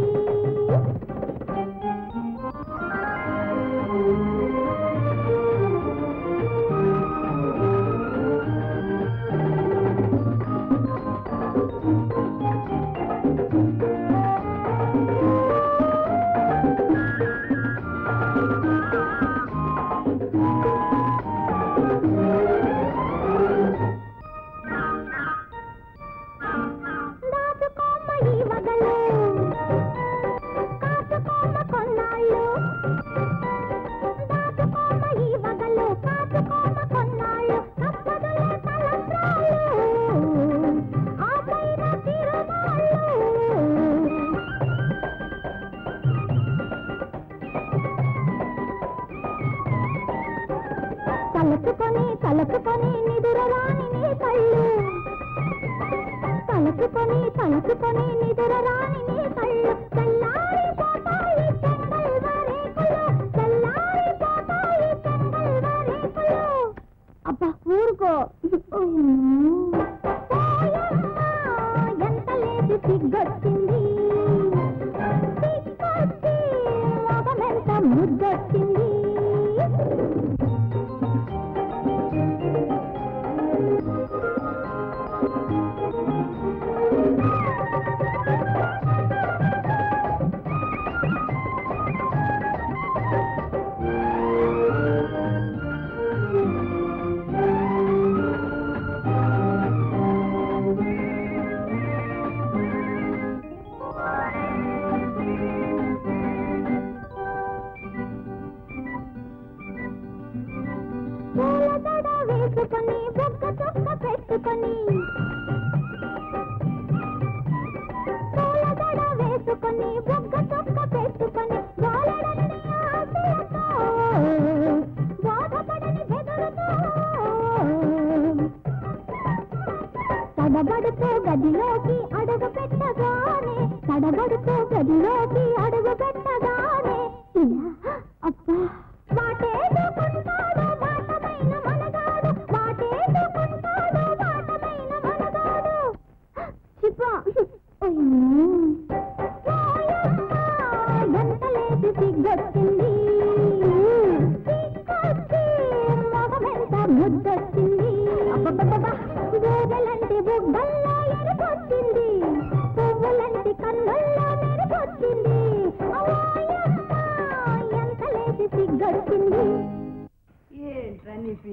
దాచుకోమ్మ ఈ వగలు కాచుకోమ్మ కొన్నాళ్ళు దాచుకోమ్మ ఈ వగలు కాచుకోమ్మ కొన్నాళ్ళు తప్పదులే తలంబ్రాలు ఆ పైన తిరునాళ్ళు తలచుకొని తలచుకొని నిదుర రాని నీ కళ్ళు తలచుకొని తలచుకొని నిదుర రాని నీ కళ్ళు తెల్లారిపోతాయి చెంగల్ వరేకులు తెల్లారిపోతాయి చెంగల్ వరేకులు అబ్బా ఊరుకో ఎంత లేదు సిగ్గొచ్చింది సిగ్గొచ్చి మగమెంత ముద్దొచ్చింది పూలదడ వేసుకొని బొగ్గ చొక్క పెట్టుకొని పూలదడ వేసుకొని బొగ్గ చొక్క పెట్టుకొని బాలడని ఆశలతో బాధపడని బెదరుతో తడబడుతూ గదిలోకి అడుగు పెట్టగానే తడబడుతూ గదిలోకి అడుగు పెట్టగానే ఇలా అబ్బా వాటేసుకుంటాడు బాటమైన మనగాడు వాటేసుకుంటాడు బాటమైన మనగాడు చిప్ప ఎంత లేదు సిగ్గొచ్చింది సిగ్గొచ్చి మగమెంత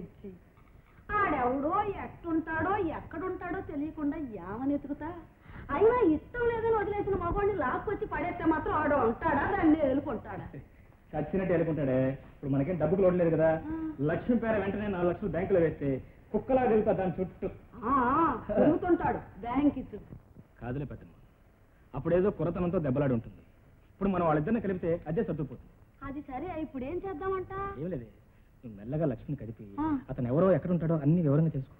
ఇచ్చి ఆడెవడో ఎట్టుంటాడో ఎక్కడుంటాడో తెలియకుండా ఏమని ఎతుకుతా అయినా ఇష్టం లేదని వదిలేసిన మగవాడిని లాక్కొచ్చి పడేస్తే మాత్రం ఆడు ఉంటాడా దాన్ని ఎదుర్కొంటాడా చచ్చినట్టు వెళ్ళుకుంటాడే ఇప్పుడు మనకేం డబ్బుకు లోటు లేదు కదా లక్ష్మి పేర వెంటనే నాలుగు లక్షలు బ్యాంకులో వేస్తే కుక్కలా తిరుగుతా దాని చుట్టూ ఆ, తిరుగుతుంటాడు బ్యాంక్ ఇచ్చు కాదులే పెద్దమ్మ అప్పుడేదో కురతనంతో దెబ్బలాడి ఉంటుంది ఇప్పుడు మనం వాళ్ళిద్దరిని కలిపితే అదే సర్దుకుపోతుంది అది సరే ఇప్పుడు ఏం చేద్దామంట ఏం లేదే నువ్వు మెల్లగా లక్ష్మిని కదిపి ఆ. అతను ఎవరో ఎక్కడ ఉంటాడో అన్ని వివరంగా తెలుసుకో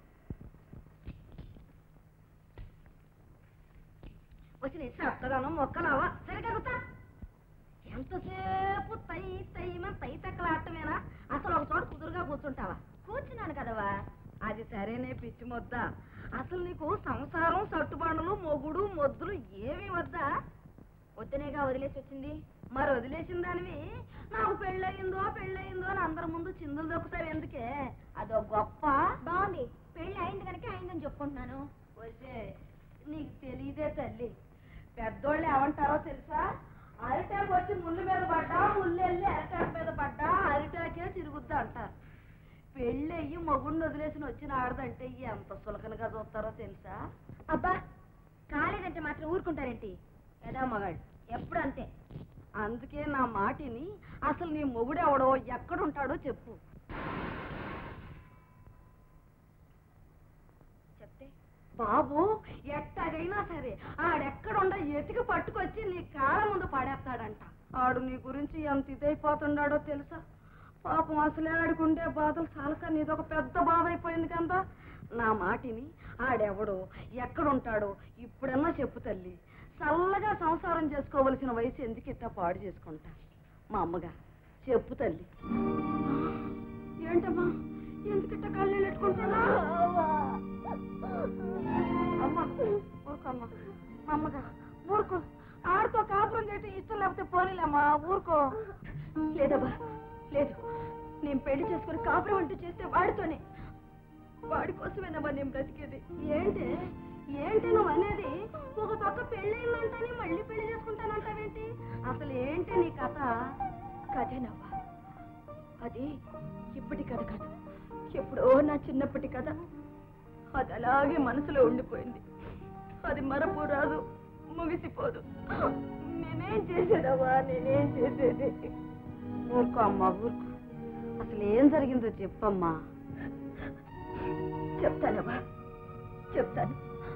వచ్చిన చెత్తగాను మొక్కలావా సరికగుతా ఎంతసేపు తై తయ్యమని తై తక్కలాడటమేనా అసలు ఒక చోట కుదురుగా కూర్చుంటావా కూర్చున్నాను కదవా అది సరేనే పిచ్చి మొద్ద అసలు నీకు సంసారం సట్టుబాండలు మొగుడు మొద్దులు ఏమీ వద్దా వద్దనేగా వదిలేసి వచ్చింది మరి వదిలేసిన దానివి నాకు పెళ్ళయిందో పెళ్ళయిందో అని అందరి ముందు చిందులు దొక్కుతావు ఎందుకే అదో గొప్ప బాగుంది పెళ్లి అయింది కనుక అయిందని చెప్పుకుంటున్నాను వచ్చే నీకు తెలియదే తల్లి పెద్దోళ్ళు ఏమంటారో తెలుసా అరిటాకు వచ్చి ముళ్ళు మీద పడ్డా ముళ్ళు వెళ్ళి అరిటాకు మీద పడ్డా అరిటాకే తిరుగుద్ది అంటారు పెళ్ళి అయ్యి మొగుడిని వదిలేసిన వచ్చిన ఆడదంటే ఎంత సులకనగా చూస్తారో తెలుసా అబ్బా కాలేదంటే మాత్రం ఊరుకుంటారేంటి ఎడా మగాడు ఎప్పుడు అంతే అందుకే నా మాటిని అసలు నీ మొగుడెవడో ఎక్కడుంటాడో చెప్పు చెప్తే బాబు ఎట్టగైనా సరే ఆడెక్కడుండ ఎతికి పట్టుకొచ్చి నీ కాళ్ళ ముందు పడేస్తాడంట ఆడు నీ గురించి ఎంత ఇదైపోతున్నాడో తెలుసా పాపం అసలే ఆడుకుంటే బాధలు చాలక నీదొక పెద్ద బాధ అయిపోయింది కదా నా మాటిని ఆడెవడో ఎక్కడుంటాడో ఇప్పుడన్నా చెప్పు తల్లి చల్లగా సంసారం చేసుకోవలసిన వయసు ఎందుకు ఇట్టా పాడు చేసుకుంటా మా అమ్మగా చెప్పు తల్లి ఏంటమ్మా ఎందుకిట్ట కళ్ళు నెట్టుకుంటున్నా అమ్మ ఊరుకోమ్మా అమ్మగా ఊరుకో ఆడితో కాపురం చేయటం ఇష్టం లేకపోతే పోనీలేమ్మా ఊరుకో లేదబ్బా లేదు నేను పెళ్లి చేసుకుని కాపురం అంటూ చేస్తే వాడితోనే వాడి కోసమేనమ్మా నేను బ్రతికేది ఏంటి ఏంటి నువ్వు అనేది ఒక పక్క పెళ్ళయిందంటని మళ్ళీ పెళ్లి చేసుకుంటానంటావేంటి అసలు ఏంటి నీ కథ కథేనవ్వా అది ఇప్పటి కథ కాదు ఎప్పుడో నా చిన్నప్పటి కథ అది అలాగే మనసులో ఉండిపోయింది అది మరపు రాదు ముగిసిపోదు నేనేం చేసేదవ్వా నేనేం చేసేది ఊరుకో అమ్మా ఊరుకో అసలు ఏం జరిగిందో చెప్పమ్మా చెప్తానమ్మా చెప్తాను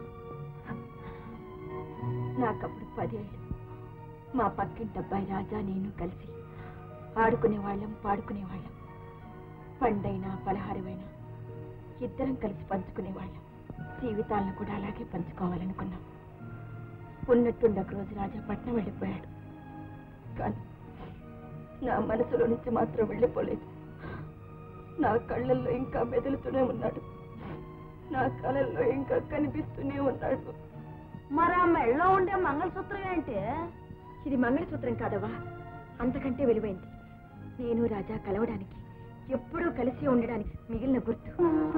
నాకప్పుడు పదేళ్ళు మా పక్కింటి అబ్బాయి రాజా నేను కలిసి ఆడుకునే వాళ్ళం పాడుకునే వాళ్ళం పండైనా పలహారమైనా ఇద్దరం కలిసి పంచుకునే వాళ్ళం జీవితాలను కూడా అలాగే పంచుకోవాలనుకున్నాం ఉన్నట్టుండి ఒక రోజు రాజా పట్నం వెళ్ళిపోయాడు కానీ నా మనసులో నుంచి మాత్రం వెళ్ళిపోలేదు నా కళ్ళల్లో ఇంకా మెదులుతూనే ఉన్నాడు నా కళల్లో ఇంకా కనిపిస్తూనే ఉన్నాడు మరి ఆ మెళ్ళలో ఉండే మంగళసూత్రం ఏంటి ఇది మంగళసూత్రం కాదవా అంతకంటే విలువైంది నేను రాజా కలవడానికి ఎప్పుడూ కలిసి ఉండడానికి మిగిలిన గుర్తు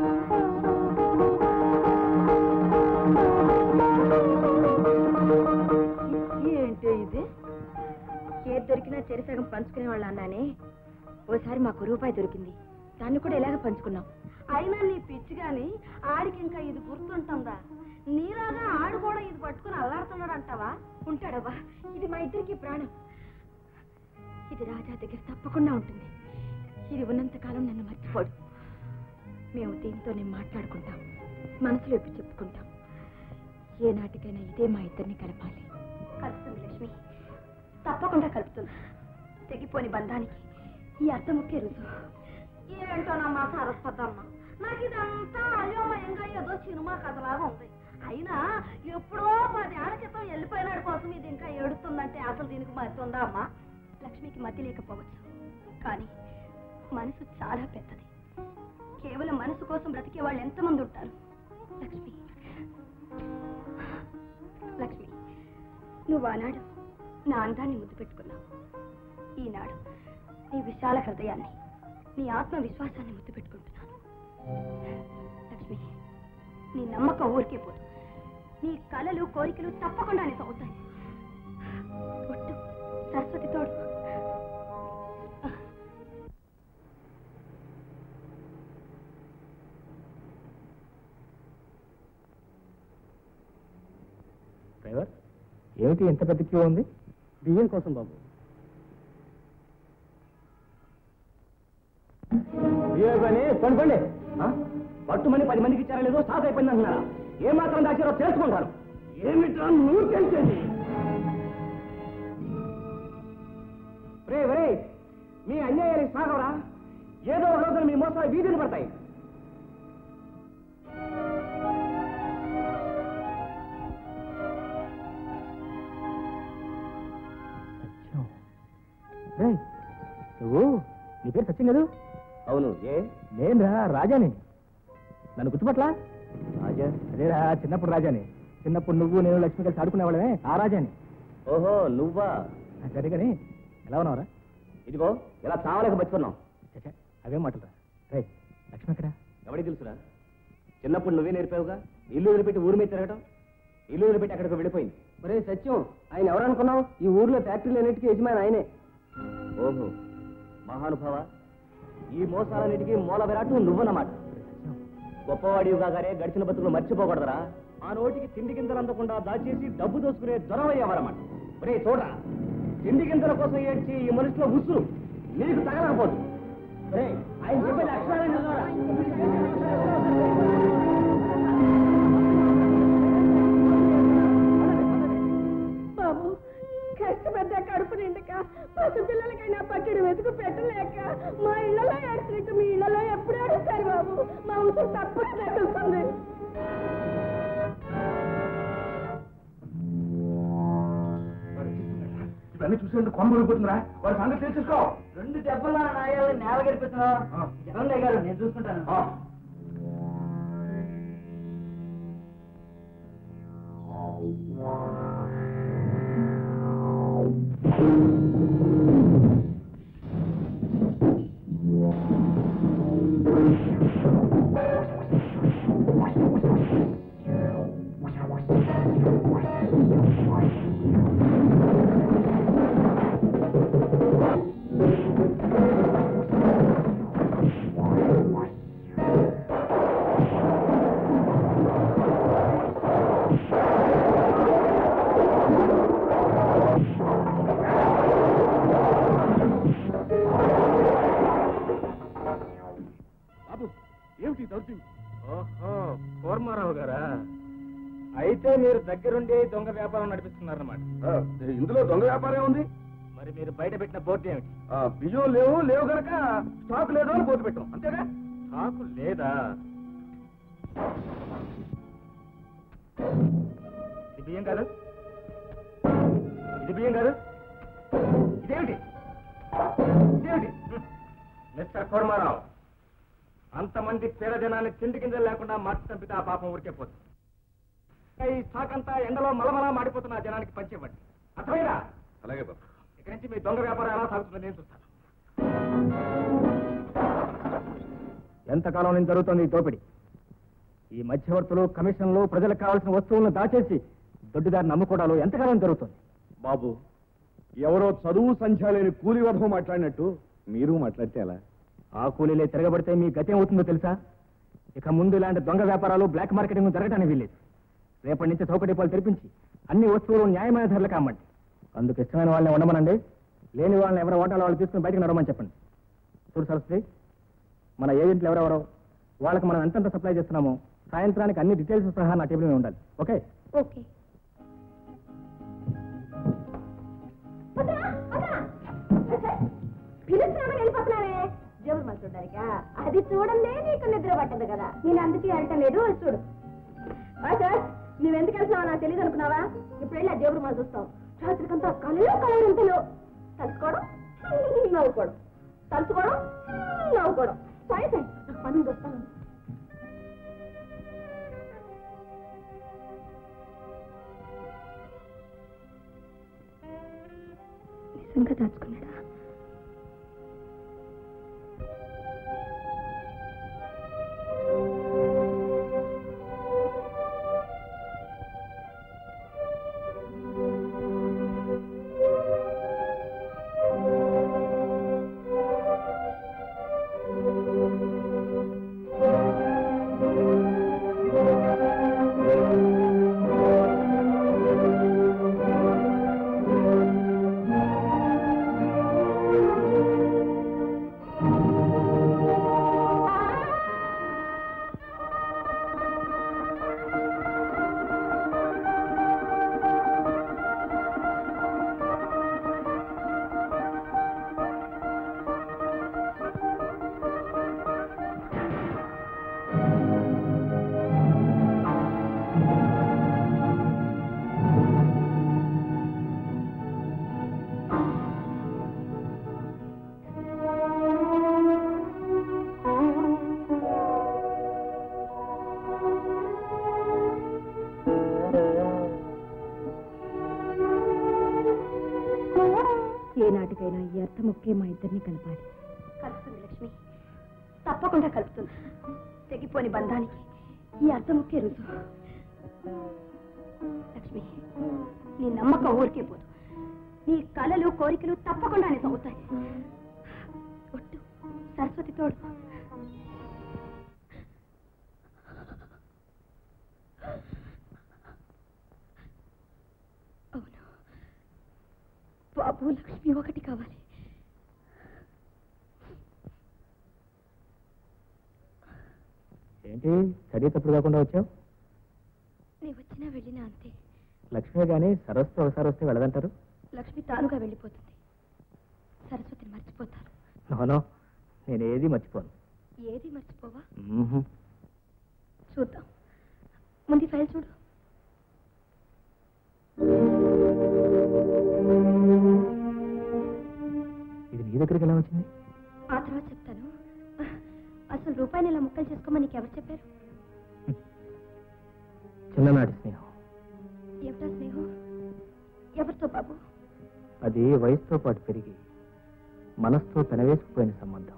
ఏంటి ఇది ఏది దొరికినా చెరిసగం పంచుకునే వాళ్ళు అన్నానే ఓసారి మాకు రూపాయి దొరికింది దాన్ని కూడా ఇలాగ పంచుకున్నాం అయినా నీ పిచ్చి గాని ఆడికి ఇంకా ఇది గుర్తుంటుందా నీలాగా ఆడు కూడా ఇది పట్టుకుని అల్లాడుతున్నాడు అంటావా ఉంటాడవ్వా ఇది మా ఇద్దరికి ప్రాణం ఇది రాజా దగ్గర తప్పకుండా ఉంటుంది ఇది ఉన్నంతకాలం నన్ను మర్చిపోడు మేము దీంతోనే మాట్లాడుకుంటాం మనసులో ఇప్పి చెప్పుకుంటాం ఏ నాటికైనా ఇదే మా ఇద్దరిని కలపాలి కలుస్తుంది లక్ష్మి తప్పకుండా కలుపుతుంది తెగిపోని బంధానికి ఈ అర్థముఖ్య రుజువు ఏంటోనమ్మా సరస్వతమ్మ నాకు ఇదంతా అయోమయంగా ఏదో సినిమా కథలాగా ఉంది అయినా ఎప్పుడో పదేళ్ల క్రితం వెళ్ళిపోయినాడు కోసం ఇది ఇంకా ఏడుతుందంటే అసలు దీనికి మతి ఉందా అమ్మా లక్ష్మికి మతి లేకపోవచ్చు కానీ మనసు చాలా పెద్దది కేవలం మనసు కోసం బ్రతికే వాళ్ళు ఎంతమంది ఉంటారు లక్ష్మి లక్ష్మి నువ్వు ఆనాడు నా అందాన్ని ముద్దు పెట్టుకున్నావు ఈనాడు నీ విశాల హృదయాన్ని నీ ఆత్మవిశ్వాసాన్ని ముద్దు పెట్టుకుంటున్నాను లక్ష్మి నీ నమ్మకం ఊరికే పోదు నీ కలలు కోరికలు తప్పకుండా నీకు అవుతాయి ఒట్టు సరస్వతి తోడు ఏమిటి ఎంత పెద్ద క్యూ ఉంది బియ్యం కోసం బాబు కానీ పండి పండి పట్టుమని పది మందికి ఇచ్చారా లేదో స్టాక్ అయిపోయింది అంటున్నారా ఏ మాత్రం దాచారో తెలుసుకుంటాను ఏమిట్రా నువ్వు తెలిసేది రే రే మీ అన్యాయానికి సాగవరా ఏదో ఒక రోజున మీ మోసాలు వీధులు పడతాయి నువ్వు నీ పేరు సత్యం కదా అవును ఏ నేనురా రాజాని నన్ను గుర్తుపట్లా రాజా అదేరా చిన్నప్పుడు రాజాని చిన్నప్పుడు నువ్వు నేను లక్ష్మి కలిసి ఆడుకునేవాళ్ళమే ఆ రాజాని ఓహో నువ్వా సరే కానీ ఎలా ఉన్నావురా ఇదిగో ఇలా చావలేక బతుకున్నాం అవేం మాటలురా రే లక్ష్మి ఎక్కడా ఎవరికి తెలుసురా చిన్నప్పుడు నువ్వే నేర్పావుగా ఇల్లు వదిలిపెట్టి ఊరి మీద తిరగటం ఇల్లు వదిలిపెట్టి అక్కడికి వెళ్ళిపోయింది ఒరే సత్యం ఆయన ఎవరనుకున్నావు ఈ ఊర్లో ఫ్యాక్టరీలన్నిటికీ యజమాని ఆయనే ఓహో మహానుభావ ఈ మోసాలన్నిటికీ మూల విరాటు నువ్వన్నమాట గొప్పవాడివి కాగానే గడిచిన బతుకులు మర్చిపోకూడదురా ఆ నోటికి తిండి గింజలు అందకుండా దాచేసి డబ్బు దోసుకునే దొరవయ్యేవారన్నమాట ఒరే చూడరా తిండి గింజల కోసం ఏడ్చి ఈ మనిషిలో ఉసురు నీకు తగలకపోదు ఒరే ఆయన చెప్పేది అక్షరాలే నిజమరా? బాబు కష్టపడ్డ కడుపు నిండక పసు పిల్లలకైనా పట్టడి వెతుకు పెట్టలేక మా ఇళ్లలో ఏడ్చినట్టు మీ ఇళ్లలో ఎప్పుడు ఏడుస్తారు బాబు మా ఉసురు తప్పక తగ్గుతుంది ఇవన్నీ చూసేందుకు కొమ్మ వెళ్ళిపోతుందిరా వాడి సంగతి తెలుసుకో రెండు దెబ్బల నాయాలని నేల గడిపిస్తున్నావు జగన్ గారు నేను చూసుకుంటాను బాబు ఏమిటి దౌర్జన్యం ఓహో కోర్మారావు గారా అయితే మీరు దగ్గరుండి దొంగ వ్యాపారం నడిపిస్తున్నారన్నమాట ఆ, ఇందులో దొంగ వ్యాపారం ఉంది మరి మీరు బయట పెట్టిన బోర్డు ఏమిటి ఆ, బియ్యం లేవు లేవు గనక స్టాక్ లేదు అని పోతు పెట్టాం అంతేగా నాకు లేదా ఇది బియ్యం కాదు ఇది బియ్యం కాదు ఇదేమిటి ఇదేమిటి మిస్టర్ కోర్మారావు అంతమంది పేద జనాన్ని తిండి కింద లేకుండా మార్చి చంపితే ఆ పాపం ఊరికే పోతుంది ఈ స్టాక్ అంతా ఎండలో మలమలా మాడిపోతున్న ఆ జనానికి పంచివ్వండి అర్థమైనా అలాగే బాబు ఇక్కడి నుంచి మీ దొంగ వ్యాపారం ఎలా సాగుతుందో నేను చూస్తాను ఎంతకాలం నుంచి జరుగుతోంది ఈ దోపిడీ ఈ మధ్యవర్తులు కమిషన్లు ప్రజలకు కావాల్సిన వస్తువులను దాచేసి దొడ్డిదారిని నమ్ముకోవడాలు ఎంతకాలం జరుగుతుంది బాబు ఎవరో చదువు సంఖ్య లేని కూలి వర్గం మాట్లాడినట్టు మీరు మాట్లాడితే ఎలా ఆ కూలీలే తిరగబడితే మీ గతి ఏమవుతుందో తెలుసా ఇక ముందు ఇలాంటి దొంగ వ్యాపారాలు బ్లాక్ మార్కెటింగ్ జరగడానికి వీల్లేదు రేపటి నుంచి చౌక డిపోలు తెరిపించి అన్ని వస్తువులు న్యాయమైన ధరలకు అమ్మండి అందుకు ఇష్టమైన వాళ్ళని ఉండమనండి లేని వాళ్ళని ఎవరి ఓటాలు వాళ్ళు తీసుకుని బయటకు నడవమని చెప్పండి చూడు సరస్వతి మన ఏజెంట్లు ఎవరెవరో వాళ్ళకి మనం ఎంతెంత సప్లై చేస్తున్నామో సాయంత్రానికి అన్ని డీటెయిల్స్ సహా నా టేబుల్ మీద ఉండాలి ఓకే ఓకే పిలుస్తున్నామని వెళ్ళిపోతున్నావే జోబులు మన చూడడానికా అది చూడండి నీకు నిద్ర పట్టదు కదా నేను అందుకే వెళ్ళటం లేదు అది చూడు సార్ నువ్వెందుకు వెళ్తున్నావా నాకు తెలియదు అనుకున్నావా ఇప్పుడు వెళ్ళి ఆ జేబులు మనం చూస్తావు రాత్రికంతా కళ్ళు కలవరింతలు తలుచుకోవడం నవ్వుకోవడం తలుచుకోవడం నవ్వుకోవడం సరే సరే నాకు పని ఉంది, వస్తాను నిజంగా దాచుకున్నాడా ఆ ఏనాటికైనా ఈ అర్థముక్కే మా ఇద్దరిని కలపాలి కలుపుతుంది లక్ష్మి తప్పకుండా కలుపుతుంది తెగిపోని బంధానికి ఈ అర్థముక్కే రుజువు లక్ష్మి నీ నమ్మకం ఊరికే పోదు నీ కలలు కోరికలు తప్పకుండా నిజం అవుతాయి ఒట్టు సరస్వతి తోడు అవును బాబు లక్ష్మి ఒకటి కావాలి ఏంటి స్టడీ తప్పుడు కాకుండా వచ్చావు నీ వచ్చినా వెళ్ళినా అంతే లక్ష్మి కానీ సరస్సు ఒకసారి వస్తే వెళ్ళదంటారు లక్ష్మి తానుగా వెళ్ళిపోతుంది సరస్వతిని మర్చిపోతారు నోనో నేను ఏది మర్చిపోను ఏది మర్చిపోవా మ్మ్హ్. చూద్దాం ముందు ఈ ఫైల్ చూడు ఇది నీ దగ్గరికి ఎలా వచ్చింది ఆ తర్వాత చెప్తాను అసలు రూపాయిని ఇలా ముక్కలు చేసుకోమని నీకు ఎవరు చెప్పారు చిన్ననాటి స్నేహం ఏమిటా స్నేహం ఎవరితో బాబు అది వయసుతో పాటు పెరిగి మనసుతో పెనవేసుకుపోయిన సంబంధం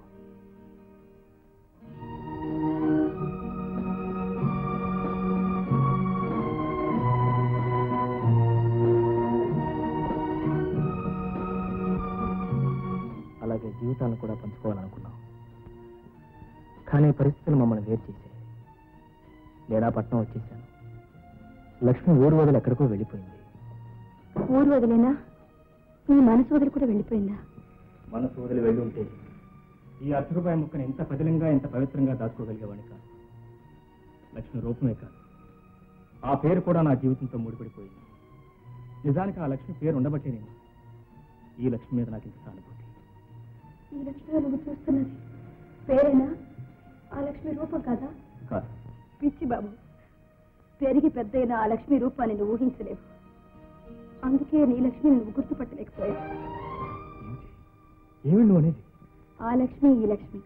అలాగే జీవితాలను కూడా పంచుకోవాలనుకున్నాం కానీ పరిస్థితులు మమ్మల్ని వేరు చేశాయి నేను ఆ పట్నం వచ్చేసాను లక్ష్మి ఊరు వదిలి ఎక్కడికో వెళ్ళిపోయింది ఊరు వదిలేనా నీ మనసు వదిలి కూడా వెళ్ళిపోయిందా మనసు వదిలి వెళ్ళి ఉంటే ఈ అర్ధ రూపాయి ముక్కను ఎంత పదిలంగా ఎంత పవిత్రంగా దాచుకోగలిగేవాడిని కాదు లక్ష్మి రూపమే కాదు ఆ పేరు కూడా నా జీవితంతో ముడిపడిపోయింది నిజానికి ఆ లక్ష్మి పేరు ఉండబట్టే నేను ఈ లక్ష్మి మీద నాకు ఇంత సానుభూతి ఈ లక్ష్మి నువ్వు చూస్తున్నది పేరేనా ఆ లక్ష్మి రూపం కాదా కాదు పిచ్చి బాబు పెరిగి పెద్దయిన ఆ లక్ష్మి రూపాన్ని నువ్వు ఊహించలేవు అందుకే నీ లక్ష్మిని నువ్వు గుర్తుపట్టలేకపోయావు ఏమి నువ్వు అనేది ఆ లక్ష్మి ఈ లక్ష్మి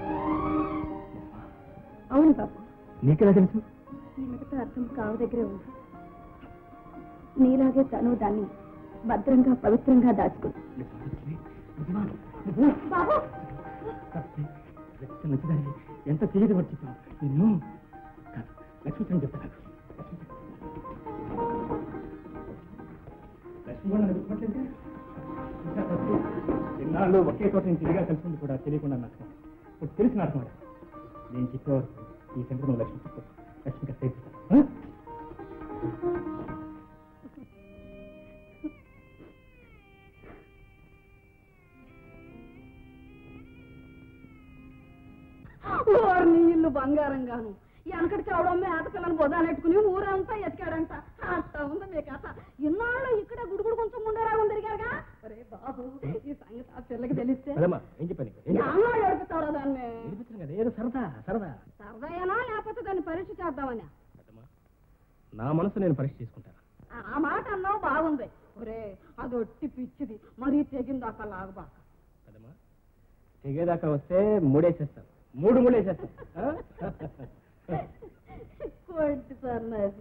అవును బాబు నీకెలా తెలుసు ఈ మిగతా అర్థం కావు దగ్గరే ఉంది నీలాగే తను దాన్ని భద్రంగా పవిత్రంగా దాచుకుంది బాబు లక్ష్మి నచ్చదాన్ని ఎంత తెలియదు వచ్చి నిన్ను కాదు లక్ష్మి తను చెప్తా నాకు లక్ష్మి కూడా నన్ను గుర్తుపట్టలేదుగా? ఇంకా తప్పు. ఇన్నాళ్ళు ఒకే చోట నేను తిరిగా కలిసింది కూడా తెలియకుండా నాకు ఇప్పుడు తెలిసిన అర్థం నేను చెప్పేవారు ఈ సంగతి నువ్వు లక్ష్మి చెప్పు లక్ష్మికి సేపిస్తాను ఓర్ని ఇల్లు బంగారం గాను వెనకటి చవడమ్మే ఆట పిల్లని బొదానెట్టుకుని ఊరంతా ఎతికాడంట అంత ఉంది మీ కథ ఇన్నాళ్ళు ఇక్కడ గుడుగుడు కొంచెం ముందరా ఉందిరిగారుగా అరే బాబు ఈ సంగతి ఆ పిల్లకి తెలిస్తే అదమ్మా ఏం చెప్పాను నీకు? ఏం చెప్పాను? అమ్మ ఏడుపుతావురా దాన్ని ఏడిపించను కదా ఏదో సరదా సరదా సరదాయేనా లేకపోతే దాన్ని పరీక్ష చేద్దామని అదమ్మా నా మనసు నేను పరీక్ష చేసుకుంటాను ఆ మాట అన్నావు బాగుంది ఒరే అది ఒట్టి పిచ్చిది మరీ తెగిందాక లాగబాక అదమ్మా తెగేదాకా వస్తే మూడేసేస్తాను మూడు మూడేసేస్తాను ఆ? కొట్టి సన్నాసి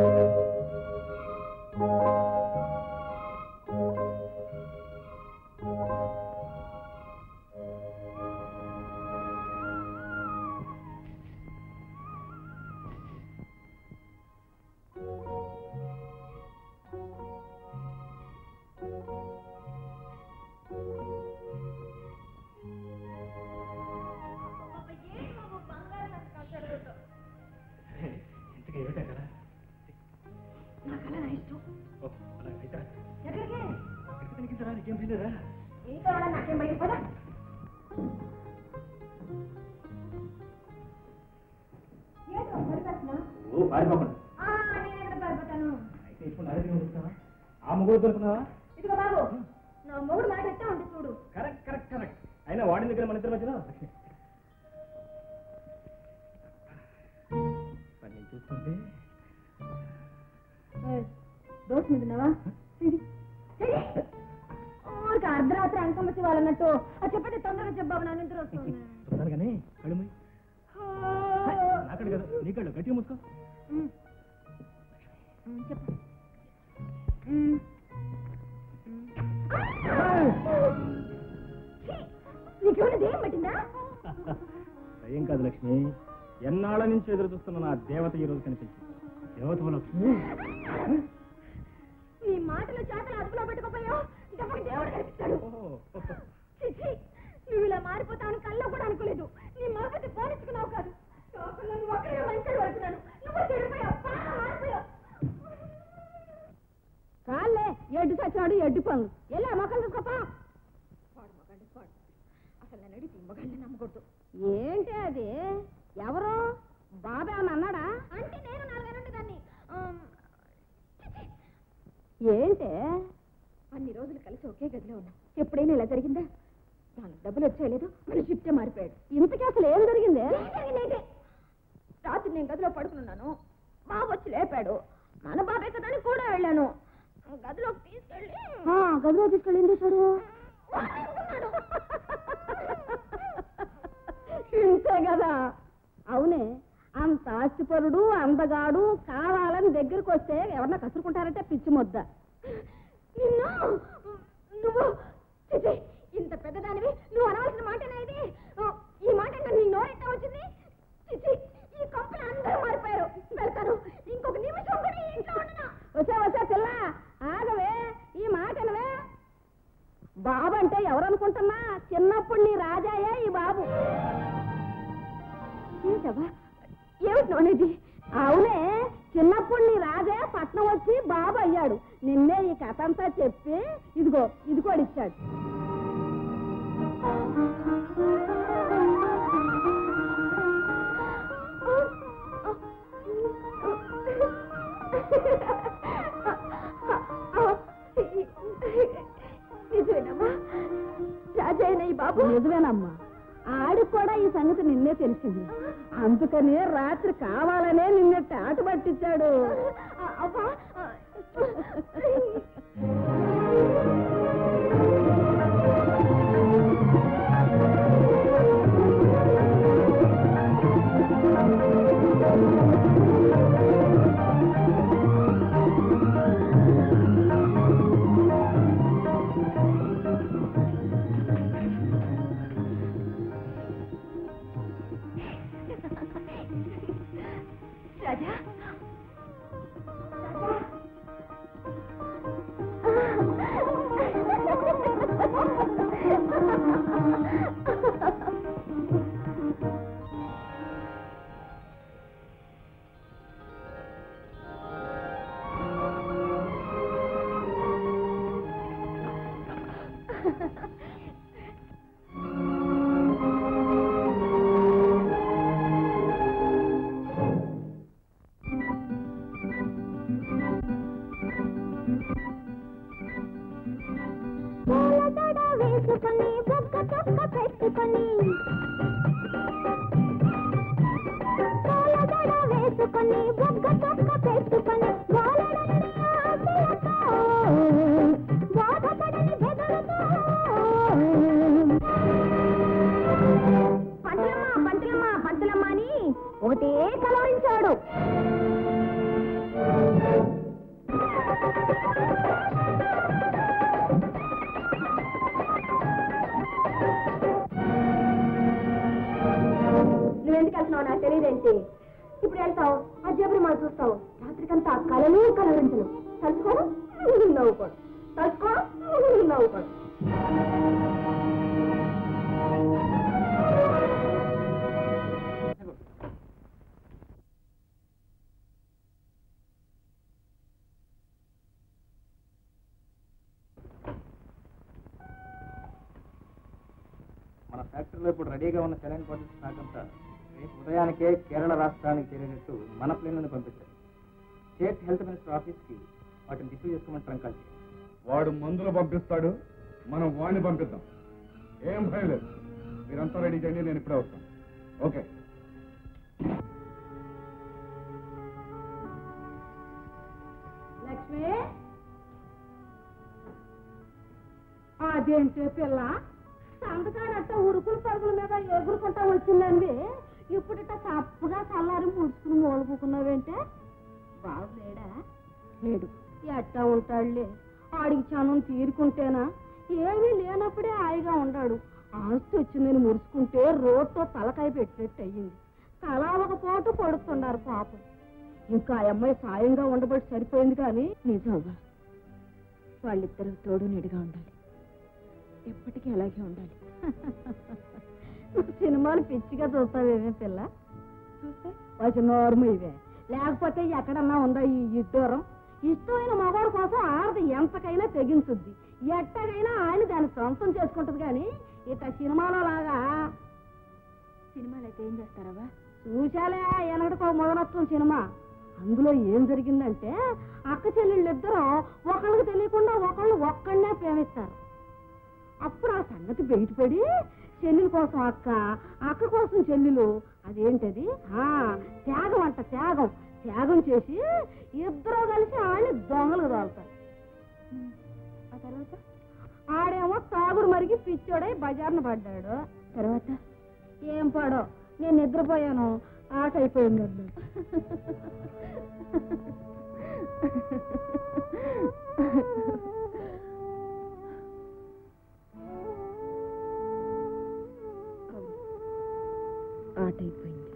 ఇంతకీ ఏమిటా కదా నాకు అలా ఇష్టం ఓ, అలా అయితే రా. ఎక్కడికి ఎక్కడికి తనిఖీంచరా? నీకేం తెలియదా ఏం కావాలా నాకేం బయట పదా ఏంటో పరిపెట్టినా ఓ పారిపోకుండా నేను ఎక్కడ పరిపెట్టాను అయితే ఇప్పుడు నా దగ్గర వస్తావా ఆ ముగ్గురు దొరుకుతున్నావా ఇదిగో బాబు నా మొగుడు మాట ఎట్టా ఉంది చూడు కరెక్ట్ కరెక్ట్ కరెక్ట్ అయినా వాడిన దగ్గర మన ఇద్దరు మధ్యలో మరి నేను చూస్తుంటే దోశ మీదన్నావా ఊరికి అర్ధరాత్రి అంకమ్మ వాళ్ళన్నట్టు అది చెప్పండి తొందరగా చెప్పావు నా నిద్ర వస్తుంది చూస్తాను కానీ కళ్ళు మూయి. నా కళ్ళు కదా నీ కళ్ళు గట్టిగా మూసుకో ఉమ్. ఉమ్, చెప్పు ఉమ్. ఉమ్. ఏమిటి ఏం పెట్టిందా భయం కాదు లక్ష్మి ఎన్నాళ్ళ నుంచి ఎదురు చూస్తున్న నా దేవత ఈ రోజు కనిపించింది దేవత లక్ష్మి నీ మాటలు చేతలు అదుపులో పెట్టుకోపోయావు దెబ్బకి దేవుడు కనిపిస్తాడు చిచ్చి నువ్వు ఇలా మారిపోతావని కల్లో కూడా అనుకోలేదు నీ మగతి పోనిచ్చుకున్నావు కాదు లోకంలో నువ్వు ఒక్కడే మంచిగా పడుతున్నాను నువ్వు చెడిపోయావు బాగా మారిపోయావు కాళ్ళే ఎడ్డు చచ్చాడు ఎడ్డు పనులు ఎలా మొక్కలు చూసుకోపా అసలు నన్ను అడిగి మగాళ్ళని నమ్మకూడదు ఏంటి అది ఎవరు బాబే అని అన్నాడా అంటే నేను నాలుగైనా దాన్ని ఏంటే అన్ని రోజులు కలిసి ఒకే గదిలో ఉన్నాం ఎప్పుడైనా ఇలా జరిగిందా నాలుగు డబ్బులు వచ్చేయలేదు మన షిఫ్టే మారిపోయాడు ఇంతకీ అసలు ఏం జరిగిందే రాత్రి నేను గదిలో పడుకున్నాను బాబు వచ్చి లేపాడు మన బాబే కదా అని కూడా వెళ్ళాను గదిలోకి తీసుకెళ్ళి గదిలో తీసుకెళ్ళి ఏం చేశాడు ఇంతే కదా అవునే అంత ఆస్తిపరుడు అందగాడు కావాలని దగ్గరికి వస్తే ఎవరన్నా కసురుకుంటారంటే పిచ్చి ముద్ద నిన్ను నువ్వు చిచి, ఇంత పెద్దదానివి నువ్వు అనవలసిన మాటనా ఇది ఓ, ఈ మాట ఇంకా నీ నోరెట్టా వచ్చింది చిచి ఈ కంపెనీ అందరూ మారిపోయారు వెళ్తారు ఇంకొక నిమిషం కూడా ఈ ఇంట్లో ఉండను వచ్చా వచ్చా పిల్ల ఆగవే ఈ మాటనవే బాబు అంటే ఎవరనుకుంటున్నా చిన్నప్పుడు నీ రాజాయే ఈ బాబు ఏంటవ్వా ఏమిటి నోనేది అవునే చిన్నప్పుడు నీ రాజే పట్నం వచ్చి బాబు అయ్యాడు నిన్నే ఈ కథ అంతా చెప్పి ఇదిగో ఇది కూడా ఇచ్చాడు నిజమేనమ్మా రాజైన ఈ బాబు నిజమేనమ్మా ఆడికి కూడా ఈ సంగతి నిన్నే తెలిసింది అందుకనే రాత్రి కావాలనే నిన్నే టాట పట్టించాడు రాజా పూలతోడ వేసుకొని బొక్క చొక్క పెట్టుకొని పూలతోడ వేసుకొని బొక్క చొక్క పెట్టుకొని వాలడని ఆశలతో బాధపడని బెదరుతో పంతులమ్మ పంతులమ్మ పంతులమ్మ అని ఒకటే కలవరించాడు నువ్వెందుకు వెళ్తున్నావు నాకు తెలియదేంటి ఇప్పుడు వెళ్తావు ఆ జబరి మాట చూస్తావు రాత్రికంతా కలలు కలవరించను తలుచుకోడు నవ్వుకోడు తలుచుకోడు నవ్వుకోడు మన ఫ్యాక్టరీలో ఇప్పుడు రెడీగా ఉన్న సెలైన్ బాటిల్స్ స్టాక్ అంతా రేపు ఉదయానికే కేరళ రాష్ట్రానికి చేరేటట్టు మన ప్లేన్లను పంపించారు స్టేట్ హెల్త్ మినిస్టర్ ఆఫీస్కి వాటిని రిసీవ్ చేసుకోమని ట్రంకాలు చేయాలి వాడు మందులు పంపిస్తాడు మనం వాడిని పంపిద్దాం ఏం భయం లేదు మీరంతా రెడీ చేయండి నేను ఇప్పుడే వస్తాను ఓకే లక్ష్మి అదేంటే పిల్ల సంతకాడట్ట ఉరుకుల పరుగుల మీద ఎగురుకుంటా వచ్చిందండి ఇప్పుడిట తప్పుగా చల్లారి ముడుచుకుని మూలుకున్నావేంటే బాబు లేడా లేడు ఎట్టా ఉంటాడులే ఆడికి చనం తీరుకుంటేనా ఏమీ లేనప్పుడే హాయిగా ఉన్నాడు ఆస్తి వచ్చిందని మురుసుకుంటే రోడ్తో తలకాయ పెట్టినట్టు అయ్యింది తలా ఒక పోటు పడుతున్నారు పాపం ఇంకా ఆ అమ్మాయి సాయంగా ఉండబట్టి సరిపోయింది కానీ నిజమవ్వా వాళ్ళిద్దరూ తోడు నిడిగా ఉండాలి ఎప్పటికీ అలాగే ఉండాలి నువ్వు సినిమాలు పిచ్చిగా చూస్తావేమే పిల్ల చూస్తే వచ్చి నోర్ము ఇవే లేకపోతే ఎక్కడన్నా ఉందా ఈ ఇద్దరం ఇష్టమైన మగవాడి కోసం ఆడది ఎంతకైనా తెగించుద్ది ఎట్టగైనా ఆయన దాన్ని సొంతం చేసుకుంటది కానీ ఇట్ట సినిమాలో లాగా సినిమాలు అయితే ఏం చేస్తారవ్వా చూశాలే ఎనగడకో మొదలొచ్చిన సినిమా అందులో ఏం జరిగిందంటే అక్క చెల్లెళ్ళిద్దరూ ఒకళ్ళకి తెలియకుండా ఒకళ్ళు ఒక్కళ్ళనే ప్రేమిస్తారు అప్పుడు ఆ సంగతి బయటపడి చెల్లెల కోసం అక్క అక్క కోసం చెల్లెలు అదేంటది ఆ త్యాగం అంట త్యాగం త్యాగం చేసి ఇద్దరు కలిసి ఆడిని దొంగలు తోలుతారు ఆ తర్వాత ఆడేమో తాగుడు మరిగి పిచ్చోడై బజార్న పడ్డాడు తర్వాత ఏం పాడో నేను నిద్రపోయాను ఆట అయిపోయింది వద్దు. ఆట అయిపోయింది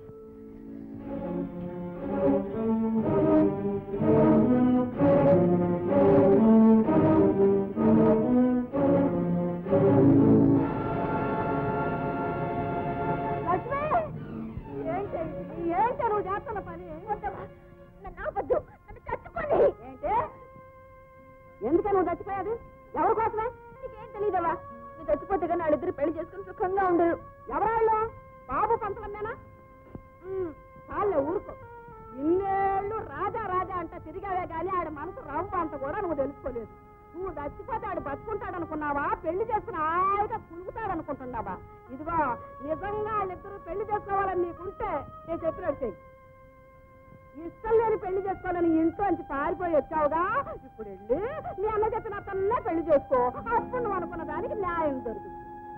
లక్ష్మి ఏంటి ఏంటి నువ్వు చేస్తున్న పని వద్దమ్మా నన్ను ఆపద్దు నన్ను చచ్చిపోండి ఏంటి ఎందుకే నువ్వు చచ్చిపోయాది ఎవరి కోసమే నీకేం తెలియదమ్మా నువ్వు చచ్చిపోతే కానీ వాళ్ళిద్దరు పెళ్లి చేసుకుని సుఖంగా ఉండరు ఎవరాళ్ళు బాబు పంచమన్నానా చాలే ఊరుకో ఇన్నేళ్ళు రాజా రాజా అంట తిరిగావే గాని ఆడ మనసు రవ్వ అంత కూడా నువ్వు తెలుసుకోలేదు నువ్వు చచ్చిపోతే ఆడు బతుకుంటాడనుకున్నావా పెళ్లి చేసుకుని హాయిగా కులుగుతాడనుకుంటున్నావా ఇదిగో నిజంగా వాళ్ళిద్దరూ పెళ్లి చేసుకోవాలని నీకుంటే నేను చెప్పినట్టు చెయ్యి ఇష్టం లేని పెళ్లి చేసుకోవాలని ఇంట్లోంచి పారిపోయి వచ్చావుగా ఇప్పుడు వెళ్ళి మీ అన్న చెప్పిన అతన్నే పెళ్లి చేసుకో అప్పుడు నువ్వు అనుకున్న దానికి న్యాయం దొరుకుతుంది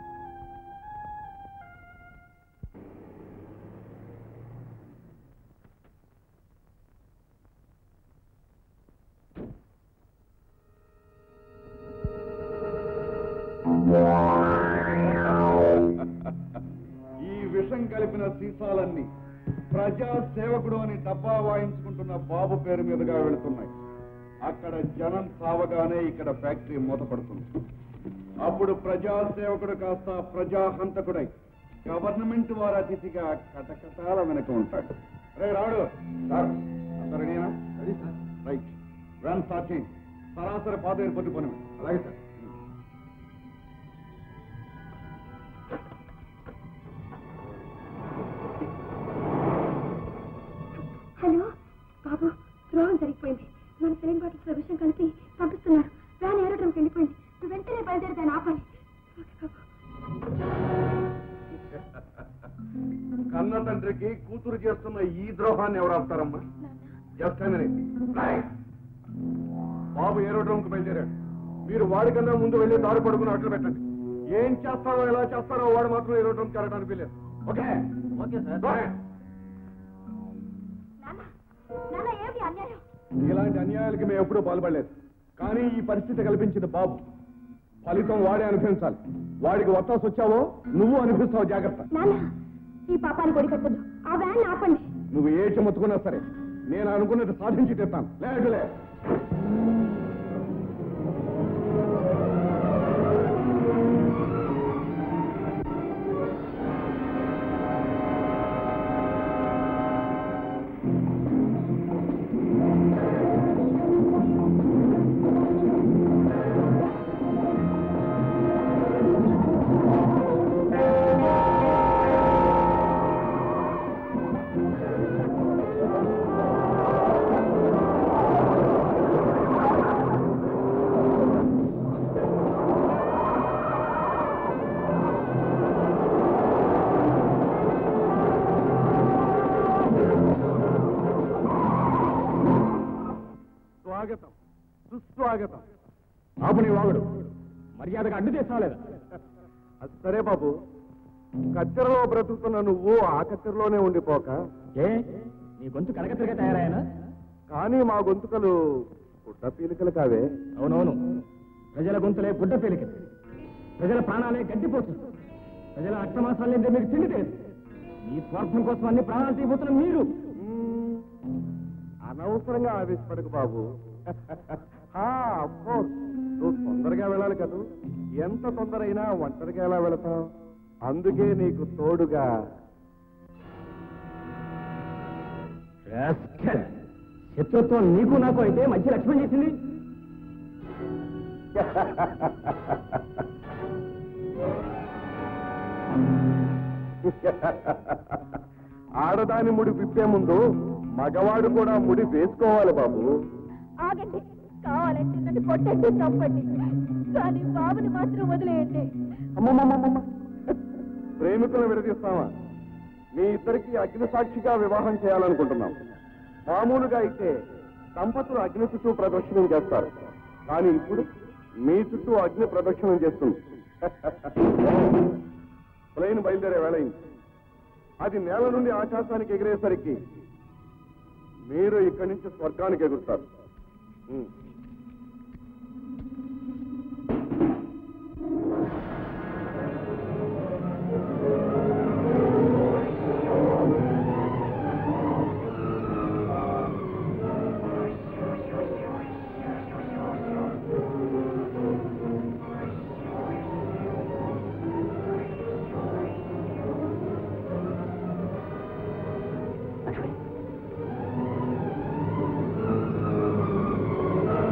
ఈ విషం కలిపిన సీసాలన్నీ ప్రజా సేవకుడు అని డబ్బా వాయించుకుంటున్న బాబు పేరు మీదుగా వెళుతున్నాయి అక్కడ జనం సావగానే ఇక్కడ ఫ్యాక్టరీ మూతపడుతుంది అప్పుడు ప్రజా సేవకుడు కాస్త ప్రజా హంతకుడై గవర్నమెంట్ వారి అతిథిగా కటకటాల వెనక ఉంటాడు రే రాడు సార్ అంతా రెడీనా రైట్ వ్యాన్ స్టార్ట్ చేయండి సరాసరి పాత ఎయిర్పోర్ట్ పోనీ అలాగే సార్ హలో బాబు ద్రోహం జరిగిపోయింది మన సెలైన్ బాటిల్స్ లో విషయం కలిపి పంపిస్తున్నారు వ్యాన్ ఏరోడ్రమ్కి వెళ్ళిపోయింది నువ్వు వెంటనే బయలుదేరి ఆపాలి కన్న తండ్రికి కూతురు చేస్తున్న ఈ ద్రోహాన్ని ఎవరు ఆపుతారమ్మా జస్ట్ బాబు ఏరోడ్రోమ్ కు బయలుదేరాడు మీరు వాడికన్నా ముందు వెళ్ళి దారి పడుకుని అట్లు పెట్టండి ఏం చేస్తారో ఎలా చేస్తారో వాడు మాత్రం ఏరోడ్రోమ్ వెళ్ళడానికి వెళ్ళారు ఓకే ఓకే సార్ నాన్న ఏమిటి అన్యాయం ఇలాంటి అన్యాయాలకి మేము ఎప్పుడూ పాల్పడలేదు కానీ ఈ పరిస్థితి కల్పించింది బాబు ఫలితం వాడే అనుభవించాలి వాడికి వత్తాసు వచ్చావో నువ్వు అనిపిస్తావు జాగ్రత్త నాన్న ఈ పాపాన్ని కొడి కట్టదు ఆ వ్యాన్ ఆపండి నువ్వు ఏ చెమ్ముతుకున్నా సరే నేను అనుకున్నట్టు సాధించి తెస్తాను లేదులే స్వాగతం సుస్వాగతం బాబు నీ వాగుడు మర్యాదగా అడ్డు చేస్తాలేదా అది సరే బాబు కత్తెరలో బ్రతుకుతున్న నువ్వు ఆ కత్తెరలోనే ఉండిపోక ఏ నీ గొంతు కనకతిరిగా తయారాయనా కానీ మా గొంతుకలు పుట్ట పీలికలు కావే అవునవును ప్రజల గొంతులే గుడ్డ పేలిక ప్రజల ప్రాణాలే గడ్డిపోతుంది ప్రజల అక్రమాసాలు ఏంటో మీకు తిండితే మీ స్వార్థం కోసం అన్ని ప్రాణాలు తీయబోతున్న మీరు అనవసరంగా ఆవేశపడకు బాబు కోర్స్ నువ్వు తొందరగా వెళ్ళాలి కదా ఎంత తొందర అయినా ఒంటరిగా ఎలా వెళతావు అందుకే నీకు తోడుగా శత్రుత్వం నీకు నాకు అయితే మంచి లక్ష్మణ్ చేసింది ఆడదాని ముడి విప్పే ముందు మగవాడు కూడా ముడి వేసుకోవాలి బాబు ఆగండి కావాలంటే నన్ను కొట్టండి తప్పండి కానీ బాబుని మాత్రం వదిలేయండి అమ్మమ్మమ్మమ్మ ప్రేమికులు విడదీస్తావా మీ ఇద్దరికి అగ్ని సాక్షిగా వివాహం చేయాలనుకుంటున్నాం మామూలుగా అయితే దంపతులు అగ్ని చుట్టూ ప్రదక్షిణం చేస్తారు కానీ ఇప్పుడు మీ చుట్టూ అగ్ని ప్రదక్షిణం చేస్తుంది ప్లేన్ బయలుదేరే వేళయింది అది నేల నుండి ఆకాశానికి ఎగిరేసరికి మీరు ఇక్కడి నుంచి స్వర్గానికి ఎగురుతారు ఉం. లక్ష్మి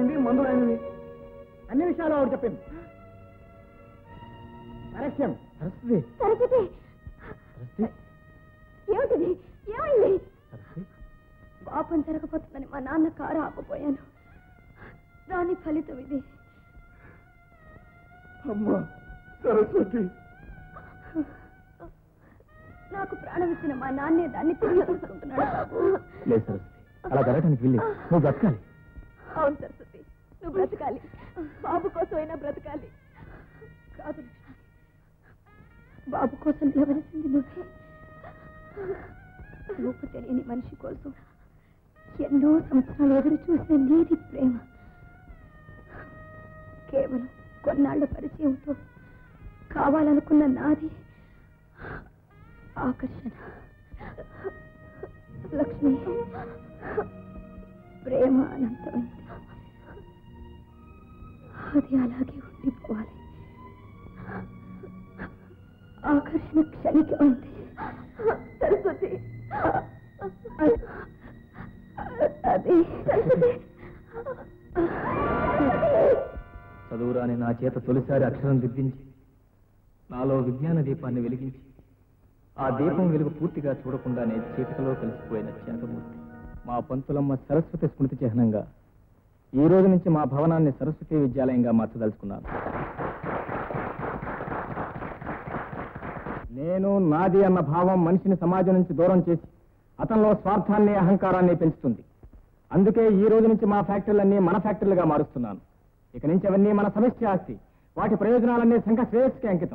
అయింది మందులు అయినవి అన్ని విషయాలు ఆవిడ చెప్పింది కరెక్షన్ సరస్వతి సరస్వతి సరస్వతి ఏమిటిది ఏమైంది సరస్వతి పాపం జరగబోతుందని మా నాన్న కారు ఆపపోయాను దాని ఫలితం ఇది అమ్మా సరస్వతి నాకు ప్రాణం ఇచ్చిన మా నాన్నే దాన్ని తిరిగి తీసుకుంటున్నాడు బాబు లేదు సరస్వతి అలా జరగడానికి వెళ్ళి నువ్వు బ్రతకాలి అవును సరస్వతి నువ్వు బ్రతకాలి బాబు కోసం అయినా బ్రతకాలి కాదు లక్ష్మి బాబు కోసం లేవలసింది నువ్వే రూపు తెలియని మనిషి కోసం ఎన్నో సంవత్సరాలు ఎదురు చూసిన నీది ప్రేమ కేవలం కొన్నాళ్ల పరిచయంతో కావాలనుకున్న నాది ఆకర్షణ లక్ష్మి ప్రేమ అనంతమైంది అది అలాగే ఉండిపోవాలి ఆకర్షణ క్షణికమైంది సరస్వతి అది చదువురాని నా చేత తొలిసారి అక్షరం దిద్దించి నాలో విజ్ఞాన దీపాన్ని వెలిగించి ఆ దీపం వెలుగు పూర్తిగా చూడకుండానే చీకటిలో కలిసిపోయిన చేతమూర్తి మా పంతులమ్మ సరస్వతి స్మృతి చిహ్నంగా ఈ రోజు నుంచి మా భవనాన్ని సరస్వతి విద్యాలయంగా మార్చదలుచుకున్నాను నేను నాది అన్న భావం మనిషిని సమాజం నుంచి దూరం చేసి అతనిలో స్వార్థాన్ని అహంకారాన్ని పెంచుతుంది అందుకే ఈ రోజు నుంచి మా ఫ్యాక్టరీలన్నీ మన ఫ్యాక్టరీలుగా మారుస్తున్నాను ఇక నుంచి అవన్నీ మన సమిష్టి ఆస్తి వాటి ప్రయోజనాలన్నీ సంఘ శ్రేయస్కి అంకితం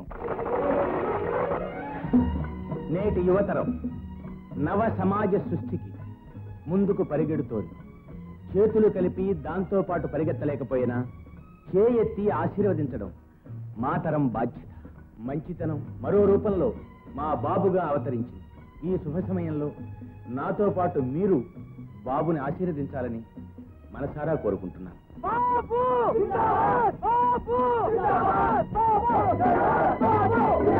నేటి యువతరం నవ సమాజ సృష్టికి ముందుకు పరిగెడుతోంది చేతులు కలిపి దాంతో పాటు పరిగెత్తలేకపోయినా చేయెత్తి ఆశీర్వదించడం మాతరం బాధ్యత మంచితనం మరో రూపంలో మా బాబుగా అవతరించింది ఈ శుభ సమయంలో నాతో పాటు మీరు బాబుని ఆశీర్వదించాలని మనసారా కోరుకుంటున్నాను బాబు బాబు బాబు